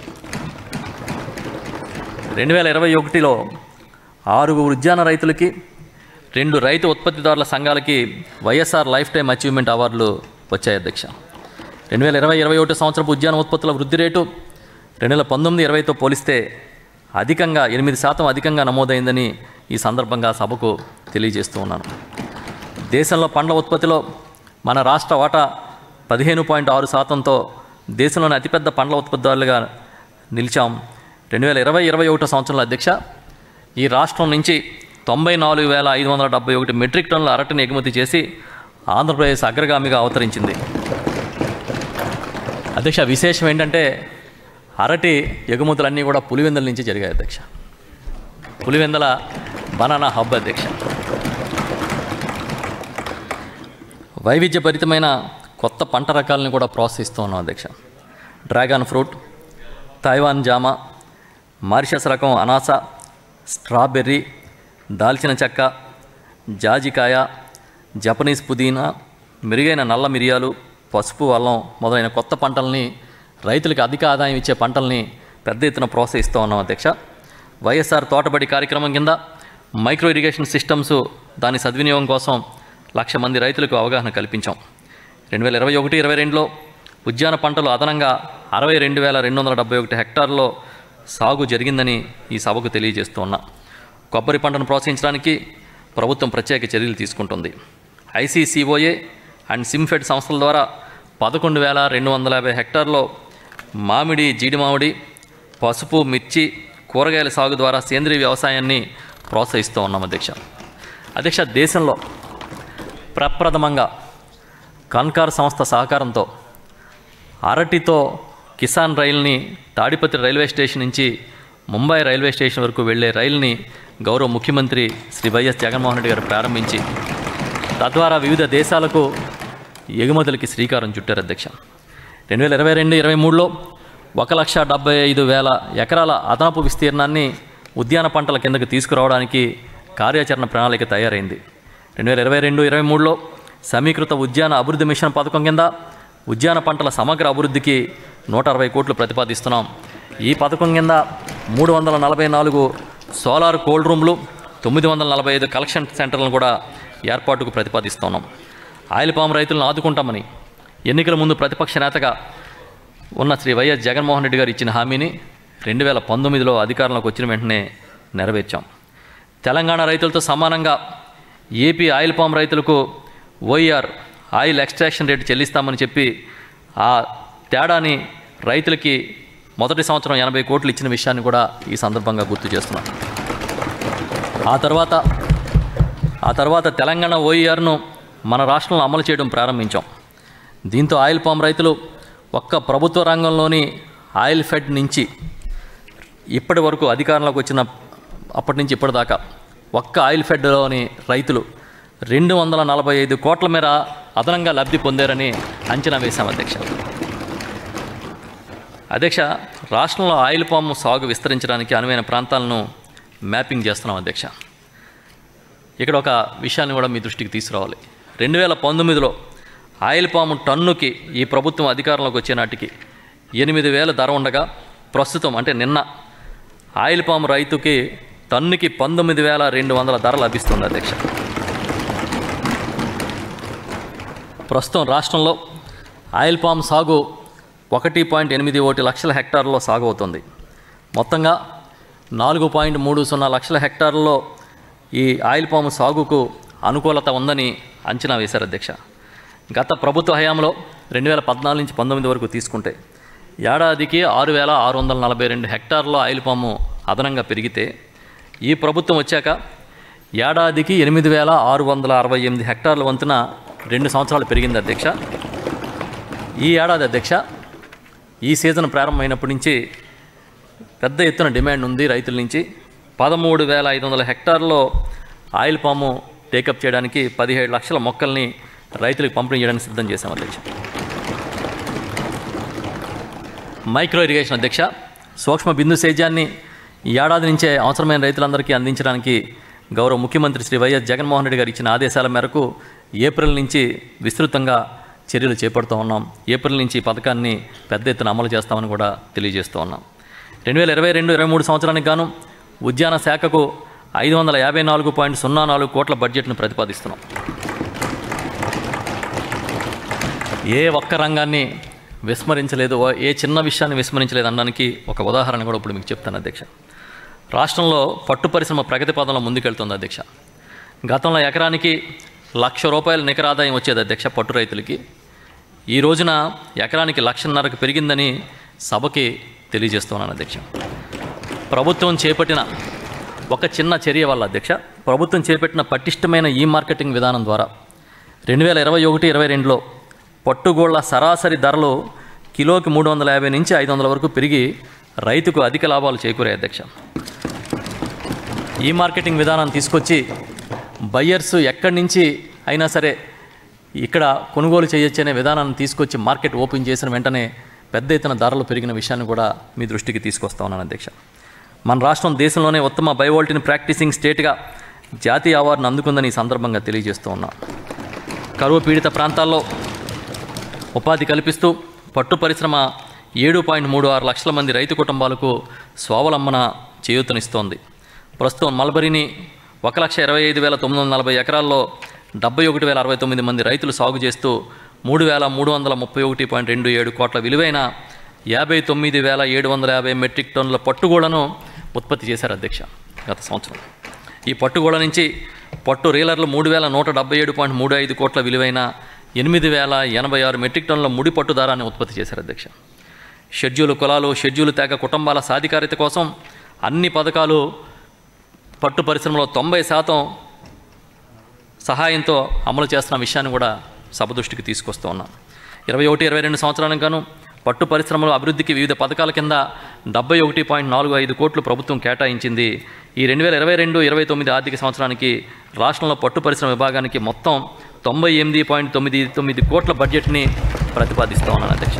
S2: రెండు వేల ఇరవై ఒకటిలో ఆరుగురు ఉద్యాన రైతులకి రెండు రైతు ఉత్పత్తిదారుల సంఘాలకి వైఎస్ఆర్ లైఫ్ టైం అచీవ్మెంట్ అవార్డులు వచ్చాయి అధ్యక్ష రెండు వేల ఇరవై ఇరవై ఒకటి సంవత్సరపు ఉద్యాన ఉత్పత్తుల వృద్ధి రేటు రెండు వేల పంతొమ్మిది ఇరవైతో పోలిస్తే అధికంగా ఎనిమిది శాతం అధికంగా నమోదైందని ఈ సందర్భంగా సభకు తెలియజేస్తూ ఉన్నాను దేశంలో పండ్ల ఉత్పత్తిలో మన రాష్ట్ర వాటా పదిహేను పాయింట్ ఆరు శాతంతో దేశంలోని అతిపెద్ద పండ్ల ఉత్పత్తిదారులుగా నిలిచాం రెండు వేల ఇరవై ఇరవై ఒకటో సంవత్సరంలో అధ్యక్ష ఈ రాష్ట్రం నుంచి తొంభై నాలుగు వేల ఐదు వందల డెబ్బై ఒకటి మెట్రిక్ టన్నుల అరటిని ఎగుమతి చేసి ఆంధ్రప్రదేశ్ అగ్రగామిగా అవతరించింది అధ్యక్ష విశేషం ఏంటంటే అరటి ఎగుమతులన్నీ కూడా పులివెందుల నుంచి జరిగాయి అధ్యక్ష పులివెందల బనానా హబ్ అధ్యక్ష వైవిధ్యభరితమైన కొత్త పంట రకాలను కూడా ప్రోత్సహిస్తూ ఉన్నాం అధ్యక్ష డ్రాగన్ ఫ్రూట్ తైవాన్ జామ మారిషస్ రకం అనాస స్ట్రాబెర్రీ దాల్చిన చెక్క జాజికాయ జపనీస్ పుదీనా మెరుగైన నల్ల మిరియాలు పసుపు అల్లం మొదలైన కొత్త పంటల్ని రైతులకు అధిక ఆదాయం ఇచ్చే పంటల్ని పెద్ద ఎత్తున ప్రోత్సహిస్తూ ఉన్నాం అధ్యక్ష వైఎస్ఆర్ తోటబడి కార్యక్రమం కింద మైక్రో ఇరిగేషన్ సిస్టమ్స్ దాని సద్వినియోగం కోసం లక్ష మంది రైతులకు అవగాహన కల్పించాం రెండు వేల ఇరవై ఒకటి ఇరవై రెండులో ఉద్యాన పంటలు అదనంగా అరవై రెండు వేల రెండు వందల డెబ్బై ఒకటి హెక్టార్లో సాగు జరిగిందని ఈ సభకు తెలియజేస్తూ ఉన్నా కొబ్బరి పంటను ప్రోత్సహించడానికి ప్రభుత్వం ప్రత్యేక చర్యలు తీసుకుంటుంది ఐసీసీఓఏ అండ్ సిమ్ఫెడ్ సంస్థల ద్వారా పదకొండు వేల రెండు వందల యాభై హెక్టార్లో మామిడి జీడి మామిడి పసుపు మిర్చి కూరగాయల సాగు ద్వారా సేంద్రీయ వ్యవసాయాన్ని ప్రోత్సహిస్తూ ఉన్నాం అధ్యక్ష అధ్యక్ష దేశంలో ప్రప్రథమంగా కన్కార్ సంస్థ సహకారంతో అరటితో కిసాన్ రైల్ని తాడిపత్రి రైల్వే స్టేషన్ నుంచి ముంబై రైల్వే స్టేషన్ వరకు వెళ్లే రైలుని గౌరవ ముఖ్యమంత్రి శ్రీ వైఎస్ జగన్మోహన్ రెడ్డి గారు ప్రారంభించి తద్వారా వివిధ దేశాలకు ఎగుమతులకి శ్రీకారం చుట్టారు అధ్యక్ష రెండు వేల ఇరవై రెండు ఇరవై మూడులో ఒక లక్ష డెబ్బై ఐదు వేల ఎకరాల అదనపు విస్తీర్ణాన్ని ఉద్యాన పంటల కిందకు తీసుకురావడానికి కార్యాచరణ ప్రణాళిక తయారైంది రెండు వేల ఇరవై రెండు ఇరవై మూడులో సమీకృత ఉద్యాన అభివృద్ధి మిషన్ పథకం కింద ఉద్యాన పంటల సమగ్ర అభివృద్ధికి నూట అరవై కోట్లు ప్రతిపాదిస్తున్నాం ఈ పథకం కింద మూడు వందల నలభై నాలుగు సోలార్ కోల్డ్ రూమ్లు తొమ్మిది వందల నలభై ఐదు కలెక్షన్ సెంటర్లను కూడా ఏర్పాటుకు ప్రతిపాదిస్తున్నాం ఆయిల్ పామ్ రైతులను ఆదుకుంటామని ఎన్నికల ముందు ప్రతిపక్ష నేతగా ఉన్న శ్రీ వైఎస్ జగన్మోహన్ రెడ్డి గారు ఇచ్చిన హామీని రెండు వేల పంతొమ్మిదిలో అధికారంలోకి వచ్చిన వెంటనే నెరవేర్చాం తెలంగాణ రైతులతో సమానంగా ఏపీ ఆయిల్ పామ్ రైతులకు ఓఈఆర్ ఆయిల్ ఎక్స్ట్రాక్షన్ రేటు చెల్లిస్తామని చెప్పి ఆ తేడాని రైతులకి మొదటి సంవత్సరం ఎనభై కోట్లు ఇచ్చిన విషయాన్ని కూడా ఈ సందర్భంగా గుర్తు చేస్తున్నాం ఆ తర్వాత ఆ తర్వాత తెలంగాణ ఓఈఆర్ను మన రాష్ట్రంలో అమలు చేయడం ప్రారంభించాం దీంతో ఆయిల్ పామ్ రైతులు ఒక్క ప్రభుత్వ రంగంలోని ఆయిల్ ఫెడ్ నుంచి ఇప్పటి వరకు అధికారంలోకి వచ్చిన అప్పటి నుంచి ఇప్పటిదాకా ఒక్క ఆయిల్ ఫెడ్లోని రైతులు రెండు వందల నలభై ఐదు కోట్ల మేర అదనంగా లబ్ధి పొందారని అంచనా వేశాం అధ్యక్ష అధ్యక్ష రాష్ట్రంలో ఆయిల్ పాము సాగు విస్తరించడానికి అనువైన ప్రాంతాలను మ్యాపింగ్ చేస్తున్నాం అధ్యక్ష ఇక్కడ ఒక విషయాన్ని కూడా మీ దృష్టికి తీసుకురావాలి రెండు వేల పంతొమ్మిదిలో ఆయిల్ పాము టన్నుకి ఈ ప్రభుత్వం అధికారంలోకి వచ్చే నాటికి ఎనిమిది వేల ధర ఉండగా ప్రస్తుతం అంటే నిన్న ఆయిల్ పాము రైతుకి టన్నుకి పంతొమ్మిది వేల రెండు వందల ధర లభిస్తుంది అధ్యక్ష ప్రస్తుతం రాష్ట్రంలో ఆయిల్ పామ్ సాగు ఒకటి పాయింట్ ఎనిమిది ఒకటి లక్షల హెక్టార్లలో సాగు అవుతుంది మొత్తంగా నాలుగు పాయింట్ మూడు సున్నా లక్షల హెక్టార్లలో ఈ ఆయిల్ పాము సాగుకు అనుకూలత ఉందని అంచనా వేశారు అధ్యక్ష గత ప్రభుత్వ హయాంలో రెండు వేల పద్నాలుగు నుంచి పంతొమ్మిది వరకు తీసుకుంటే ఏడాదికి ఆరు వేల ఆరు వందల నలభై రెండు హెక్టార్లో ఆయిల్ పాము అదనంగా పెరిగితే ఈ ప్రభుత్వం వచ్చాక ఏడాదికి ఎనిమిది వేల ఆరు వందల అరవై ఎనిమిది హెక్టార్ల వంతున రెండు సంవత్సరాలు పెరిగింది అధ్యక్ష ఈ ఏడాది అధ్యక్ష ఈ సీజన్ ప్రారంభమైనప్పటి నుంచి పెద్ద ఎత్తున డిమాండ్ ఉంది రైతుల నుంచి పదమూడు వేల ఐదు వందల హెక్టార్లో ఆయిల్ పాము టేకప్ చేయడానికి పదిహేడు లక్షల మొక్కల్ని రైతులకు పంపిణీ చేయడానికి సిద్ధం చేశాం అధ్యక్ష మైక్రో ఇరిగేషన్ అధ్యక్ష సూక్ష్మ బిందు సేద్యాన్ని ఈ ఏడాది నుంచే అవసరమైన రైతులందరికీ అందించడానికి గౌరవ ముఖ్యమంత్రి శ్రీ వైఎస్ జగన్మోహన్ రెడ్డి గారు ఇచ్చిన ఆదేశాల మేరకు ఏప్రిల్ నుంచి విస్తృతంగా చర్యలు చేపడుతూ ఉన్నాం ఏప్రిల్ నుంచి ఈ పథకాన్ని పెద్ద ఎత్తున అమలు చేస్తామని కూడా తెలియజేస్తూ ఉన్నాం రెండు వేల ఇరవై రెండు ఇరవై మూడు సంవత్సరానికి గాను ఉద్యాన శాఖకు ఐదు వందల యాభై నాలుగు పాయింట్ సున్నా నాలుగు కోట్ల బడ్జెట్ను ప్రతిపాదిస్తున్నాం ఏ ఒక్క రంగాన్ని విస్మరించలేదు ఓ- ఏ చిన్న విషయాన్ని విస్మరించలేదు అనడానికి ఒక ఉదాహరణ కూడా ఇప్పుడు మీకు చెప్తాను అధ్యక్ష రాష్ట్రంలో పట్టు పరిశ్రమ ప్రగతి పదంలో ముందుకెళ్తుంది అధ్యక్ష గతంలో ఎకరానికి లక్ష రూపాయల నికర ఆదాయం వచ్చేది అధ్యక్ష పట్టు రైతులకి ఈ రోజున ఎకరానికి లక్షన్నరకు పెరిగిందని సభకి తెలియజేస్తున్నాను అధ్యక్ష ప్రభుత్వం చేపట్టిన ఒక చిన్న చర్య వల్ల అధ్యక్ష ప్రభుత్వం చేపట్టిన పటిష్టమైన ఈ మార్కెటింగ్ విధానం ద్వారా రెండు వేల ఇరవై ఒకటి ఇరవై రెండులో పట్టుగోళ్ల సరాసరి ధరలు కిలోకి మూడు వందల యాభై నుంచి ఐదు వందల వరకు పెరిగి రైతుకు అధిక లాభాలు చేకూరాయి అధ్యక్ష ఈ మార్కెటింగ్ విధానాన్ని తీసుకొచ్చి బయ్యర్స్ ఎక్కడి నుంచి అయినా సరే ఇక్కడ కొనుగోలు చేయొచ్చు అనే విధానాన్ని తీసుకొచ్చి మార్కెట్ ఓపెన్ చేసిన వెంటనే పెద్ద ఎత్తున ధరలు పెరిగిన విషయాన్ని కూడా మీ దృష్టికి తీసుకొస్తా ఉన్నాను అధ్యక్ష మన రాష్ట్రం దేశంలోనే ఉత్తమ బయోవోల్టిన్ ప్రాక్టీసింగ్ స్టేట్గా జాతీయ అవార్డును అందుకుందని ఈ సందర్భంగా తెలియజేస్తూ ఉన్నా కరువు పీడిత ప్రాంతాల్లో ఉపాధి కల్పిస్తూ పట్టు పరిశ్రమ ఏడు పాయింట్ మూడు ఆరు లక్షల మంది రైతు కుటుంబాలకు స్వావలంబన చేయూతనిస్తోంది ప్రస్తుతం మల్బరీని ఒక లక్ష ఇరవై ఐదు వేల తొమ్మిది వందల నలభై ఎకరాల్లో డెబ్బై ఒకటి వేల అరవై తొమ్మిది మంది రైతులు సాగు చేస్తూ మూడు వేల మూడు వందల ముప్పై ఒకటి పాయింట్ రెండు ఏడు కోట్ల విలువైన యాభై తొమ్మిది వేల ఏడు వందల యాభై మెట్రిక్ టన్నుల పట్టుగూడను ఉత్పత్తి చేశారు అధ్యక్ష గత సంవత్సరం ఈ పట్టుగూడ నుంచి పట్టు రీలర్లు మూడు వేల నూట డెబ్బై ఏడు పాయింట్ మూడు ఐదు కోట్ల విలువైన ఎనిమిది వేల ఎనభై ఆరు మెట్రిక్ టన్నుల ముడి పట్టు దారాన్ని ఉత్పత్తి చేశారు అధ్యక్ష షెడ్యూల్ కులాలు షెడ్యూల్ తెగ కుటుంబాల సాధికారిత కోసం అన్ని పథకాలు పట్టు పరిశ్రమలో తొంభై శాతం సహాయంతో అమలు చేస్తున్న విషయాన్ని కూడా సభ దృష్టికి తీసుకొస్తూ ఉన్నాం ఇరవై ఒకటి ఇరవై రెండు సంవత్సరాలకు గాను పట్టు పరిశ్రమల అభివృద్ధికి వివిధ పథకాల కింద డెబ్బై ఒకటి పాయింట్ నాలుగు ఐదు కోట్లు ప్రభుత్వం కేటాయించింది ఈ రెండు వేల ఇరవై రెండు ఇరవై తొమ్మిది ఆర్థిక సంవత్సరానికి రాష్ట్రంలో పట్టు పరిశ్రమ విభాగానికి మొత్తం తొంభై ఎనిమిది పాయింట్ తొమ్మిది తొమ్మిది కోట్ల బడ్జెట్ని ప్రతిపాదిస్తూ ఉన్నాను అధ్యక్ష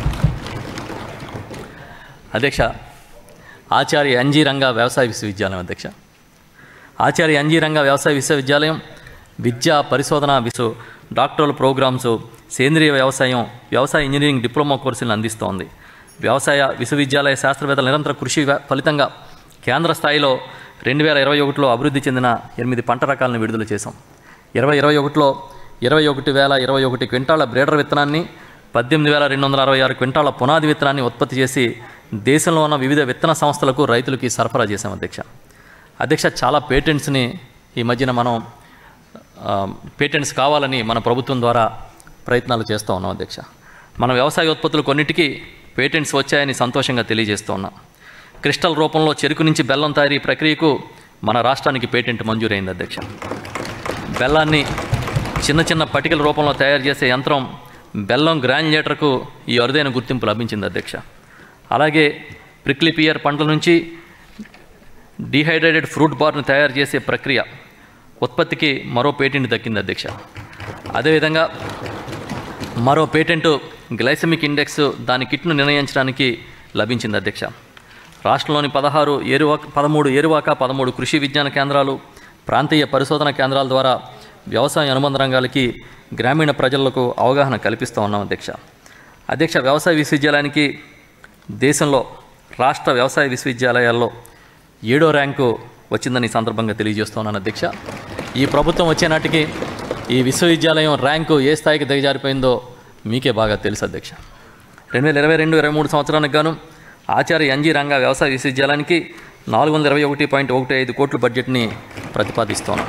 S2: అధ్యక్ష ఆచార్య ఎన్జీ రంగా వ్యవసాయ విశ్వవిద్యాలయం అధ్యక్ష ఆచార్య ఎన్జీ రంగా వ్యవసాయ విశ్వవిద్యాలయం విద్యా పరిశోధన విసు డాక్టరల్ ప్రోగ్రామ్స్ సేంద్రియ వ్యవసాయం వ్యవసాయ ఇంజనీరింగ్ డిప్లొమా కోర్సులను అందిస్తోంది వ్యవసాయ విశ్వవిద్యాలయ శాస్త్రవేత్తల నిరంతర కృషి వ్య- ఫలితంగా కేంద్ర స్థాయిలో రెండు వేల ఇరవై ఒకటిలో అభివృద్ధి చెందిన ఎనిమిది పంట రకాలను విడుదల చేశాం ఇరవై ఇరవై ఒకటిలో ఇరవై ఒకటి వేల ఇరవై ఒకటి క్వింటాల బ్రేడర్ విత్తనాన్ని పద్దెనిమిది వేల రెండు వందల అరవై ఆరు క్వింటాల పునాది విత్తనాన్ని ఉత్పత్తి చేసి దేశంలో ఉన్న వివిధ విత్తన సంస్థలకు రైతులకి సరఫరా చేశాం అధ్యక్ష అధ్యక్ష చాలా పేటెంట్స్ని ఈ మధ్యన మనం ఆ, పేటెంట్స్ కావాలని మన ప్రభుత్వం ద్వారా ప్రయత్నాలు చేస్తూ ఉన్నాం అధ్యక్ష మన వ్యవసాయ ఉత్పత్తులు కొన్నిటికి పేటెంట్స్ వచ్చాయని సంతోషంగా తెలియజేస్తూ ఉన్నాం క్రిస్టల్ రూపంలో చెరుకు నుంచి బెల్లం తయారీ ప్రక్రియకు మన రాష్ట్రానికి పేటెంట్ మంజూరైంది అధ్యక్ష బెల్లాన్ని చిన్న చిన్న పటికల రూపంలో తయారు చేసే యంత్రం బెల్లం గ్రాన్యులేటర్కు ఈ అరుదైన గుర్తింపు లభించింది అధ్యక్ష అలాగే ప్రిక్లీ పియర్ పంటల నుంచి డీహైడ్రేటెడ్ ఫ్రూట్ బార్ను తయారు చేసే ప్రక్రియ ఉత్పత్తికి మరో పేటెంట్ దక్కింది అధ్యక్ష అదేవిధంగా మరో పేటెంట్ గ్లైసమిక్ ఇండెక్స్ దాని కిట్ను నిర్ణయించడానికి లభించింది అధ్యక్ష రాష్ట్రంలోని పదహారు ఏరువాక పదమూడు ఏరువాక పదమూడు కృషి విజ్ఞాన కేంద్రాలు ప్రాంతీయ పరిశోధన కేంద్రాల ద్వారా వ్యవసాయ అనుబంధ రంగాలకి గ్రామీణ ప్రజలకు అవగాహన కల్పిస్తూ ఉన్నాం అధ్యక్ష అధ్యక్ష వ్యవసాయ విశ్వవిద్యాలయానికి దేశంలో రాష్ట్ర వ్యవసాయ విశ్వవిద్యాలయాల్లో ఏడో ర్యాంకు వచ్చిందని ఈ సందర్భంగా తెలియజేస్తున్నాను అధ్యక్ష ఈ ప్రభుత్వం వచ్చే నాటికి ఈ విశ్వవిద్యాలయం ర్యాంకు ఏ స్థాయికి దిగజారిపోయిందో మీకే బాగా తెలుసు అధ్యక్ష రెండు వేల ఇరవై రెండు ఇరవై మూడు సంవత్సరానికి గాను ఆచార్య ఎన్జీ రంగా వ్యవసాయ విశ్వవిద్యాలయానికి నాలుగు వందల ఇరవై ఒకటి పాయింట్ ఒకటి ఐదు కోట్ల బడ్జెట్ని ప్రతిపాదిస్తున్నాం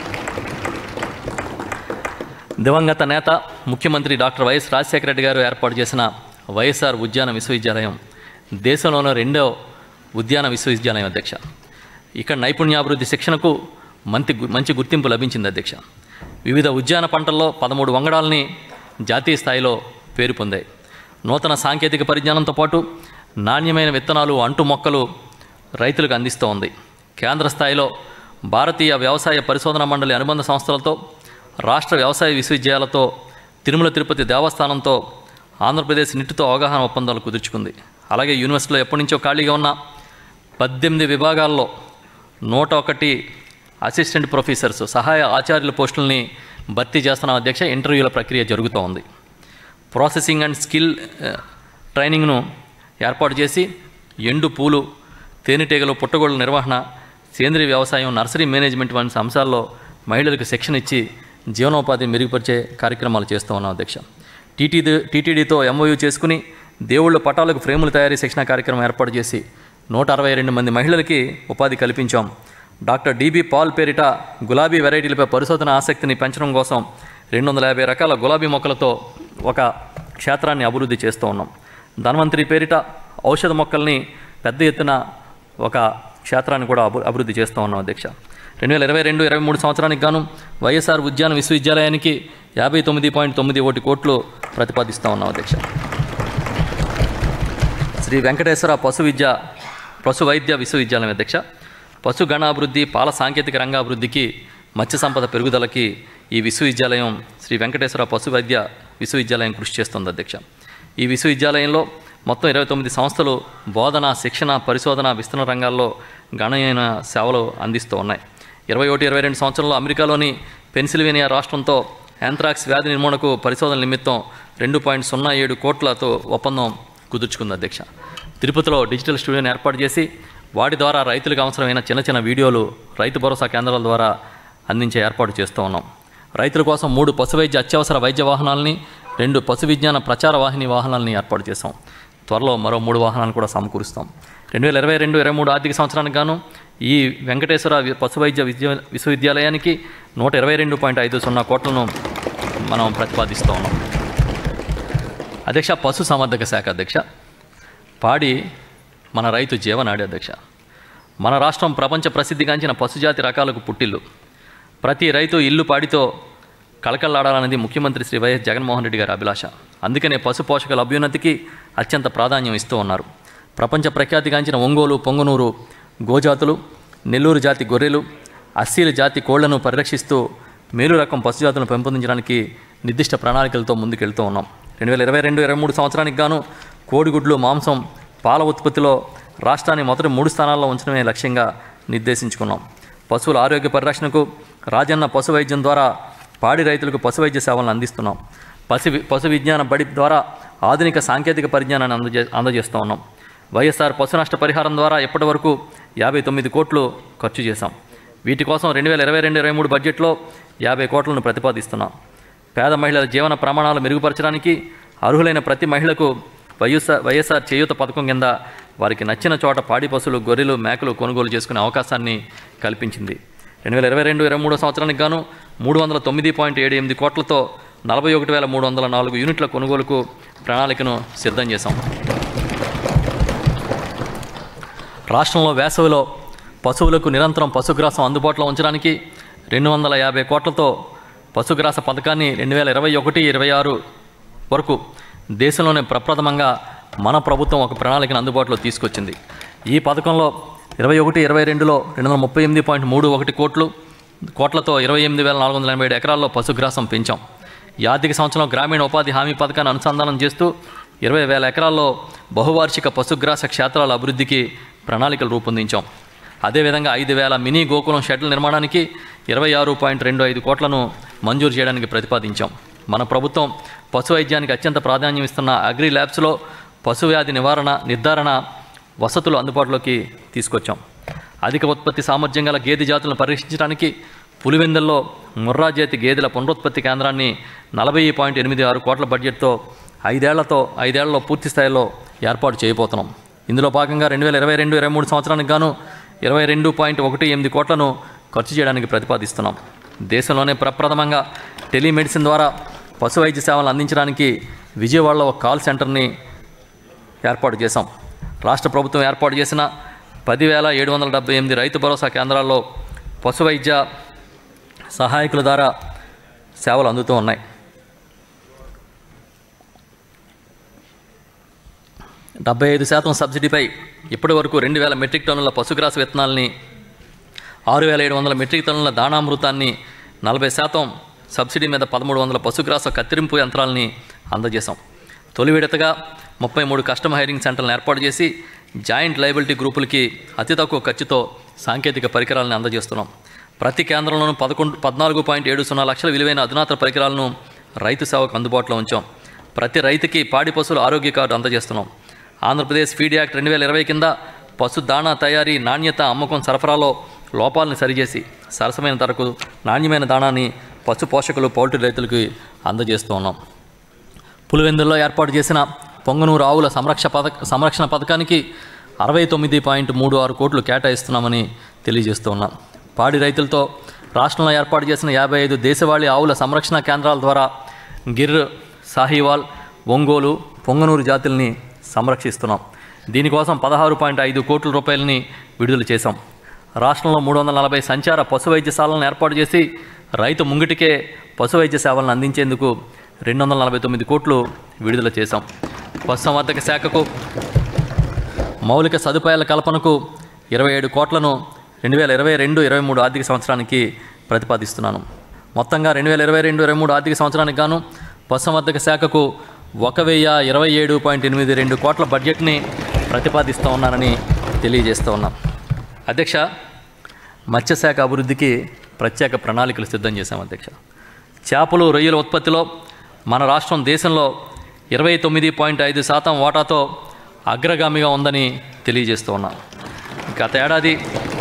S2: దివంగత నేత ముఖ్యమంత్రి డాక్టర్ వైఎస్ రాజశేఖర రెడ్డి గారు ఏర్పాటు చేసిన వైఎస్ఆర్ ఉద్యాన విశ్వవిద్యాలయం దేశంలోనే రెండో ఉద్యాన విశ్వవిద్యాలయం అధ్యక్ష ఇక్కడ నైపుణ్యాభివృద్ధి శిక్షణకు మంచి మంచి గుర్తింపు లభించింది అధ్యక్ష వివిధ ఉద్యాన పంటల్లో పదమూడు వంగడాలని జాతీయ స్థాయిలో పేరు పొందాయి నూతన సాంకేతిక పరిజ్ఞానంతో పాటు నాణ్యమైన విత్తనాలు అంటు మొక్కలు రైతులకు అందిస్తూ ఉంది కేంద్ర స్థాయిలో భారతీయ వ్యవసాయ పరిశోధన మండలి అనుబంధ సంస్థలతో రాష్ట్ర వ్యవసాయ విశ్వవిద్యాలయాలతో తిరుమల తిరుపతి దేవస్థానంతో ఆంధ్రప్రదేశ్ నీటితో అవగాహన ఒప్పందాలు కుదుర్చుకుంది అలాగే యూనివర్సిటీలో ఎప్పటి నుంచో ఖాళీగా ఉన్న పద్దెనిమిది విభాగాల్లో నూట ఒకటి అసిస్టెంట్ ప్రొఫెసర్స్ సహాయ ఆచార్యుల పోస్టుల్ని భర్తీ చేస్తున్న అధ్యక్ష ఇంటర్వ్యూల ప్రక్రియ జరుగుతూ ఉంది ప్రాసెసింగ్ అండ్ స్కిల్ ఆ, ట్రైనింగ్ను ఏర్పాటు చేసి ఎండు పూలు తేనెటీగలు పుట్టగొడుల నిర్వహణ సేంద్రీయ వ్యవసాయం నర్సరీ మేనేజ్మెంట్ వంటి అంశాల్లో మహిళలకు శిక్షణ ఇచ్చి జీవనోపాధి మెరుగుపరిచే కార్యక్రమాలు చేస్తూ ఉన్నాం అధ్యక్ష టీటీడీ టీటీడీతో ఎంఓయూ చేసుకుని దేవుళ్ళ పటాలకు ఫ్రేములు తయారీ శిక్షణ కార్యక్రమం ఏర్పాటు చేసి నూట అరవై రెండు మంది మహిళలకి ఉపాధి కల్పించాం డాక్టర్ డిబి పాల్ పేరిట గులాబీ వెరైటీలపై పరిశోధన ఆసక్తిని పెంచడం కోసం రెండు వందల యాభై రకాల గులాబీ మొక్కలతో ఒక క్షేత్రాన్ని అభివృద్ధి చేస్తూ ఉన్నాం ధన్వంతరి పేరిట ఔషధ మొక్కల్ని పెద్ద ఎత్తున ఒక క్షేత్రాన్ని కూడా అభి అభివృద్ధి చేస్తూ ఉన్నాం అధ్యక్ష రెండు వేల ఇరవై రెండు ఇరవై మూడు సంవత్సరానికి గాను వైఎస్ఆర్ ఉద్యాన విశ్వవిద్యాలయానికి యాభై తొమ్మిది పాయింట్ తొమ్మిది ఒకటి కోట్లు ప్రతిపాదిస్తూ ఉన్నాం అధ్యక్ష శ్రీ వెంకటేశ్వర పశు విద్య పశు వైద్య విశ్వవిద్యాలయం అధ్యక్ష పశు గణాభివృద్ధి పాల సాంకేతిక రంగాభివృద్ధికి మత్స్య సంపద పెరుగుదలకి ఈ విశ్వవిద్యాలయం శ్రీ వెంకటేశ్వర పశు వైద్య విశ్వవిద్యాలయం కృషి చేస్తుంది అధ్యక్ష ఈ విశ్వవిద్యాలయంలో మొత్తం ఇరవై తొమ్మిది సంస్థలు బోధన శిక్షణ పరిశోధన విస్తరణ రంగాల్లో గణనీయమైన సేవలు అందిస్తూ ఉన్నాయి ఇరవై ఒకటి ఇరవై రెండు సంవత్సరంలో అమెరికాలోని పెన్సిల్వేనియా రాష్ట్రంతో యాంథ్రాక్స్ వ్యాధి నిర్మూలనకు పరిశోధన నిమిత్తం రెండు పాయింట్ సున్నా ఏడు కోట్లతో ఒప్పందం కుదుర్చుకుంది అధ్యక్ష తిరుపతిలో డిజిటల్ స్టూడియోని ఏర్పాటు చేసి వాటి ద్వారా రైతులకు అవసరమైన చిన్న చిన్న వీడియోలు రైతు భరోసా కేంద్రాల ద్వారా అందించే ఏర్పాటు చేస్తూ ఉన్నాం రైతుల కోసం మూడు పశు వైద్య అత్యవసర వైద్య వాహనాలని రెండు పశు విజ్ఞాన ప్రచార వాహిని వాహనాలని ఏర్పాటు చేశాం త్వరలో మరో మూడు వాహనాలను కూడా సమకూరుస్తాం రెండు వేల ఇరవై రెండు ఇరవై మూడు ఆర్థిక సంవత్సరానికి గాను ఈ వెంకటేశ్వర వి- పశు వైద్య విద్య విశ్వవిద్యాలయానికి నూట ఇరవై రెండు పాయింట్ ఐదు సున్నా కోట్లను మనం ప్రతిపాదిస్తూ ఉన్నాం అధ్యక్ష పశు సంవర్ధక శాఖ అధ్యక్ష పాడి మన రైతు జీవనాడి అధ్యక్ష మన రాష్ట్రం ప్రపంచ ప్రసిద్ధిగాంచిన పశుజాతి రకాలకు పుట్టిల్లు ప్రతి రైతు ఇల్లు పాడితో కళకళలాడాలన్నది ముఖ్యమంత్రి శ్రీ వైఎస్ జగన్మోహన్ రెడ్డి గారి అభిలాష అందుకనే పశు పోషకుల అభ్యున్నతికి అత్యంత ప్రాధాన్యం ఇస్తూ ఉన్నారు ప్రపంచ ప్రఖ్యాతిగాంచిన ఒంగోలు పొంగనూరు గోజాతులు నెల్లూరు జాతి గొర్రెలు అస్సీల జాతి కోళ్లను పరిరక్షిస్తూ మేలు రకం పశుజాతులను పెంపొందించడానికి నిర్దిష్ట ప్రణాళికలతో ముందుకెళ్తూ ఉన్నాం రెండు వేల ఇరవై రెండు ఇరవై మూడు సంవత్సరానికి గాను కోడిగుడ్లు మాంసం పాల ఉత్పత్తిలో రాష్ట్రాన్ని మొదటి మూడు స్థానాల్లో ఉంచడమే లక్ష్యంగా నిర్దేశించుకున్నాం పశువుల ఆరోగ్య పరిరక్షణకు రాజన్న పశు వైద్యం ద్వారా పాడి రైతులకు పశు వైద్య సేవలను అందిస్తున్నాం పశు వి- పశు విజ్ఞాన బడి ద్వారా ఆధునిక సాంకేతిక పరిజ్ఞానాన్ని అందజే అందజేస్తూ ఉన్నాం వైఎస్ఆర్ పశు నష్ట పరిహారం ద్వారా ఇప్పటి వరకు యాభై తొమ్మిది కోట్లు ఖర్చు చేశాం వీటి కోసం రెండు వేల ఇరవై రెండు ఇరవై మూడు బడ్జెట్లో యాభై కోట్లను ప్రతిపాదిస్తున్నాం పేద మహిళల జీవన ప్రమాణాలు మెరుగుపరచడానికి అర్హులైన ప్రతి మహిళకు వైఎస్ఆర్ వైఎస్ఆర్ చేయూత పథకం కింద వారికి నచ్చిన చోట పాడి పశువులు గొర్రెలు మేకలు కొనుగోలు చేసుకునే అవకాశాన్ని కల్పించింది రెండు వేల ఇరవై రెండు ఇరవై మూడో సంవత్సరానికి గాను మూడు వందల తొమ్మిది పాయింట్ ఏడు ఎనిమిది కోట్లతో నలభై ఒకటి వేల మూడు వందల నాలుగు యూనిట్ల కొనుగోలుకు ప్రణాళికను సిద్ధం చేశాం రాష్ట్రంలో వేసవిలో పశువులకు నిరంతరం పశుగ్రాసం అందుబాటులో ఉంచడానికి రెండు వందల యాభై కోట్లతో పశుగ్రాస పథకాన్ని రెండు వేల ఇరవై ఒకటి ఇరవై ఆరు వరకు దేశంలోనే ప్రప్రథమంగా మన ప్రభుత్వం ఒక ప్రణాళికను అందుబాటులో తీసుకొచ్చింది ఈ పథకంలో ఇరవై ఒకటి ఇరవై రెండులో రెండు వందల ముప్పై ఎనిమిది పాయింట్ మూడు ఒకటి కోట్లు కోట్లతో ఇరవై ఎనిమిది వేల నాలుగు వందల ఎనభై ఏడు ఎకరాల్లో పశుగ్రాసం పెంచాం ఈ ఆర్థిక సంవత్సరం గ్రామీణ ఉపాధి హామీ పథకాన్ని అనుసంధానం చేస్తూ ఇరవై వేల ఎకరాల్లో బహువార్షిక పశుగ్రాస క్షేత్రాల అభివృద్ధికి ప్రణాళికలు రూపొందించాం అదేవిధంగా ఐదు వేల మినీ గోకులం షెడ్ల నిర్మాణానికి ఇరవై ఆరు పాయింట్ రెండు ఐదు కోట్లను మంజూరు చేయడానికి ప్రతిపాదించాం మన ప్రభుత్వం పశు వైద్యానికి అత్యంత ప్రాధాన్యం ఇస్తున్న అగ్రి ల్యాబ్స్లో పశువ్యాధి నివారణ నిర్ధారణ వసతులు అందుబాటులోకి తీసుకొచ్చాం అధిక ఉత్పత్తి సామర్థ్యం గల గేదె జాతులను పరీక్షించడానికి పులివెందల్లో ముర్రా జాతి గేదెల పునరుత్పత్తి కేంద్రాన్ని నలభై పాయింట్ ఎనిమిది ఆరు కోట్ల బడ్జెట్తో ఐదేళ్లతో ఐదేళ్లలో పూర్తి స్థాయిలో ఏర్పాటు చేయబోతున్నాం ఇందులో భాగంగా రెండు వేల ఇరవై రెండు ఇరవై మూడు సంవత్సరానికి గాను ఇరవై రెండు పాయింట్ ఒకటి ఎనిమిది కోట్లను ఖర్చు చేయడానికి ప్రతిపాదిస్తున్నాం దేశంలోనే ప్రప్రథమంగా టెలిమెడిసిన్ ద్వారా పశు వైద్య సేవలు అందించడానికి విజయవాడలో ఒక కాల్ సెంటర్ని ఏర్పాటు చేశాం రాష్ట్ర ప్రభుత్వం ఏర్పాటు చేసిన పదివేల ఏడు వందల డెబ్బై ఎనిమిది రైతు భరోసా కేంద్రాల్లో పశు వైద్య సహాయకుల ద్వారా సేవలు అందుతూ ఉన్నాయి డెబ్బై ఐదు శాతం సబ్సిడీపై ఇప్పటి వరకు రెండు వేల మెట్రిక్ టన్నుల పశుగ్రాస విత్తనాల్ని ఆరు వేల ఏడు వందల మెట్రిక్ టన్నుల దాణామృతాన్ని నలభై శాతం సబ్సిడీ మీద పదమూడు వందల పశుగ్రాస కత్తిరింపు యంత్రాలని అందజేశాం తొలి విడతగా ముప్పై మూడు కస్టమ్ హైరింగ్ సెంటర్లను ఏర్పాటు చేసి జాయింట్ లైబిలిటీ గ్రూపులకి అతి తక్కువ ఖర్చుతో సాంకేతిక పరికరాలను అందజేస్తున్నాం ప్రతి కేంద్రంలోనూ పదకొండు పద్నాలుగు పాయింట్ ఏడు సున్నా లక్షల విలువైన అధునాతన పరికరాలను రైతు సేవకు అందుబాటులో ఉంచాం ప్రతి రైతుకి పాడి పశువుల ఆరోగ్య కార్డు అందజేస్తున్నాం ఆంధ్రప్రదేశ్ ఫీడ్ యాక్ట్ రెండు వేల ఇరవై కింద పశు దాణా తయారీ నాణ్యత అమ్మకం సరఫరాలో లోపాలను సరిచేసి సరసమైన ధరకు నాణ్యమైన దాణాన్ని పశు పోషకులు పౌల్ట్రీ రైతులకు అందజేస్తూ ఉన్నాం పులివెందుల్లో ఏర్పాటు చేసిన పొంగనూరు ఆవుల సంరక్ష పథక సంరక్షణ పథకానికి అరవై తొమ్మిది పాయింట్ మూడు ఆరు కోట్లు కేటాయిస్తున్నామని తెలియజేస్తూ ఉన్నాం పాడి రైతులతో రాష్ట్రంలో ఏర్పాటు చేసిన యాభై ఐదు దేశవాళీ ఆవుల సంరక్షణ కేంద్రాల ద్వారా గిర్ సాహివాల్ ఒంగోలు పొంగనూరు జాతుల్ని సంరక్షిస్తున్నాం దీనికోసం పదహారు పాయింట్ ఐదు కోట్ల రూపాయలని విడుదల చేశాం రాష్ట్రంలో మూడు వందల నలభై సంచార పశు వైద్యశాలను ఏర్పాటు చేసి రైతు ముంగిటికే పశు వైద్య సేవలను అందించేందుకు రెండు వందల నలభై తొమ్మిది కోట్లు విడుదల చేశాం పశుసంవర్ధక శాఖకు మౌలిక సదుపాయాల కల్పనకు ఇరవై ఏడు కోట్లను రెండు వేల ఇరవై రెండు ఇరవై మూడు ఆర్థిక సంవత్సరానికి ప్రతిపాదిస్తున్నాను మొత్తంగా రెండు వేల ఇరవై రెండు ఇరవై మూడు ఆర్థిక సంవత్సరానికి గాను పశుసంవర్ధక శాఖకు ఒక వెయ్యి ఇరవై ఏడు పాయింట్ ఎనిమిది రెండు కోట్ల బడ్జెట్ని ప్రతిపాదిస్తూ ఉన్నానని తెలియజేస్తూ ఉన్నాం అధ్యక్ష మత్స్యశాఖ అభివృద్ధికి ప్రత్యేక ప్రణాళికలు సిద్ధం చేశాం అధ్యక్ష చేపలు రొయ్యల ఉత్పత్తిలో మన రాష్ట్రం దేశంలో ఇరవై తొమ్మిది పాయింట్ ఐదు శాతం వాటాతో అగ్రగామిగా ఉందని తెలియజేస్తూ ఉన్నాం గత ఏడాది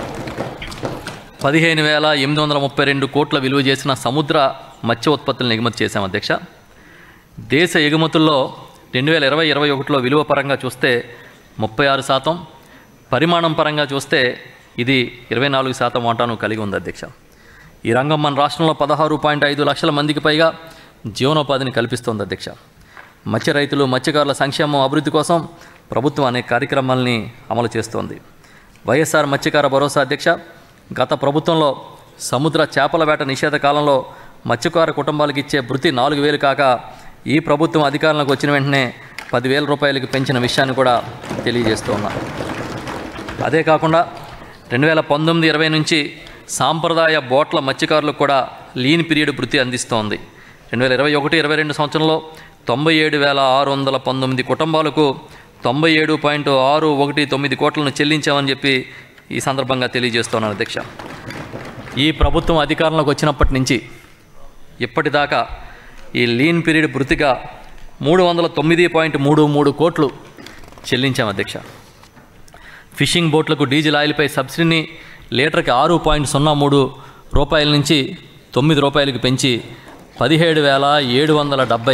S2: పదిహేను వేల ఎనిమిది వందల ముప్పై రెండు కోట్ల విలువ చేసిన సముద్ర మత్స్య ఉత్పత్తులను ఎగుమతి చేశాం అధ్యక్ష దేశ ఎగుమతుల్లో రెండు వేల ఇరవై ఇరవై ఒకటిలో విలువ పరంగా చూస్తే ముప్పై ఆరు శాతం పరిమాణం పరంగా చూస్తే ఇది ఇరవై నాలుగు శాతం వాటాను కలిగి ఉంది అధ్యక్ష ఈ రంగం మన రాష్ట్రంలో పదహారు పాయింట్ ఐదు లక్షల మందికి పైగా జీవనోపాధిని కల్పిస్తోంది అధ్యక్ష మత్స్య రైతులు మత్స్యకారుల సంక్షేమం అభివృద్ధి కోసం ప్రభుత్వం అనేక కార్యక్రమాలని అమలు చేస్తోంది వైఎస్ఆర్ మత్స్యకార భరోసా అధ్యక్ష గత ప్రభుత్వంలో సముద్ర చేపల వేట నిషేధ కాలంలో మత్స్యకార కుటుంబాలకు ఇచ్చే భృతి నాలుగు వేలు కాక ఈ ప్రభుత్వం అధికారంలోకి వచ్చిన వెంటనే పదివేల రూపాయలకి పెంచిన విషయాన్ని కూడా తెలియజేస్తూ ఉన్నా అదే కాకుండా రెండు వేల పంతొమ్మిది ఇరవై నుంచి సాంప్రదాయ బోట్ల మత్స్యకారులకు కూడా లీన్ పీరియడ్ భృతి అందిస్తోంది రెండు వేల ఇరవై ఒకటి ఇరవై రెండు సంవత్సరంలో తొంభై ఏడు వేల ఆరు వందల పంతొమ్మిది కుటుంబాలకు తొంభై ఏడు పాయింట్ ఆరు ఒకటి తొమ్మిది కోట్లను చెల్లించామని చెప్పి ఈ సందర్భంగా తెలియజేస్తున్నాను అధ్యక్ష ఈ ప్రభుత్వం అధికారంలోకి వచ్చినప్పటి నుంచి ఇప్పటిదాకా ఈ లీన్ పీరియడ్ భృతిగా మూడు వందల తొమ్మిది పాయింట్ మూడు మూడు కోట్లు చెల్లించాం అధ్యక్ష ఫిషింగ్ బోట్లకు డీజిల్ ఆయిల్పై సబ్సిడీని లీటర్కి ఆరు పాయింట్ సున్నా మూడు రూపాయల నుంచి తొమ్మిది రూపాయలకి పెంచి పదిహేడు వేల ఏడు వందల డెబ్బై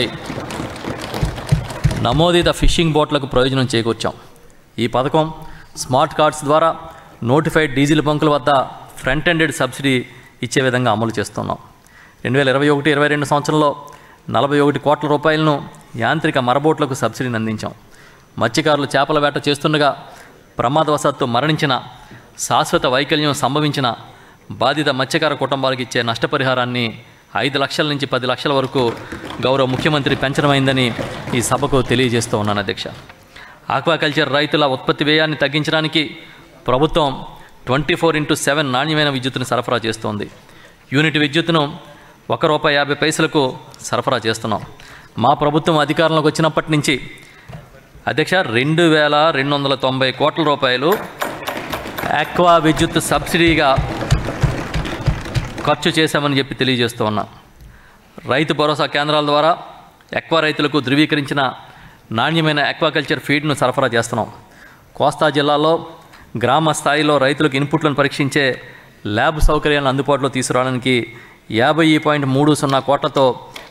S2: నమోదిత ఫిషింగ్ బోట్లకు ప్రయోజనం చేకూర్చాం ఈ పథకం స్మార్ట్ కార్డ్స్ ద్వారా నోటిఫైడ్ డీజిల్ బంకుల వద్ద ఫ్రంట్ ఎండెడ్ సబ్సిడీ ఇచ్చే విధంగా అమలు చేస్తున్నాం రెండు వేల ఇరవై ఒకటి ఇరవై రెండు సంవత్సరంలో నలభై ఒకటి కోట్ల రూపాయలను యాంత్రిక మరబోట్లకు సబ్సిడీని అందించాం మత్స్యకారులు చేపల వేట చేస్తుండగా ప్రమాదవశాత్తు మరణించిన శాశ్వత వైకల్యం సంభవించిన బాధిత మత్స్యకార కుటుంబాలకు ఇచ్చే నష్టపరిహారాన్ని ఐదు లక్షల నుంచి పది లక్షల వరకు గౌరవ ముఖ్యమంత్రి పెంచడమైందని ఈ సభకు తెలియజేస్తూ ఉన్నాను అధ్యక్ష ఆక్వాకల్చర్ రైతుల ఉత్పత్తి వ్యయాన్ని తగ్గించడానికి ప్రభుత్వం ట్వంటీ ఫోర్ ఇంటూ సెవెన్ నాణ్యమైన విద్యుత్తును సరఫరా చేస్తోంది యూనిట్ విద్యుత్తును ఒక రూపాయి యాభై పైసలకు సరఫరా చేస్తున్నాం మా ప్రభుత్వం అధికారంలోకి వచ్చినప్పటి నుంచి అధ్యక్ష రెండు వేల రెండు వందల తొంభై కోట్ల రూపాయలు ఆక్వా విద్యుత్ సబ్సిడీగా ఖర్చు చేశామని చెప్పి తెలియజేస్తూ ఉన్నా రైతు భరోసా కేంద్రాల ద్వారా ఎక్వా రైతులకు ధృవీకరించిన నాణ్యమైన ఎక్వాకల్చర్ ఫీడ్ను సరఫరా చేస్తున్నాం కోస్తా జిల్లాలో గ్రామ స్థాయిలో రైతులకు ఇన్పుట్లను పరీక్షించే ల్యాబ్ సౌకర్యాలను అందుబాటులో తీసుకురావడానికి యాభై పాయింట్ మూడు సున్నా కోట్లతో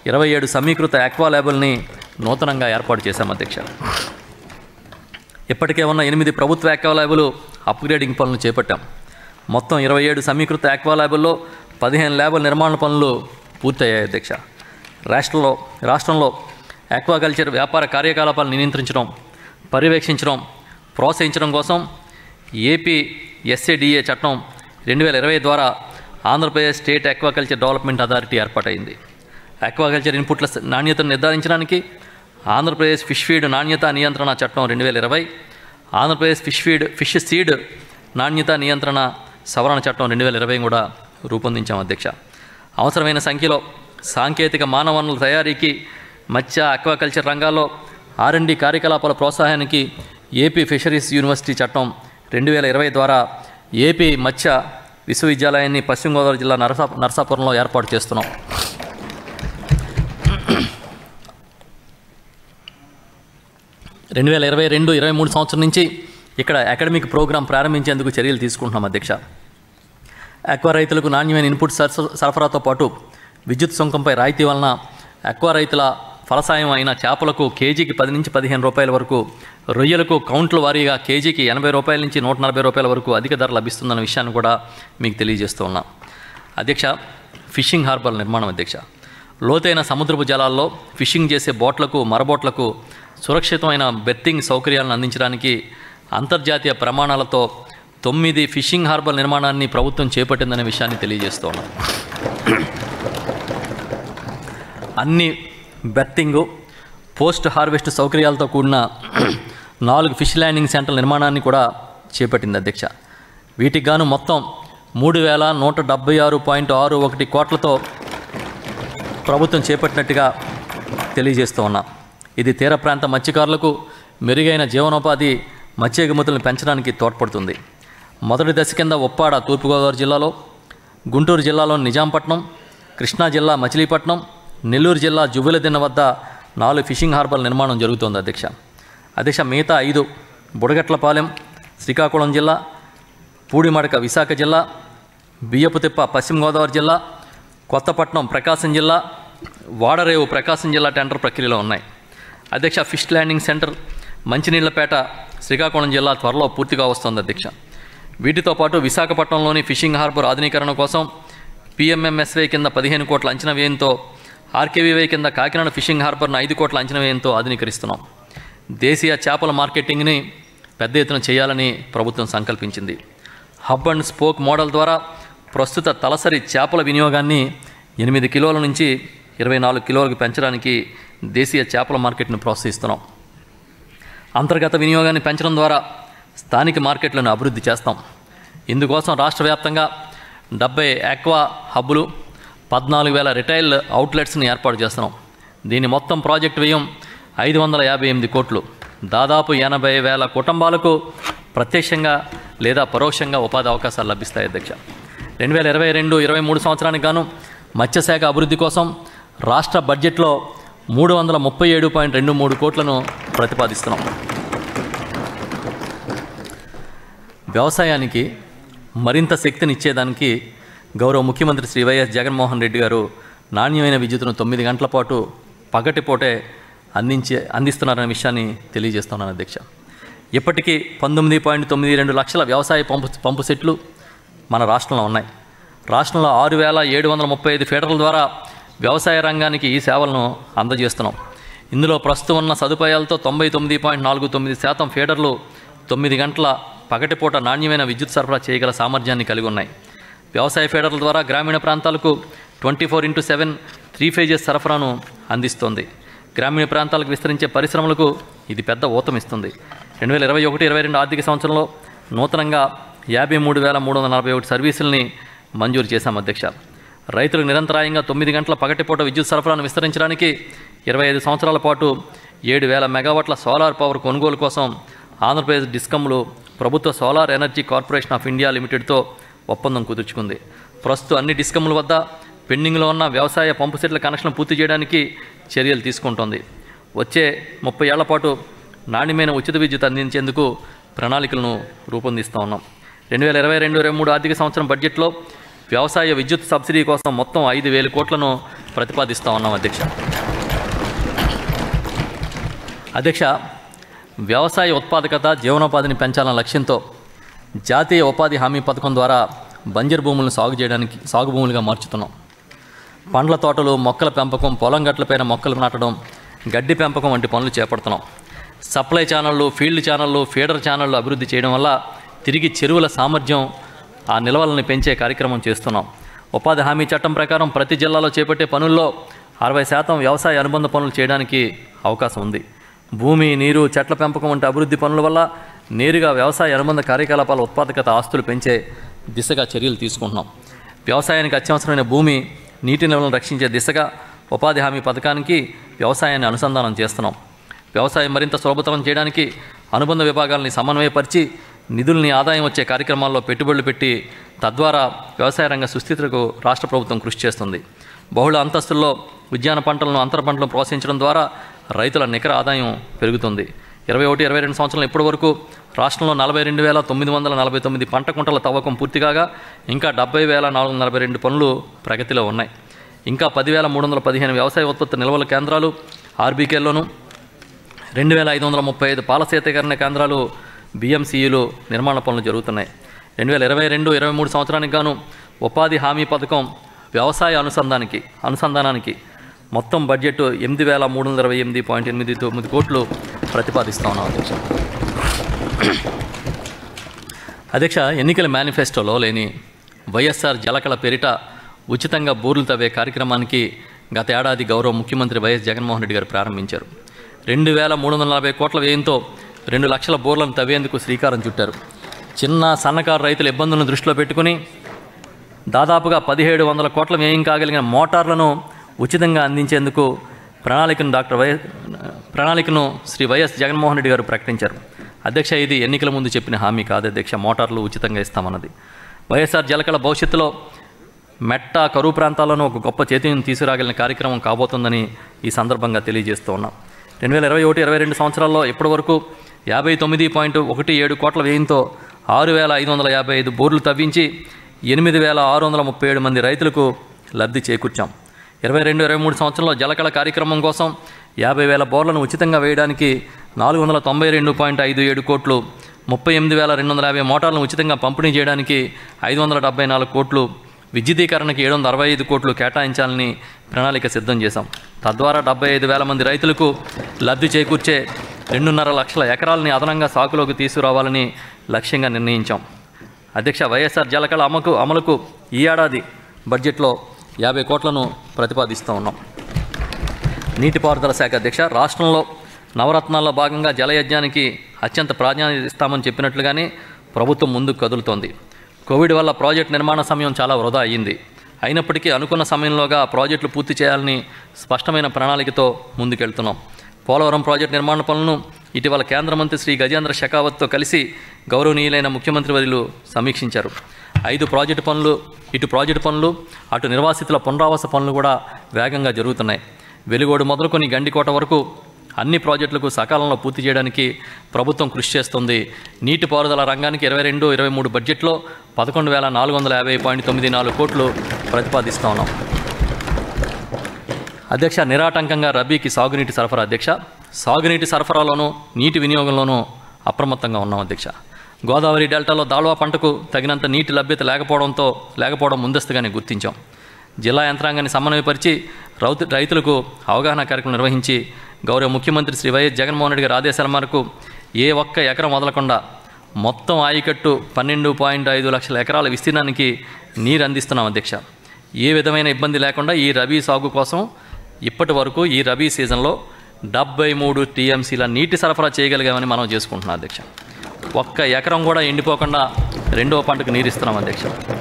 S2: ఇరవై ఏడు సమీకృత ఆక్వా ల్యాబుల్ని నూతనంగా ఏర్పాటు చేశాం అధ్యక్ష ఇప్పటికే ఉన్న ఎనిమిది ప్రభుత్వ ఆక్వా ల్యాబులు అప్గ్రేడింగ్ పనులు చేపట్టాం మొత్తం ఇరవై ఏడు సమీకృత ఆక్వా ల్యాబుల్లో పదిహేను ల్యాబుల నిర్మాణ పనులు పూర్తయ్యాయి అధ్యక్ష రాష్ట్రంలో రాష్ట్రంలో ఆక్వాకల్చర్ వ్యాపార కార్యకలాపాలను నియంత్రించడం పర్యవేక్షించడం ప్రోత్సహించడం కోసం ఏపీ ఎస్ఏడిఏ చట్టం రెండు వేల ఇరవై ద్వారా Andhra Pradesh state aquaculture development authority ఏర్పాటైంది ఆక్వాకల్చర్ ఇన్పుట్ల స- నాణ్యతను నిర్ధారించడానికి ఆంధ్రప్రదేశ్ ఫిష్ ఫీడ్ నాణ్యత నియంత్రణ చట్టం రెండు వేల ఇరవై Andhra Pradesh fish feed fish seed నాణ్యత నియంత్రణ సవరణ చట్టం రెండు వేల ఇరవై కూడా రూపొందించాం అధ్యక్ష అవసరమైన సంఖ్యలో సాంకేతిక మానవ వనరుల తయారీకి మత్స్య అక్వాకల్చర్ రంగాల్లో ఆర్ఎండి కార్యకలాపాల ప్రోత్సాహానికి ఏపీ ఫిషరీస్ యూనివర్సిటీ చట్టం రెండు వేల ఇరవై ద్వారా ఏపీ మత్స్య విశ్వవిద్యాలయాన్ని పశ్చిమ గోదావరి జిల్లా నరసా నరసాపురంలో ఏర్పాటు చేస్తున్నాం రెండు వేల ఇరవై రెండు ఇరవై మూడు సంవత్సరం నుంచి ఇక్కడ అకాడమిక్ ప్రోగ్రాం ప్రారంభించేందుకు చర్యలు తీసుకుంటున్నాం అధ్యక్ష అక్వా రైతులకు నాణ్యమైన ఇన్పుట్ సరఫ- సరఫరాతో పాటు విద్యుత్ సుంకంపై రాయితీ వలన అక్వా రైతుల ఫలసాయం అయిన చేపలకు కేజీకి పది నుంచి పదిహేను రూపాయల వరకు రొయ్యలకు కౌంట్ల వారీగా కేజీకి ఎనభై రూపాయల నుంచి నూట నలభై రూపాయల వరకు అధిక ధర లభిస్తుందన్న విషయాన్ని కూడా మీకు తెలియజేస్తూ ఉన్నా అధ్యక్ష ఫిషింగ్ హార్బర్ నిర్మాణం అధ్యక్ష లోతైన సముద్రపు జలాల్లో ఫిషింగ్ చేసే బోట్లకు మరబోట్లకు సురక్షితమైన బెర్తింగ్ సౌకర్యాలను అందించడానికి అంతర్జాతీయ ప్రమాణాలతో తొమ్మిది ఫిషింగ్ హార్బర్ నిర్మాణాన్ని ప్రభుత్వం చేపట్టిందనే విషయాన్ని తెలియజేస్తూ ఉన్నాం అన్ని బెర్తింగు పోస్ట్ హార్వెస్ట్ సౌకర్యాలతో కూడిన నాలుగు ఫిష్ ల్యాండింగ్ సెంటర్ నిర్మాణాన్ని కూడా చేపట్టింది అధ్యక్ష వీటికి గాను మొత్తం మూడు వేల నూట డెబ్బై ఆరు పాయింట్ ఆరు ఒకటి కోట్లతో ప్రభుత్వం చేపట్టినట్టుగా తెలియజేస్తూ ఉన్నా ఇది తీర ప్రాంత మత్స్యకారులకు మెరుగైన జీవనోపాధి మత్స్య ఎగుమతులను పెంచడానికి తోడ్పడుతుంది మొదటి దశ కింద ఉప్పాడ తూర్పుగోదావరి జిల్లాలో గుంటూరు జిల్లాలోని నిజాంపట్నం కృష్ణా జిల్లా మచిలీపట్నం నెల్లూరు జిల్లా జువ్వెలదిన్న వద్ద నాలుగు ఫిషింగ్ హార్బర్ల నిర్మాణం జరుగుతోంది అధ్యక్ష అధ్యక్ష మిగతా ఐదు బుడగట్లపాలెం శ్రీకాకుళం జిల్లా పూడిమడక విశాఖ జిల్లా బియ్యపుతిప్ప పశ్చిమ గోదావరి జిల్లా కొత్తపట్నం ప్రకాశం జిల్లా వాడరేవు ప్రకాశం జిల్లా టెండర్ ప్రక్రియలో ఉన్నాయి అధ్యక్ష fish landing centre Manchineellapeta Srikakulam జిల్లా త్వరలో పూర్తిగా వస్తోంది అధ్యక్ష వీటితో పాటు విశాఖపట్నంలోని ఫిషింగ్ హార్బర్ ఆధునీకరణ కోసం పిఎంఎంఎస్వై కింద పదిహేను కోట్ల అంచనా వ్యయంతో ఆర్కేవీవై కింద కాకినాడ ఫిషింగ్ హార్బర్ను ఐదు కోట్ల అంచనా వ్యయంతో ఆధునీకరిస్తున్నాం దేశీయ చేపల మార్కెటింగ్ని పెద్ద ఎత్తున చేయాలని ప్రభుత్వం సంకల్పించింది హబ్ అండ్ స్పోక్ మోడల్ ద్వారా ప్రస్తుత తలసరి చేపల వినియోగాన్ని ఎనిమిది కిలోల నుంచి ఇరవై నాలుగు కిలోలకు పెంచడానికి దేశీయ చేపల మార్కెట్ను ప్రోత్సహిస్తున్నాం అంతర్గత వినియోగాన్ని పెంచడం ద్వారా స్థానిక మార్కెట్లను అభివృద్ధి చేస్తాం ఇందుకోసం రాష్ట్ర వ్యాప్తంగా డెబ్బై ఆక్వా హబ్బులు పద్నాలుగు వేల రిటైల్ అవుట్లెట్స్ని ఏర్పాటు చేస్తున్నాం దీని మొత్తం ప్రాజెక్టు వ్యయం ఐదు వందల యాభై ఎనిమిది కోట్లు దాదాపు ఎనభై వేల కుటుంబాలకు ప్రత్యక్షంగా లేదా పరోక్షంగా ఉపాధి అవకాశాలు లభిస్తాయి అధ్యక్ష రెండు వేల ఇరవై రెండు ఇరవై మూడు సంవత్సరానికి గాను మత్స్యశాఖ అభివృద్ధి కోసం రాష్ట్ర బడ్జెట్లో మూడు వందల ముప్పై ఏడు పాయింట్ రెండు మూడు కోట్లను ప్రతిపాదిస్తున్నాం వ్యవసాయానికి మరింత శక్తినిచ్చేదానికి గౌరవ ముఖ్యమంత్రి శ్రీ వైఎస్ జగన్మోహన్ రెడ్డి గారు నాణ్యమైన విద్యుత్తును తొమ్మిది గంటల పాటు పగటిపూటే అందించే అందిస్తున్నారనే విషయాన్ని తెలియజేస్తున్నాను అధ్యక్ష ఇప్పటికీ పంతొమ్మిది పాయింట్ తొమ్మిది రెండు లక్షల వ్యవసాయ పంపు పంపు సెట్లు మన రాష్ట్రంలో ఉన్నాయి రాష్ట్రంలో ఆరు వేల ఏడు వందల ముప్పై ఐదు ఫీడర్ల ద్వారా వ్యవసాయ రంగానికి ఈ సేవలను అందజేస్తున్నాం ఇందులో ప్రస్తుతం ఉన్న సదుపాయాలతో తొంభై తొమ్మిది పాయింట్ నాలుగు తొమ్మిది శాతం ఫీడర్లు తొమ్మిది గంటల పగటిపూట నాణ్యమైన విద్యుత్ సరఫరా చేయగల సామర్థ్యాన్ని కలిగి ఉన్నాయి వ్యవసాయ ఫీడర్ల ద్వారా గ్రామీణ ప్రాంతాలకు twenty four into seven three phases సరఫరాను అందిస్తోంది గ్రామీణ ప్రాంతాలకు విస్తరించే పరిశ్రమలకు ఇది పెద్ద ఊతమిస్తుంది రెండు వేల ఇరవై ఒకటి ఇరవై రెండు ఆర్థిక సంవత్సరంలో నూతనంగా యాభై మూడు వేల మూడు వందల నలభై ఒకటి సర్వీసుల్ని మంజూరు చేశాం అధ్యక్ష రైతులకు నిరంతరాయంగా తొమ్మిది గంటల పగటిపూట విద్యుత్ సరఫరాను విస్తరించడానికి ఇరవై ఐదు సంవత్సరాల పాటు ఏడు వేల మెగావాట్ల సోలార్ పవర్ కొనుగోలు కోసం ఆంధ్రప్రదేశ్ డిస్కమ్లు ప్రభుత్వ solar energy corporation of India లిమిటెడ్తో ఒప్పందం కుదుర్చుకుంది ప్రస్తుతం అన్ని డిస్కమ్ల వద్ద పెండింగ్లో ఉన్న వ్యవసాయ పంపు సెట్ల కనెక్షన్ పూర్తి చేయడానికి చర్యలు తీసుకుంటోంది వచ్చే ముప్పై ఏళ్ల పాటు నాణ్యమైన ఉచిత విద్యుత్ అందించేందుకు ప్రణాళికలను రూపొందిస్తూ ఉన్నాం రెండు వేల ఇరవై రెండు ఇరవై మూడు ఆర్థిక సంవత్సరం బడ్జెట్లో వ్యవసాయ విద్యుత్ సబ్సిడీ కోసం మొత్తం ఐదు వేల కోట్లను ప్రతిపాదిస్తూ ఉన్నాం అధ్యక్ష అధ్యక్ష వ్యవసాయ ఉత్పాదకత జీవనోపాధిని పెంచాలన్న లక్ష్యంతో జాతీయ ఉపాధి హామీ పథకం ద్వారా బంజరు భూములను సాగు చేయడానికి సాగు భూములుగా మార్చుతున్నాం పండ్ల తోటలు మొక్కల పెంపకం పొలం గట్లపైన మొక్కలు నాటడం గడ్డి పెంపకం వంటి పనులు చేపడుతున్నాం సప్లై ఛానళ్ళు ఫీల్డ్ ఛానళ్ళు ఫీడర్ ఛానళ్ళు అభివృద్ధి చేయడం వల్ల తిరిగి చెరువుల సామర్థ్యం ఆ నిల్వలను పెంచే కార్యక్రమం చేస్తున్నాం ఉపాధి హామీ చట్టం ప్రకారం ప్రతి జిల్లాలో చేపట్టే పనుల్లో అరవై శాతం వ్యవసాయ అనుబంధ పనులు చేయడానికి అవకాశం ఉంది భూమి నీరు చెట్ల పెంపకం వంటి అభివృద్ధి పనుల వల్ల నేరుగా వ్యవసాయ అనుబంధ కార్యకలాపాల ఉత్పాదకత ఆస్తులు పెంచే దిశగా చర్యలు తీసుకుంటున్నాం వ్యవసాయానికి అత్యవసరమైన భూమి నీటి నిల్వలను రక్షించే దిశగా ఉపాధి హామీ పథకానికి వ్యవసాయాన్ని అనుసంధానం చేస్తున్నాం వ్యవసాయం మరింత సులభతరం చేయడానికి అనుబంధ విభాగాల్ని సమన్వయపరిచి నిధుల్ని ఆదాయం వచ్చే కార్యక్రమాల్లో పెట్టుబడులు పెట్టి తద్వారా వ్యవసాయ రంగ సుస్థితులకు రాష్ట్ర ప్రభుత్వం కృషి చేస్తుంది బహుళ అంతస్తుల్లో ఉద్యాన పంటలను అంతర పంటలను ప్రోత్సహించడం ద్వారా రైతుల నికర ఆదాయం పెరుగుతుంది ఇరవై ఒకటి ఇరవై రెండు సంవత్సరాలు ఇప్పటి వరకు రాష్ట్రంలో నలభై రెండు వేల తొమ్మిది వందల నలభై తొమ్మిది పంట కుంటల తవ్వకం పూర్తి కాగా ఇంకా డెబ్బై వేల నాలుగు వందల నలభై రెండు పనులు ప్రగతిలో ఉన్నాయి ఇంకా పదివేల మూడు వందల పదిహేను వ్యవసాయ ఉత్పత్తి నిల్వల కేంద్రాలు ఆర్బీకేల్లోనూ రెండు వేల ఐదు వందల ముప్పై ఐదు పాల శీతీకరణ కేంద్రాలు బిఎంసీయులు నిర్మాణ పనులు జరుగుతున్నాయి రెండు వేల ఇరవై రెండు ఇరవై మూడు సంవత్సరానికి గాను ఉపాధి హామీ పథకం వ్యవసాయ అనుసంధానికి అనుసంధానానికి మొత్తం బడ్జెట్ ఎనిమిది వేల మూడు వందల ఇరవై ఎనిమిది పాయింట్ ఎనిమిది తొమ్మిది కోట్లు ప్రతిపాదిస్తా ఉన్నాం అధ్యక్ష అధ్యక్ష ఎన్నికల మేనిఫెస్టోలో లేని వైఎస్ఆర్ జలకళ పేరిట ఉచితంగా బోర్లు తవ్వే కార్యక్రమానికి గత ఏడాది గౌరవ ముఖ్యమంత్రి వైఎస్ జగన్మోహన్ రెడ్డి గారు ప్రారంభించారు రెండు వేల మూడు వందల నలభై కోట్ల వ్యయంతో రెండు లక్షల బోర్లను తవ్వేందుకు శ్రీకారం చుట్టారు చిన్న సన్నకారు రైతుల ఇబ్బందులను దృష్టిలో పెట్టుకుని దాదాపుగా పదిహేడు వందల కోట్ల వ్యయం కాగలిగిన మోటార్లను ఉచితంగా అందించేందుకు ప్రణాళికను డాక్టర్ వై ప్రణాళికను శ్రీ వైఎస్ జగన్మోహన్ రెడ్డి గారు ప్రకటించారు అధ్యక్ష ఇది ఎన్నికల ముందు చెప్పిన హామీ కాదు అధ్యక్ష మోటార్లు ఉచితంగా ఇస్తామన్నది వైఎస్ఆర్ జలకళ భవిష్యత్తులో మెట్ట కరువు ప్రాంతాలను ఒక గొప్ప చేతిని తీసుకురాగలిగిన కార్యక్రమం కాబోతుందని ఈ సందర్భంగా తెలియజేస్తూ ఉన్నాం రెండు వేల ఇరవై ఒకటి ఇరవై రెండు సంవత్సరాల్లో ఇప్పటి వరకు యాభై తొమ్మిది పాయింట్ ఒకటి ఏడు కోట్ల వ్యయంతో ఆరు వేల ఐదు వందల యాభై ఐదు బోర్లు తవ్వించి ఎనిమిది వేల ఆరు వందల ముప్పై ఏడు మంది రైతులకు లబ్ధి చేకూర్చాం ఇరవై రెండు ఇరవై మూడు సంవత్సరంలో జలకళ కార్యక్రమం కోసం యాభై వేల బోర్లను ఉచితంగా వేయడానికి నాలుగు వందల తొంభై రెండు పాయింట్ ఐదు ఏడు కోట్లు ముప్పై ఎనిమిది వేల రెండు వందల యాభై మోటార్లను ఉచితంగా పంపిణీ చేయడానికి ఐదు వందల డెబ్బై నాలుగు కోట్లు విద్యుదీకరణకి ఏడు వందల అరవై ఐదు కోట్లు కేటాయించాలని ప్రణాళిక సిద్ధం చేశాం తద్వారా డెబ్బై ఐదు వేల మంది రైతులకు లబ్ధి చేకూర్చే రెండున్నర లక్షల ఎకరాలని అదనంగా సాగులోకి తీసుకురావాలని లక్ష్యంగా నిర్ణయించాం అధ్యక్ష వైఎస్ఆర్ జలకళ అమకు అమలుకు ఈ ఏడాది బడ్జెట్లో యాభై కోట్లను ప్రతిపాదిస్తూ ఉన్నాం నీటిపారుదల శాఖ అధ్యక్ష రాష్ట్రంలో నవరత్నాల్లో భాగంగా జలయజ్ఞానికి అత్యంత ప్రాధాన్యత ఇస్తామని చెప్పినట్లుగానే ప్రభుత్వం ముందుకు కదులుతోంది కోవిడ్ వల్ల ప్రాజెక్ట్ నిర్మాణ సమయం చాలా వృధా అయ్యింది అయినప్పటికీ అనుకున్న సమయంలోగా ఆ ప్రాజెక్టులు పూర్తి చేయాలని స్పష్టమైన ప్రణాళికతో ముందుకెళ్తున్నాం పోలవరం ప్రాజెక్టు నిర్మాణ పనులను ఇటీవల కేంద్ర మంత్రి శ్రీ గజేంద్ర షెకావత్తో కలిసి గౌరవనీయులైన ముఖ్యమంత్రి వర్యులు సమీక్షించారు ఐదు ప్రాజెక్టు పనులు ఇటు ప్రాజెక్టు పనులు అటు నిర్వాసితుల పునరావాస పనులు కూడా వేగంగా జరుగుతున్నాయి వెలుగోడు మొదలుకొని గండికోట వరకు అన్ని ప్రాజెక్టులకు సకాలంలో పూర్తి చేయడానికి ప్రభుత్వం కృషి చేస్తుంది నీటిపారుదల రంగానికి ఇరవై రెండు ఇరవై మూడు బడ్జెట్లో పదకొండు వేల నాలుగు వందల యాభై పాయింట్ తొమ్మిది నాలుగు కోట్లు ప్రతిపాదిస్తా ఉన్నాం అధ్యక్ష నిరాటంకంగా రబీకి సాగునీటి సరఫరా అధ్యక్ష సాగునీటి సరఫరాలోనూ నీటి వినియోగంలోనూ అప్రమత్తంగా ఉన్నాం అధ్యక్ష గోదావరి డెల్టాలో దాల్వా పంటకు తగినంత నీటి లభ్యత లేకపోవడంతో లేకపోవడం ముందస్తుగానే గుర్తించాం జిల్లా యంత్రాంగాన్ని సమన్వయపరిచి రౌతు రైతులకు అవగాహన కార్యక్రమం నిర్వహించి గౌరవ ముఖ్యమంత్రి శ్రీ వైఎస్ జగన్మోహన్ రెడ్డి గారి ఆదేశాల మేరకు ఏ ఒక్క ఎకరం వదలకుండా మొత్తం ఆయకట్టు పన్నెండు పాయింట్ ఐదు లక్షల ఎకరాల విస్తీర్ణానికి నీరు అందిస్తున్నాం అధ్యక్ష ఏ విధమైన ఇబ్బంది లేకుండా ఈ రబీ సాగు కోసం ఇప్పటి వరకు ఈ రబీ సీజన్లో డెబ్బై మూడు టీఎంసీల నీటి సరఫరా చేయగలిగామని మనం చేసుకుంటున్నాం అధ్యక్ష ఒక్క ఎకరం కూడా ఎండిపోకుండా రెండవ పంటకు నీరు ఇస్తున్నాం అధ్యక్ష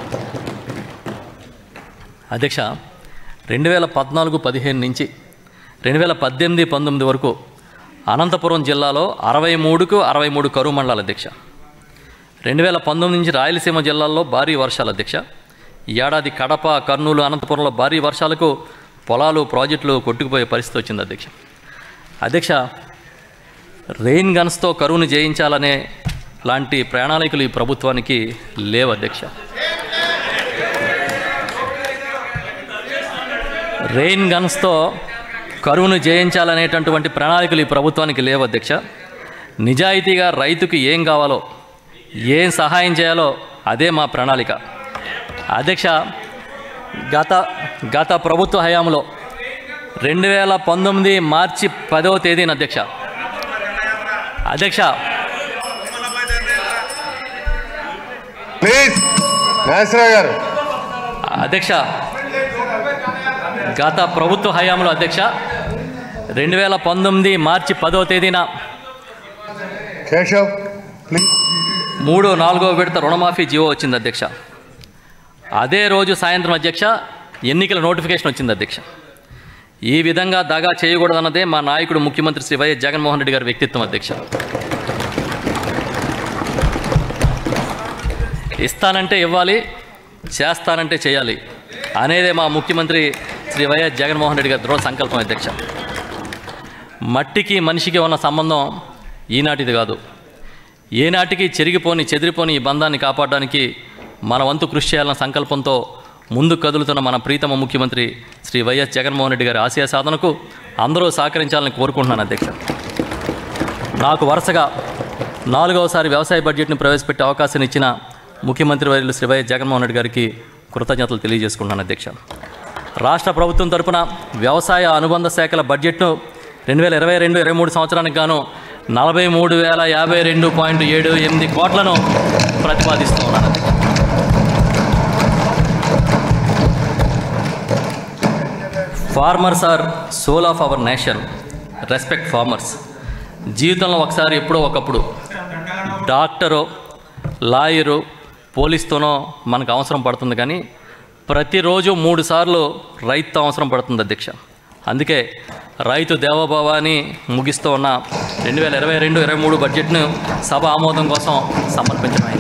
S2: అధ్యక్ష రెండు వేల పద్నాలుగు పదిహేను నుంచి రెండు వేల పద్దెనిమిది పంతొమ్మిది వరకు అనంతపురం జిల్లాలో అరవై మూడుకు అరవై మూడు కరువు మండలాల అధ్యక్ష రెండు వేల పంతొమ్మిది నుంచి రాయలసీమ జిల్లాల్లో భారీ వర్షాలు అధ్యక్ష ఈ ఏడాది కడప కర్నూలు అనంతపురంలో భారీ వర్షాలకు పొలాలు ప్రాజెక్టులు కొట్టుకుపోయే పరిస్థితి వచ్చింది అధ్యక్ష అధ్యక్ష రెయిన్ గన్స్తో కరువును జయించాలనే లాంటి ప్రణాళికలు ఈ ప్రభుత్వానికి లేవు అధ్యక్ష రెయిన్ గన్స్తో కరువును జయించాలనేటటువంటి ప్రణాళికలు ఈ ప్రభుత్వానికి లేవు అధ్యక్ష నిజాయితీగా రైతుకు ఏం కావాలో ఏం సహాయం చేయాలో అదే మా ప్రణాళిక అధ్యక్ష గత గత ప్రభుత్వ హయాంలో రెండు వేల పంతొమ్మిది మార్చి పదవ తేదీన అధ్యక్ష అధ్యక్ష
S1: ప్లీజ్ నాగేశ్వరరావు గారు
S2: అధ్యక్ష గత ప్రభుత్వ హయాంలో అధ్యక్ష రెండు వేల పంతొమ్మిది మార్చి పదవ తేదీన
S1: కేశవ్ ప్లీజ్
S2: మూడు నాలుగో విడత రుణమాఫీ జీవో వచ్చింది అధ్యక్ష అదే రోజు సాయంత్రం అధ్యక్ష ఎన్నికల నోటిఫికేషన్ వచ్చింది అధ్యక్ష ఈ విధంగా దగా చేయకూడదన్నదే మా నాయకుడు ముఖ్యమంత్రి శ్రీ వైఎస్ జగన్మోహన్ రెడ్డి గారి వ్యక్తిత్వం అధ్యక్ష ఇస్తానంటే ఇవ్వాలి చేస్తానంటే చేయాలి అనేదే మా ముఖ్యమంత్రి శ్రీ వైఎస్ జగన్మోహన్ రెడ్డి గారి దృఢ సంకల్పం అధ్యక్ష మట్టికి మనిషికి ఉన్న సంబంధం ఈనాటిది కాదు ఏనాటికి చెరిగిపోని చెదిరిపోని ఈ బంధాన్ని కాపాడడానికి మన వంతు కృషి చేయాలన్న సంకల్పంతో ముందుకు కదులుతున్న మన ప్రీతమ ముఖ్యమంత్రి శ్రీ వైఎస్ జగన్మోహన్ రెడ్డి గారి ఆశయ సాధనకు అందరూ సహకరించాలని కోరుకుంటున్నాను అధ్యక్ష నాకు వరుసగా నాలుగవసారి వ్యవసాయ బడ్జెట్ని ప్రవేశపెట్టే అవకాశం ఇచ్చిన ముఖ్యమంత్రి వర్యులు శ్రీ వైఎస్ జగన్మోహన్ రెడ్డి గారికి కృతజ్ఞతలు తెలియజేసుకుంటున్నాను అధ్యక్ష రాష్ట్ర ప్రభుత్వం తరపున వ్యవసాయ అనుబంధ శాఖల బడ్జెట్ను రెండు వేల ఇరవై రెండు ఇరవై మూడు సంవత్సరానికి గాను నలభై మూడు వేల యాభై రెండు పాయింట్ ఏడు ఎనిమిది కోట్లను ప్రతిపాదిస్తూ ఉన్నాను farmers are soul of our nation respect farmers జీవితంలో ఒకసారి ఎప్పుడో ఒకప్పుడు డాక్టరు లాయరు పోలీస్తోనో మనకు అవసరం పడుతుంది కానీ ప్రతిరోజు మూడు సార్లు రైతు అవసరం పడుతుంది అధ్యక్ష అందుకే రైతు దేవభావాన్ని ముగిస్తూ ఉన్న రెండు వేల ఇరవై రెండు ఇరవై మూడు బడ్జెట్ను సభ ఆమోదం కోసం సమర్పించడం